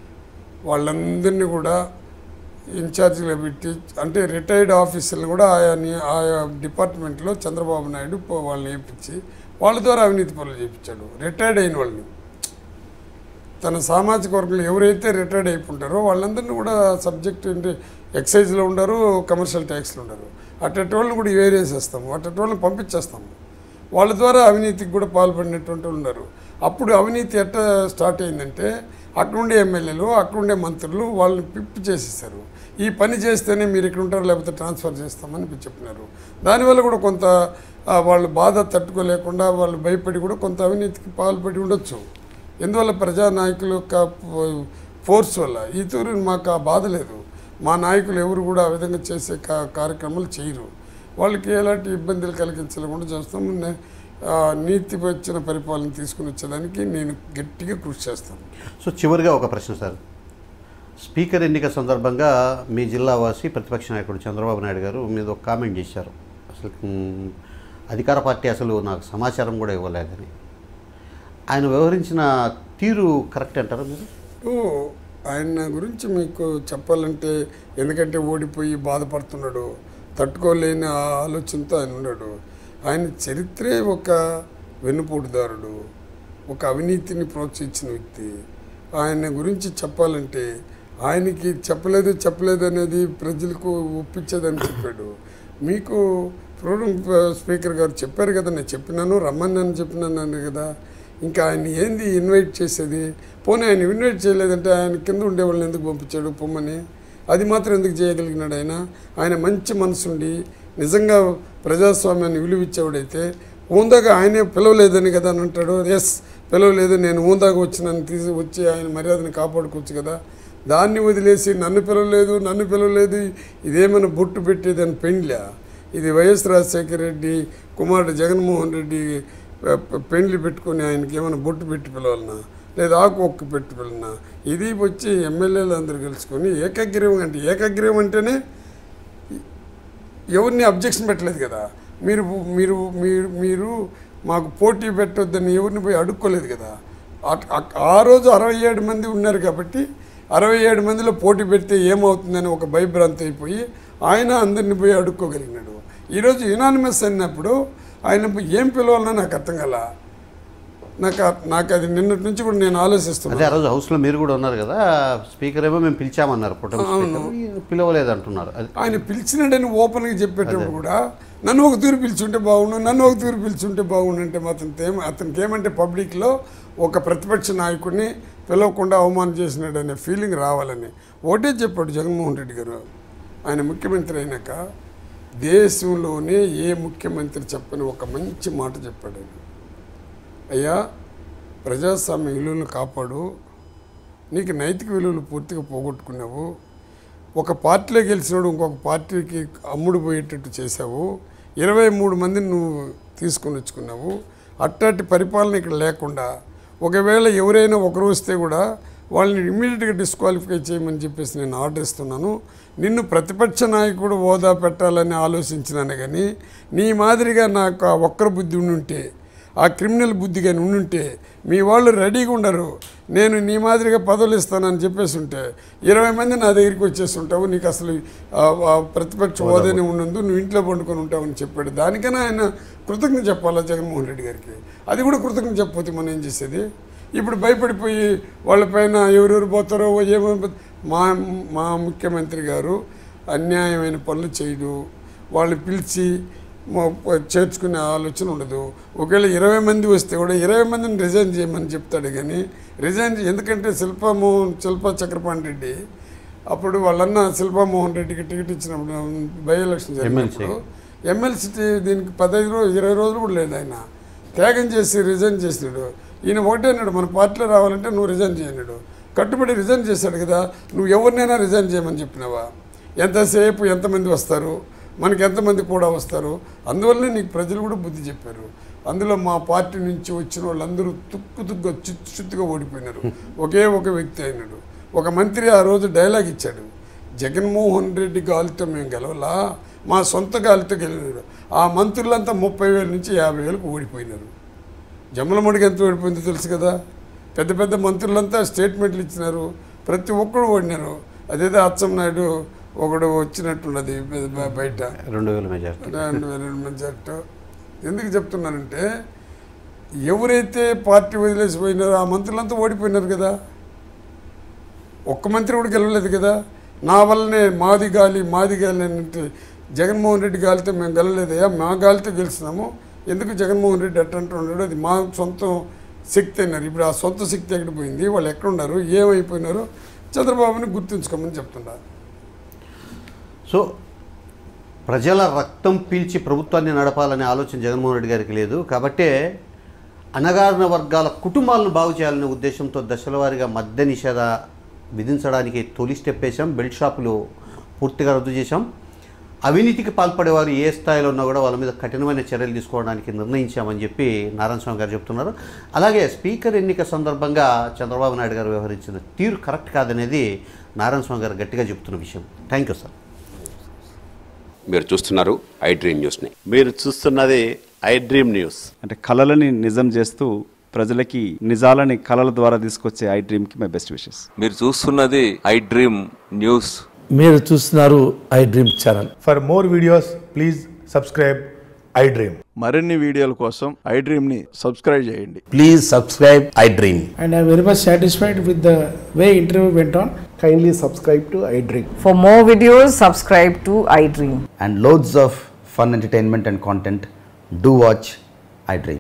వాళ్ళందరినీ కూడా ఇన్ఛార్జిగా పెట్టి అంటే రిటైర్డ్ ఆఫీసర్లు కూడా ఆయా ని- ఆయా డిపార్ట్మెంట్లో చంద్రబాబు నాయుడు పో- వాళ్ళని వేయించి వాళ్ళ ద్వారా అవినీతి పనులు చేయించాడు రిటైర్డ్ అయిన వాళ్ళని తన సామాజిక వర్గంలో ఎవరైతే రిటైర్డ్ అయిపోంటారో వాళ్ళందరినీ కూడా సబ్జెక్ట్ ఏంటి ఎక్సైజ్లో ఉండరు కమర్షియల్ ట్యాక్స్లో ఉండరు అట్టటి వాళ్ళని కూడా వేరేసేస్తాము అట్టటి వాళ్ళని పంపించేస్తాము వాళ్ళ ద్వారా అవినీతికి కూడా పాల్పడినటువంటి వాళ్ళు ఉన్నారు అప్పుడు అవినీతి ఎట్ట స్టార్ట్ అయిందంటే అక్కడుండే ఎమ్మెల్యేలు అక్కడుండే మంత్రులు వాళ్ళని పిప్పి చేసేసారు ఈ పని చేస్తేనే మీరు ఇక్కడ ఉంటారు లేకపోతే ట్రాన్స్ఫర్ చేస్తామని చెప్పినారు దానివల్ల కూడా కొంత ఆ, వాళ్ళు బాధ తట్టుకోలేకుండా వాళ్ళు భయపడి కూడా కొంత అవినీతికి పాల్పడి ఉండొచ్చు ఎందువల్ల ప్రజానాయకుల యొక్క ఫో- ఫోర్స్ వల్ల ఈ తూరు మాకు ఆ బాధ లేదు మా నాయకులు ఎవరు కూడా ఆ విధంగా చేసే కా కార్యక్రమాలు చేయరు వాళ్ళకి ఎలాంటి ఇబ్బందులు కలిగించకుండా చేస్తాం నే- ఆ, నీతి వచ్చిన పరిపాలన తీసుకుని వచ్చేదానికి నేను గట్టిగా కృషి చేస్తాను సో చివరిగా ఒక ప్రశ్న సార్ స్పీకర్ ఎన్నిక సందర్భంగా మీ జిల్లా వాసి ప్రతిపక్ష నాయకుడు చంద్రబాబు నాయుడు గారు మీద ఒక కామెంట్ చేశారు అసలు మ్, అధికార పార్టీ అసలు నాకు సమాచారం కూడా ఇవ్వలేదని ఆయన వ్యవహరించిన తీరు కరెక్ట్ అంటారా మీరు ఓ, ఆయన గురించి మీకు చెప్పాలంటే ఎందుకంటే ఓడిపోయి బాధపడుతున్నాడు తట్టుకోలేని ఆ ఆలోచనతో ఆయన ఉన్నాడు ఆయన చరిత్రే ఒక వెన్నుపోటుదారుడు ఒక అవినీతిని ప్రోత్సహించిన వ్యక్తి ఆయన గురించి చెప్పాలంటే ఆయనకి చెప్పలేదు చెప్పలేదు అనేది ప్రజలకు ఒప్పించేదని చెప్పాడు మీకు ప్రోగ్రామ్ స్పీకర్ గారు చెప్పారు కదా నేను చెప్పినాను రమ్మన్నాను చెప్పినాను కదా ఇంకా ఆయన ఏంది ఇన్వైట్ చేసేది పోనీ ఆయన ఇన్వైట్ చేయలేదంటే ఆయన కింద ఉండే వాళ్ళని ఎందుకు పంపించాడు పొమ్మని అది మాత్రం ఎందుకు చేయగలిగినాడు ఆయన ఆయన మంచి మనసుండి నిజంగా ప్రజాస్వామ్యాన్ని విలువిచ్చేవాడైతే ఊందాగా ఆయనే పిలవలేదని కదా అని అంటాడు ఎస్ పిలవలేదు నేను ఊందాగా వచ్చినాను తీసి వచ్చి ఆయన మర్యాదను కాపాడుకోవచ్చు కదా దాన్ని వదిలేసి నన్ను పిలవలేదు నన్ను పిలవలేదు ఇదేమైనా బొట్టు పెట్టేదని పెండ్లా ఇది వైఎస్ రాజశేఖర రెడ్డి కుమారుడు జగన్మోహన్ రెడ్డి పె- పె- పెండ్లి పెట్టుకొని ఆయనకి ఏమైనా బొట్టు పెట్టి పిలవాలన్నా లేదా ఆకు ఒక్క పెట్టి పిల్లనా ఇది వచ్చి ఎమ్మెల్యేలు అందరూ కలుసుకొని ఏకగ్రీవం అంటే ఏకగ్రీవం అంటేనే ఎవరిని అబ్జెక్షన్ పెట్టలేదు కదా మీరు మీరు మీరు మీరు మాకు పోటీ పెట్టొద్దని ఎవరిని పోయి అడుక్కోలేదు కదా అట్- అక్- ఆ రోజు అరవై ఏడు మంది ఉన్నారు కాబట్టి అరవై ఏడు మందిలో పోటీ పెడితే ఏమవుతుందని ఒక భయభ్రాంతి అయిపోయి ఆయన అందరిని పోయి అడుక్కోగలిగినాడు ఈరోజు యునానిమస్ అన్నప్పుడు ఆయన ఏం పిలవాలన్నా నాకు అర్థం కల నాకు ఆ- నాకు అది నిన్నటి నుంచి కూడా నేను ఆలోచిస్తున్నాను అదే ఆ రోజు హౌస్లో మీరు కూడా ఉన్నారు కదా స్పీకర్ ఏమో మేము పిలిచామన్నారు పుట్టం స్పీకర్ ఈయన పిలవలేదు అంటున్నారు అది ఆయన పిలిచినాడని ఓపెన్గా చెప్పేటప్పుడు కూడా నన్ను ఒక తూరు పిలిచుంటే బాగుండు నన్ను ఒక తూరు పిలిచుంటే బాగుండు అంటే మాత్రం ఏం అతనికి ఏమంటే పబ్లిక్లో ఒక ప్రతిపక్ష నాయకుడిని పిలవకుండా అవమానం చేసినాడు అనే ఫీలింగ్ రావాలని ఒకటే చెప్పాడు జగన్మోహన్ రెడ్డి గారు ఆయన ముఖ్యమంత్రి అయినాక దేశంలోనే ఏ ముఖ్యమంత్రి చెప్పని ఒక మంచి మాట చెప్పాడు ఆయన అయ్యా ప్రజాస్వామ్య విలువలను కాపాడు నీకు నైతిక విలువలు పూర్తిగా పోగొట్టుకున్నావు ఒక పార్టీలో గెలిచినాడు ఇంకొక పార్టీకి అమ్ముడు పోయేటట్టు చేశావు ఇరవై మూడు మందిని నువ్వు తీసుకొని వచ్చుకున్నావు అట్టాటి పరిపాలన ఇక్కడ లేకుండా ఒకవేళ ఎవరైనా ఒకరు వస్తే కూడా వాళ్ళని ఇమ్మీడియట్గా డిస్క్వాలిఫై చేయమని చెప్పేసి నేను ఆర్డర్ ఇస్తున్నాను నిన్ను ప్రతిపక్ష నాయకుడు హోదా పెట్టాలని ఆలోచించినాను కానీ నీ మాదిరిగా నాకు ఆ ఒక్కరు బుద్ధి ఉండుంటే ఆ క్రిమినల్ బుద్ధి కానీ ఉండుంటే మీ వాళ్ళు రెడీగా ఉండరు నేను నీ మాదిరిగా పదవులు ఇస్తానని చెప్పేసి ఉంటే ఇరవై మంది నా దగ్గరికి వచ్చేసి ఉంటావు నీకు అసలు ఆ, ఆ ప్రతిపక్ష హోదానే ఉండదు నువ్వు ఇంట్లో పండుకొని ఉంటావు అని చెప్పాడు దానికైనా ఆయన కృతజ్ఞత చెప్పాలా జగన్మోహన్ రెడ్డి గారికి అది కూడా కృతజ్ఞత చెప్పకపోతే మనం ఏం చేసేది ఇప్పుడు భయపడిపోయి వాళ్ళపైన ఎవరెవరు పోతారో ఏమో మా మా ముఖ్యమంత్రి గారు అన్యాయమైన పనులు చేయడు వాళ్ళు పిలిచి మా- చేర్చుకునే ఆలోచన ఉండదు ఒకవేళ ఇరవై మంది వస్తే కూడా ఇరవై మందిని రిజైన్ చేయమని చెప్తాడు కానీ రిజైన్ చే- ఎందుకంటే శిల్పమోహన్ శిల్ప చక్రపాణి రెడ్డి అప్పుడు వాళ్ళన్న శిల్పామోహన్ రెడ్డికి టికెట్ ఇచ్చినప్పుడు బై ఎలక్షన్ జరిగినప్పుడు ఎమ్మెల్సీ దీనికి పదహైదు రోజులు ఇరవై రోజులు కూడా లేదు ఆయన త్యాగం చేసి రిజైన్ చేసినాడు ఈయన ఒకటే అన్నాడు మన పార్టీలో రావాలంటే నువ్వు రిజైన్ చేయనాడు కట్టుబడి రిజైన్ చేశాడు కదా నువ్వు ఎవరినైనా రిజైన్ చేయమని చెప్పినావా ఎంతసేపు ఎంతమంది వస్తారు మనకి ఎంతమంది కూడా వస్తారు అందువల్లనే నీకు ప్రజలు కూడా బుద్ధి చెప్పారు అందులో మా పార్టీ నుంచి వచ్చిన వాళ్ళందరూ తుక్కు తుగ్గు చిత్తు చిత్తుగా ఓడిపోయినారు ఒకే ఒక వ్యక్తి అయినాడు ఒక మంత్రి ఆ రోజు డైలాగ్ ఇచ్చాడు జగన్మోహన్ రెడ్డి గాలితో మేము గెలవలా మా సొంత గాలితో గెలినాడు ఆ మంత్రులంతా ముప్పై వేల నుంచి యాభై వేలకు ఓడిపోయినారు జమ్మలమడికి ఎంత ఓడిపోయిందో తెలుసు కదా పెద్ద పెద్ద మంత్రులంతా స్టేట్మెంట్లు ఇచ్చినారు ప్రతి ఒక్కరు ఓడినారు అదేదో అచ్చం నాయుడు ఒకడు వచ్చినట్టున్నది బ- బ- బయట రెండు వేల మెజార్టీ రెండు వేల రెండు మెజార్టీ ఎందుకు చెప్తున్నానంటే ఎవరైతే పార్టీ వదిలేసి పోయినారో ఆ మంత్రులంతా ఓడిపోయినారు కదా ఒక్క మంత్రి కూడా గెలవలేదు కదా నా వల్లనే మాది గాలి మాది గాలి అంటే జగన్మోహన్ రెడ్డి గాలితో మేము గెలలేదయ్యా మా గాలితో గెలిచినాము ఎందుకు జగన్మోహన్ రెడ్డి అట్టంటూ ఉన్నాడు అది మా సొంత శక్తి అన్నారు ఇప్పుడు ఆ సొంత శక్తి ఎక్కడ పోయింది వాళ్ళు ఎక్కడున్నారు ఏమైపోయినారో చంద్రబాబుని గుర్తుంచుకోమని చెప్తున్నారు సో ప్రజల రక్తం పీల్చి ప్రభుత్వాన్ని నడపాలనే ఆలోచన జగన్మోహన్ రెడ్డి గారికి లేదు కాబట్టే అణగారిన వర్గాల కుటుంబాలను బాగు చేయాలనే ఉద్దేశంతో దశల వారీగా మద్య నిషేధ విధించడానికి తొలి స్టెప్ వేసాం బెల్ట్ షాపులు పూర్తిగా రద్దు చేశాం అవినీతికి పాల్పడేవారు ఏ స్థాయిలో ఉన్నా కూడా వాళ్ళ మీద కఠినమైన చర్యలు తీసుకోవడానికి నిర్ణయించామని చెప్పి నారాయణ స్వామి గారు చెప్తున్నారు అలాగే స్పీకర్ ఎన్నిక సందర్భంగా చంద్రబాబు నాయుడు గారు వ్యవహరించిన తీరు కరెక్ట్ కాదనేది నారాయణ స్వామి గారు గట్టిగా చెప్తున్న విషయం థ్యాంక్ యూ సార్ మీరు చూస్తున్నారు ఐ డ్రీమ్ న్యూస్ని మీరు చూస్తున్నది ఐ డ్రీమ్ న్యూస్ అంటే కళలని నిజం చేస్తూ ప్రజలకి నిజాలని కళల ద్వారా తీసుకొచ్చే ఐ డ్రీమ్కి మై బెస్ట్ విషెస్ మీరు చూస్తున్నది ఐ డ్రీమ్ న్యూస్ మీరు చూస్తున్నారు iDream channel For more videos, please subscribe iDream. మరిన్ని వీడియోల కోసం ఐ డ్రీమ్ని సబ్స్క్రైబ్ చేయండి please subscribe iDream and I'm very much satisfied with the way interview went on. Kindly subscribe to iDream. For more videos, subscribe to iDream. and loads of fun entertainment and content, do watch iDream.